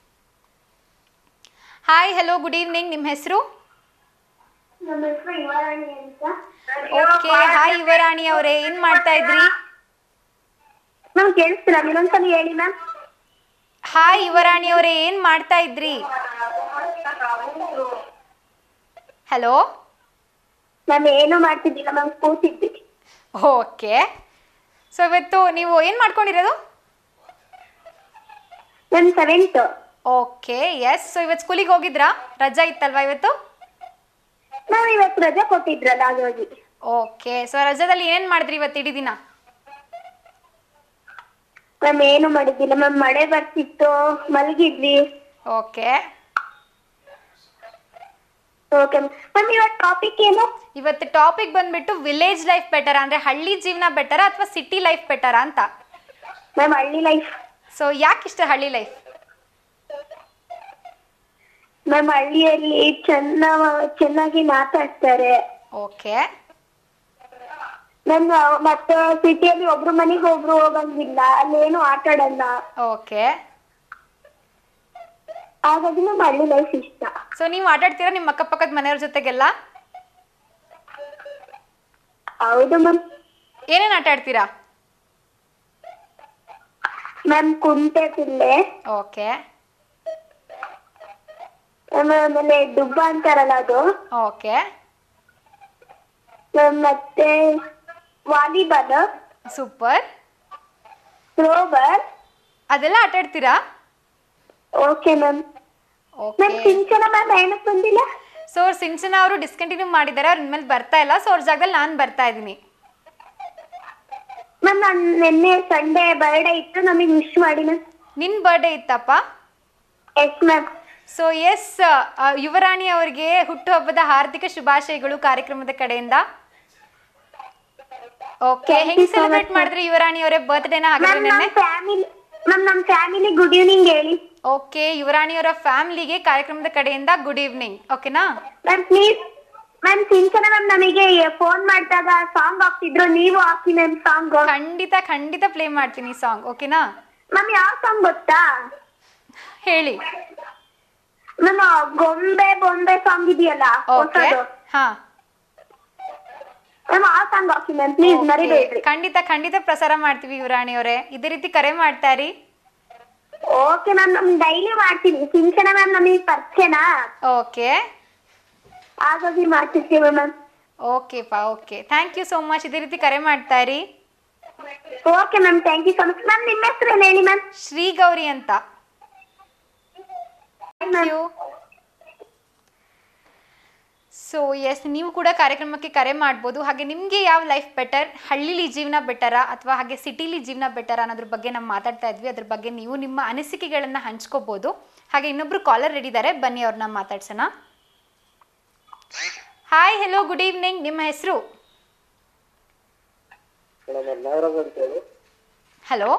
ಹಾಯ್ ಹಲೋ ಗುಡ್ ಈವ್ನಿಂಗ್ ನಿಮ್ಮ ಹೆಸರು ನಮ್ಮ ಹೆಸರು ಯುವರಾಣಿ ಅಂತ ಓಕೆ ಹಾಯ್ ಯುವರಾಣಿ ಅವರೇ ಏನ್ ಮಾಡ್ತಾ ಇದ್ರಿ ಮ್ಯಾಮ್ ಕೇಳಿಸ್ತೀರಾ ಇನ್ನೊಂದ್ಸಲ ಹೇಳಿ ಮ್ಯಾಮ್ ಹಾಯ್ ಯುವರಾಣಿ ಅವರೇ ಏನ್ ಮಾಡ್ತಾ ಇದ್ರಿ ಹಲೋ ಮ್ಯಾಮ್ ಏನು ಮಾಡ್ತಿದ್ದಿಲ್ಲ ಮ್ಯಾಮ್ ಕೂತಿದ್ವಿ ಓಕೆ ಸೊ ಇವತ್ತು ನೀವು ಏನು ಮಾಡ್ಕೊಂಡಿರೋದು ma'am seventh okay yes so ಇವತ್ತು ಸ್ಕೂಲಿಗೆ ಹೋಗಿದ್ರಾ ರಜಾ ಇತ್ತಲ್ವಾ ಇವತ್ತು ಮ್ಯಾಮ್ ಇವತ್ತು ರಜೆ ಕೊಟ್ಟಿದ್ರಲ್ಲ ಹಾಗಾಗಿ ಓಕೆ ಸೊ ರಜಾದಲ್ಲಿ ಏನೇನು ಮಾಡಿದ್ರಿ ಇವತ್ತು ಇಡೀ ದಿನ ಮ್ಯಾಮ್ ಏನು ಮಾಡಿದ್ದಿಲ್ಲ ಮ್ಯಾಮ್ ಮಳೆ ಬರ್ತಿತ್ತು ಮಲಗಿದ್ವಿ ಓಕೆ ಓಕೆ ಮ್ಯಾಮ್ ಇವತ್ತು ಟಾಪಿಕ್ ಏನು ಇವತ್ತು ಟಾಪಿಕ್ ಬಂದ್ಬಿಟ್ಟು ವಿಲೇಜ್ ಲೈಫ್ ಬೆಟರಾ ಅಂದ್ರೆ ಹಳ್ಳಿ ಜೀವನ ಬೆಟರಾ ಅಥವಾ ಸಿಟಿ ಲೈಫ್ ಬೆಟರಾ ಅಂತ ಮ್ಯಾಮ್ ಹಳ್ಳಿ ಲೈಫ್ ಸೊ ಯಾಕೆ ಇಷ್ಟ ಹಳ್ಳಿ ಲೈಫ್ ಮ್ಯಾಮ್ ಹಳ್ಳಿಯಲ್ಲಿ ಚೆನ್ನ ಚೆನ್ನಾಗಿ ಮಾತಾಡ್ತಾರೆ ಓಕೆ ಮ್ಯಾಮ್ ಮತ್ತೆ ಸಿಟಿಯಲ್ಲಿ ಒಬ್ರು ಮನೆಗೆ ಒಬ್ರು ಹೋಗಂಗಿಲ್ಲ ಅಲ್ಲೇನು ಆಟ ಆಡಲ್ಲ ಓಕೆ ಹಾಗಾಗಿ ಮ್ಯಾಮ್ ಹಳ್ಳಿ ಲೈಫ್ ಇಷ್ಟ ಸೊ ನೀವು ಆಟಾಡ್ತೀರಾ ನಿಮ್ಮ ಅಕ್ಕಪಕ್ಕದ ಮನೆಯವ್ರ ಜೊತೆಗೆಲ್ಲ ಹೌದು ಮ್ಯಾಮ್ ಏನೇನು ಆಟ ಆಡ್ತೀರಾ ಮ್ಯಾಮ್ ಕುಂಟೆ ಪಿಲ್ಲೆ ಓಕೆ ಮ್ಯಾಮ್ ಆಮೇಲೆ ಡುಬ್ಬ ಅಂತಾರಲ್ಲ ಅದು ಓಕೆ ಮ್ಯಾಮ್ ಮತ್ತೆ ವಾಲಿಬಾಲ್ ಸೂಪರ್ ಥ್ರೋಬಾಲ್ ಅದೆಲ್ಲ ಆಟ ಆಡ್ತೀರಾ okay ma'am okay ma'am Sinchana ma'am ಏನಕ್ಕೆ ಬಂದಿಲ್ಲ ಸೊ ಸಿಂಚನ ಅವರು ಡಿಸ್ಕಂಟಿನ್ಯೂ ಮಾಡಿದ್ದಾರೆ ಅವ್ರ ಇನ್ಮೇಲೆ ಬರ್ತಾ ಇಲ್ಲ ಸೊ ಅವ್ರ ಜಾಗದಲ್ಲಿ ನಾನು ಬರ್ತಾ ಇದ್ದೀನಿ ಮ್ಯಾಮ್ ನಾನು ನಿನ್ನೆ ಸಂಡೇ ಬರ್ಡೇ ಇತ್ತು ನಮಗೆ ವಿಶ್ ಮಾಡಿ ಮ್ಯಾಮ್ ನಿನ್ನ ಬರ್ಡೇ ಇತ್ತಪ್ಪ yes ma'am so yes Yuvarani ಅವರಿಗೆ ಹುಟ್ಟುಹಬ್ಬದ ಹಾರ್ದಿಕ ಶುಭಾಶಯಗಳು ಕಾರ್ಯಕ್ರಮದ ಕಡೆಯಿಂದ ಓಕೆ Thank you ಹೆಂಗ್ so ಸೆಲೆಬ್ರೇಟ್ much, ಮಾಡಿದ್ರಿ ಯುವರಾಣಿ ಅವರೇ ಬರ್ತ್ಡೇನ ಹಾಗಾದ್ರೆ ಮ್ಯಾಮ್ ನೆನ್ನೆ ನಮ್ಮ ಫ್ಯಾಮಿಲಿ ಮ್ಯಾಮ್ ನಮ್ಮ ಫ್ಯಾಮಿಲಿ ಗುಡ್ ಈವ್ನಿಂಗ್ ಹೇಳಿ ಓಕೆ ಯುವರಾಣಿ ಅವರ ಫ್ಯಾಮಿಲಿಗೆ ಕಾರ್ಯಕ್ರಮದ ಕಡೆಯಿಂದ ಗುಡ್ ಈವ್ನಿಂಗ್ ಓಕೆನಾ ma'am please ma'am Sinchana ma'am ನಮಗೆ ಫೋನ್ ಮಾಡಿದಾಗ ಸಾಂಗ್ ಹಾಕ್ತಿದ್ರು ನೀವು ಹಾಕಿ ಮ್ಯಾಮ್ ಸಾಂಗ್ ಖಂಡಿತ ಖಂಡಿತ ಪ್ಲೇ ಮಾಡ್ತೀನಿ ಸಾಂಗ್ ಓಕೆನಾ ಮ್ಯಾಮ್ ಯಾವ ಸಾಂಗ್ ಗೊತ್ತಾ ಹೇಳಿ ಮ್ಯಾಮ್ ಗೊಂಬೆ ಬೊಂಬೆ ಸಾಂಗ್ ಇದೆಯಲ್ಲ ಓಕೆ ಹೊಸದು ಹಾ ಮ್ಯಾಮ್ ಆ ಸಾಂಗ್ ಹಾಕಿ ಮ್ಯಾಮ್ ಪ್ಲೀಸ್ Okay. ಮರಿಬೇಡ್ರಿ ಖಂಡಿತ ಖಂಡಿತ ಪ್ರಸಾರ ಮಾಡ್ತೀವಿ ಯುವರಾಣಿ ಅವರೇ ಇದೇ ರೀತಿ ಕರೆ ಮಾಡ್ತಾರಿ ಓಕೆ ಮ್ಯಾಮ್ ನಮ್ ಡೈಲಿ ಮಾಡ್ತೀವಿ ಸಿಂಚನ ಮ್ಯಾಮ್ ನಮಗೆ ಪರಿಚಯನಾ ಓಕೆ ಹಾಗಾಗಿ ಮಾಡ್ತಿರ್ತೀವಿ ಮ್ಯಾಮ್ ಓಕೆ ಪಾ okay thank you so much ಇದೇ ರೀತಿ ಕರೆ ಮಾಡ್ತಾರಿ okay ma'am thank you so much ಮ್ಯಾಮ್ ನಿಮ್ಮ ಹೆಸರು ಏನು ಹೇಳಿ ಮ್ಯಾಮ್ ಶ್ರೀ ಗೌರಿ ಅಂತ ಥ್ಯಾಂಕ್ ಯು ಸೊ ಎಸ್ ನೀವು ಕೂಡ ಕಾರ್ಯಕ್ರಮಕ್ಕೆ ಕರೆ ಮಾಡ್ಬೋದು ಹಾಗೆ ನಿಮಗೆ ಯಾವ ಲೈಫ್ ಬೆಟರ್ ಹಳ್ಳಿಲಿ ಜೀವನ ಬೆಟರಾ ಅಥವಾ ಹಾಗೆ ಸಿಟಿಲಿ ಜೀವನ ಬೆಟರಾ ಅನ್ನೋದ್ರ ಬಗ್ಗೆ ನಾವು ಮಾತಾಡ್ತಾ ಇದ್ವಿ ಅದ್ರ ಬಗ್ಗೆ ನೀವು ನಿಮ್ಮ ಅನಿಸಿಕೆಗಳನ್ನು ಹಂಚ್ಕೋಬೋದು ಹಾಗೆ ಇನ್ನೊಬ್ರು ಕಾಲರ್ ರೆಡಿದ್ದಾರೆ ಬನ್ನಿ ಅವ್ರನ್ನ ಮಾತಾಡ್ಸೋಣ ಹಾಯ್ ಹೆಲೋ ಗುಡ್ ಈವ್ನಿಂಗ್ ನಿಮ್ಮ ಹೆಸರು ಮೇಡಮ್ ನಾಗರಾಜ್ ಅಂತೇಳಿ ಹಲೋ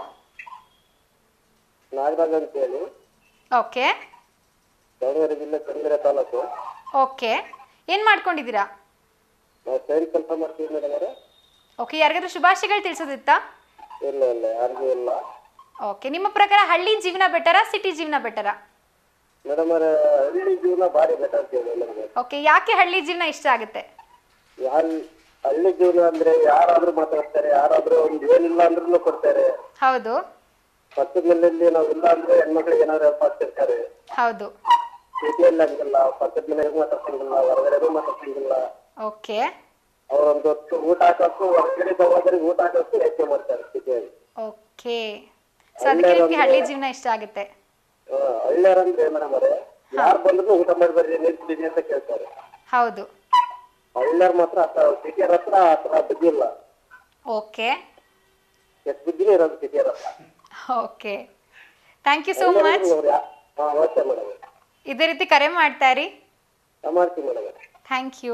ನಾಗರಾಜ್ ಅಂತೇಳಿ ಓಕೆ ದಾವಣಗೆರೆ ಜಿಲ್ಲೆ ಚಂದ್ರ ತಾಲೂಕು ಓಕೆ ಏನು ಮಾಡ್ಕೊಂಡಿದ್ದೀರಾ ನಾವು ಟ್ರೈನ್ ಕೆಲಸ ಮಾಡ್ತೀವಿ ಮೇಡಮ್ ಅವರೇ ಓಕೆ ಯಾರಿಗಾದ್ರೂ ಶುಭಾಶಯಗಳು ತಿಳಿಸೋದಿತ್ತಾ ಇಲ್ಲ ಇಲ್ಲ ಯಾರಿಗೂ ಇಲ್ಲ ಓಕೆ ನಿಮ್ಮ ಪ್ರಕಾರ ಹಳ್ಳಿ ಜೀವನ ಬೆಟರಾ ಸಿಟಿ ಜೀವನ ಬೆಟರಾ ಮೇಡಮ್ ಅವರೇ ಹಳ್ಳಿ ಜೀವನ ಭಾರಿ ಬೆಟರ್ ಜೀವನ ನಮಗೆ ಓಕೆ ಯಾಕೆ ಹಳ್ಳಿ ಜೀವನ ಇಷ್ಟ ಆಗುತ್ತೆ ಯಾರು ಹಳ್ಳಿ ಜೀವನ ಅಂದ್ರೆ ಯಾರಾದ್ರೂ ಮಾತಾಡ್ತಾರೆ ಯಾರಾದ್ರೂ ಒಂದು ಏನಿಲ್ಲ ಅಂದ್ರೂ ಕೊಡ್ತಾರೆ ಹೌದು ಪಕ್ಕದ ಮನೆಯಲ್ಲಿ ನಾವು ಇಲ್ಲ ಅಂದ್ರೆ ಹೆಣ್ಮಕ್ಳಿಗೆ ಏನಾದ್ರು ಹೆಲ್ಪ್ ಆಗ್ತಿರ್ತಾರೆ ಹೌದು ಸಿಟಿಯಲ್ಲಿ ಹಂಗಿಲ್ಲ ಪಕ್ಕದ ಮನೆಗೂ ಮಾತಾಡ್ಸಂಗಿಲ್ಲ ಹೊರಗಡೆಗೂ ಮಾತಾಡ್ಸಂಗಿಲ್ಲ ಓಕೆ ಅವ್ರೊಂದು ಹೊತ್ತು ಊಟ ಹಾಕೋಕ್ಕೂ ಹೊರಗಡೆ ಹೋದ್ರೆ ಊಟ ಹಾಕೋಕ್ಕೂ ಹೆಚ್ಚು ಮಾಡ್ತಾರೆ ಸಿಟಿಯಲ್ಲಿ ಓಕೆ ಸೊ ಅದಕ್ಕೆ ನಿಮಗೆ ಹಳ್ಳಿ ಜೀವನ ಇಷ್ಟ ಆಗುತ್ತೆ ಹಳ್ಳಿಯರಂದ್ರೆ ಮೇಡಮ್ ಅವರೇ ಯಾರು ಬಂದ್ರು ಊಟ ಮಾಡಿ ಬರ್ರಿ ನೀರ್ ಕುಡೀರಿ ಅಂತ ಕೇಳ್ತಾರೆ ಹೌದು ಹಳ್ಳಿಯರ್ ಮಾತ್ರ ಆತರ ಸಿಟಿಯರ್ ಹತ್ರ ಆತರ ಬುದ್ಧಿಲ್ಲ ಓಕೆ ಎಷ್ಟು ಬುದ್ಧಿನೇ ಇರೋದು ಸಿಟಿಯರ್ ಹತ್ರ okay thank you so much ಹಾ ಓಕೆ ಮೇಡಮ್ ಇದೇ ರೀತಿ ಕರೆ ಮಾಡ್ತಾ ಇರಿ ಮಾಡ್ತೀವಿ madam thank you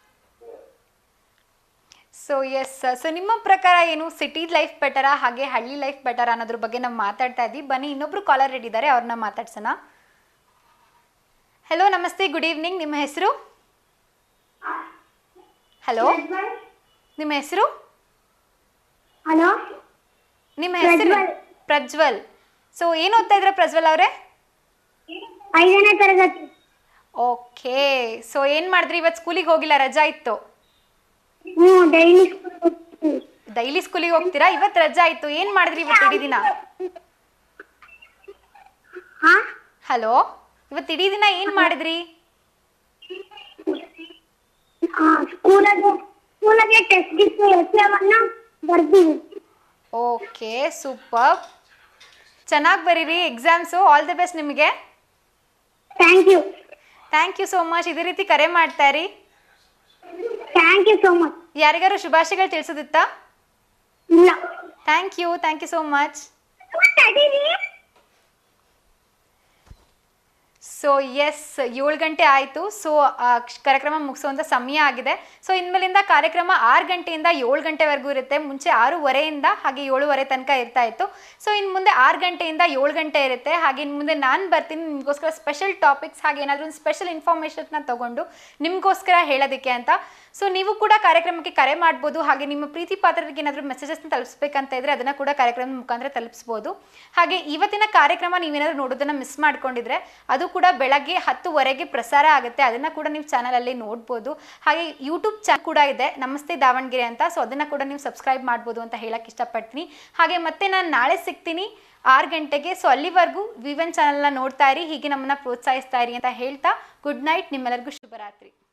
so yes so ನಿಮ್ಮ ಪ್ರಕಾರ ಏನು ಸಿಟಿ ಲೈಫ್ ಬೆಟರಾ ಹಾಗೆ ಹಳ್ಳಿ ಲೈಫ್ ಬೆಟರಾ ಅನ್ನೋದ್ರ ಬಗ್ಗೆ ನಾವು ಮಾತಾಡ್ತಾ ಇದ್ವಿ ಬನ್ನಿ ಇನ್ನೊಬ್ರು ಕಾಲರ್ ರೆಡಿ ಇದ್ದಾರೆ ಅವ್ರನ್ನ ಮಾತಾಡ್ಸೋಣ ಹಲೋ ನಮಸ್ತೆ ಗುಡ್ ಈವ್ನಿಂಗ್ ನಿಮ್ಮ ಹೆಸರು ಹಲೋ ನಿಮ್ಮ ಹೆಸರು ಹಲೋ ನಿಮ್ಮ ಹೆಸರು ಪ್ರಜ್ವಲ್ ಸೊ ಏನು ಓದ್ತಾ ಇದ್ರ ಪ್ರಜ್ವಲ್ ಅವರೇ ಐದನೇ ತರಗತಿ ಓಕೆ ಸೊ ಏನು ಮಾಡಿದ್ರಿ ಇವತ್ತು ಸ್ಕೂಲಿಗೆ ಹೋಗಿಲ್ಲ ರಜಾ ಇತ್ತು ಹ್ಞೂ ಡೈಲಿ ಡೈಲಿ ಸ್ಕೂಲಿಗೆ ಹೋಗ್ತೀರಾ ಇವತ್ತು ರಜಾ ಇತ್ತು ಏನು ಮಾಡಿದ್ರಿ ಇವತ್ತು ಇಡೀ ದಿನ ಹಲೋ ಇವತ್ತು ಇಡೀ ದಿನ ಏನು ಮಾಡಿದ್ರಿ ಸ್ಕೂಲಲ್ಲಿ ಸ್ಕೂಲಲ್ಲಿ ಟೆಸ್ಟ್ ಗಿಸ್ಟ್ ಎಸ್ಎವನ್ನ ಬರ್ದೀವಿ ಓಕೆ ಸೂಪರ್ ಚೆನ್ನಾಗಿ ಬರೀರಿ ಎಕ್ಸಾಮ್ಸು ಆಲ್ ದಿ ಬೆಸ್ಟ್ ನಿಮಗೆ thank you thank you so much ಇದೇ ರೀತಿ ಕರೆ ಮಾಡ್ತಾ ಇರಿ ಥ್ಯಾಂಕ್ ಯು ಸೋ ಮಚ್ ಯಾರಿಗಾರು ಶುಭಾಶಯಗಳು ತಿಳಿಸೋದಿತ್ತಾ ಇಲ್ಲ thank you thank you so much so yes ಏಳು ಗಂಟೆ ಆಯಿತು ಸೊ ಕಾರ್ಯಕ್ರಮ ಮುಗಿಸುವಂಥ ಸಮಯ ಆಗಿದೆ ಸೊ ಇನ್ಮೇಲಿಂದ ಕಾರ್ಯಕ್ರಮ ಆರು ಗಂಟೆಯಿಂದ ಏಳು ಗಂಟೆವರೆಗೂ ಇರುತ್ತೆ ಮುಂಚೆ ಆರೂವರೆಯಿಂದ ಹಾಗೆ ಏಳುವರೆ ತನಕ ಇರ್ತಾ ಇತ್ತು ಸೊ ಇನ್ನು ಮುಂದೆ ಆರು ಗಂಟೆಯಿಂದ ಏಳು ಗಂಟೆ ಇರುತ್ತೆ ಹಾಗೆ ಇನ್ನು ಮುಂದೆ ನಾನು ಬರ್ತೀನಿ ನಿಮಗೋಸ್ಕರ ಸ್ಪೆಷಲ್ ಟಾಪಿಕ್ಸ್ ಹಾಗೆ ಏನಾದರೂ ಒಂದು ಸ್ಪೆಷಲ್ ಇನ್ಫಾರ್ಮೇಷನ್ನ ತೊಗೊಂಡು ನಿಮಗೋಸ್ಕರ ಹೇಳೋದಕ್ಕೆ ಅಂತ ಸೊ ನೀವು ಕೂಡ ಕಾರ್ಯಕ್ರಮಕ್ಕೆ ಕರೆ ಮಾಡ್ಬೋದು ಹಾಗೆ ನಿಮ್ಮ ಪ್ರೀತಿ ಪಾತ್ರರಿಗೆ ಏನಾದರೂ ಮೆಸೇಜಸ್ನ ತಲುಪಿಸ್ಬೇಕಂತ ಇದ್ರೆ ಅದನ್ನು ಕೂಡ ಕಾರ್ಯಕ್ರಮದ ಮುಖಾಂತರ ತಲುಪಿಸ್ಬೋದು ಹಾಗೆ ಇವತ್ತಿನ ಕಾರ್ಯಕ್ರಮ ನೀವೇನಾದರೂ ನೋಡೋದನ್ನು ಮಿಸ್ ಮಾಡ್ಕೊಂಡಿದ್ರೆ ಅದು ಕೂಡ ಬೆಳಗ್ಗೆ ಹತ್ತುವರೆಗೆ ಪ್ರಸಾರ ಆಗುತ್ತೆ ಅದನ್ನು ಕೂಡ ನೀವು ಚಾನಲಲ್ಲಿ ನೋಡ್ಬೋದು ಹಾಗೆ ಯೂಟ್ಯೂಬ್ ಚಾನಲ್ ಕೂಡ ಇದೆ ನಮಸ್ತೆ ದಾವಣಗೆರೆ ಅಂತ ಸೊ ಅದನ್ನು ಕೂಡ ನೀವು ಸಬ್ಸ್ಕ್ರೈಬ್ ಮಾಡ್ಬೋದು ಅಂತ ಹೇಳಕ್ಕೆ ಇಷ್ಟಪಡ್ತೀನಿ ಹಾಗೆ ಮತ್ತೆ ನಾನು ನಾಳೆ ಸಿಗ್ತೀನಿ ಆರು ಗಂಟೆಗೆ ಸೊ ಅಲ್ಲಿವರೆಗೂ ವಿವನ್ ಚಾನಲ್ನ ನೋಡ್ತಾ ಇರಿ ಹೀಗೆ ನಮ್ಮನ್ನು ಪ್ರೋತ್ಸಾಹಿಸ್ತಾ ಇರಿ ಅಂತ ಹೇಳ್ತಾ ಗುಡ್ ನೈಟ್ ನಿಮ್ಮೆಲ್ಲರಿಗೂ ಶುಭರಾತ್ರಿ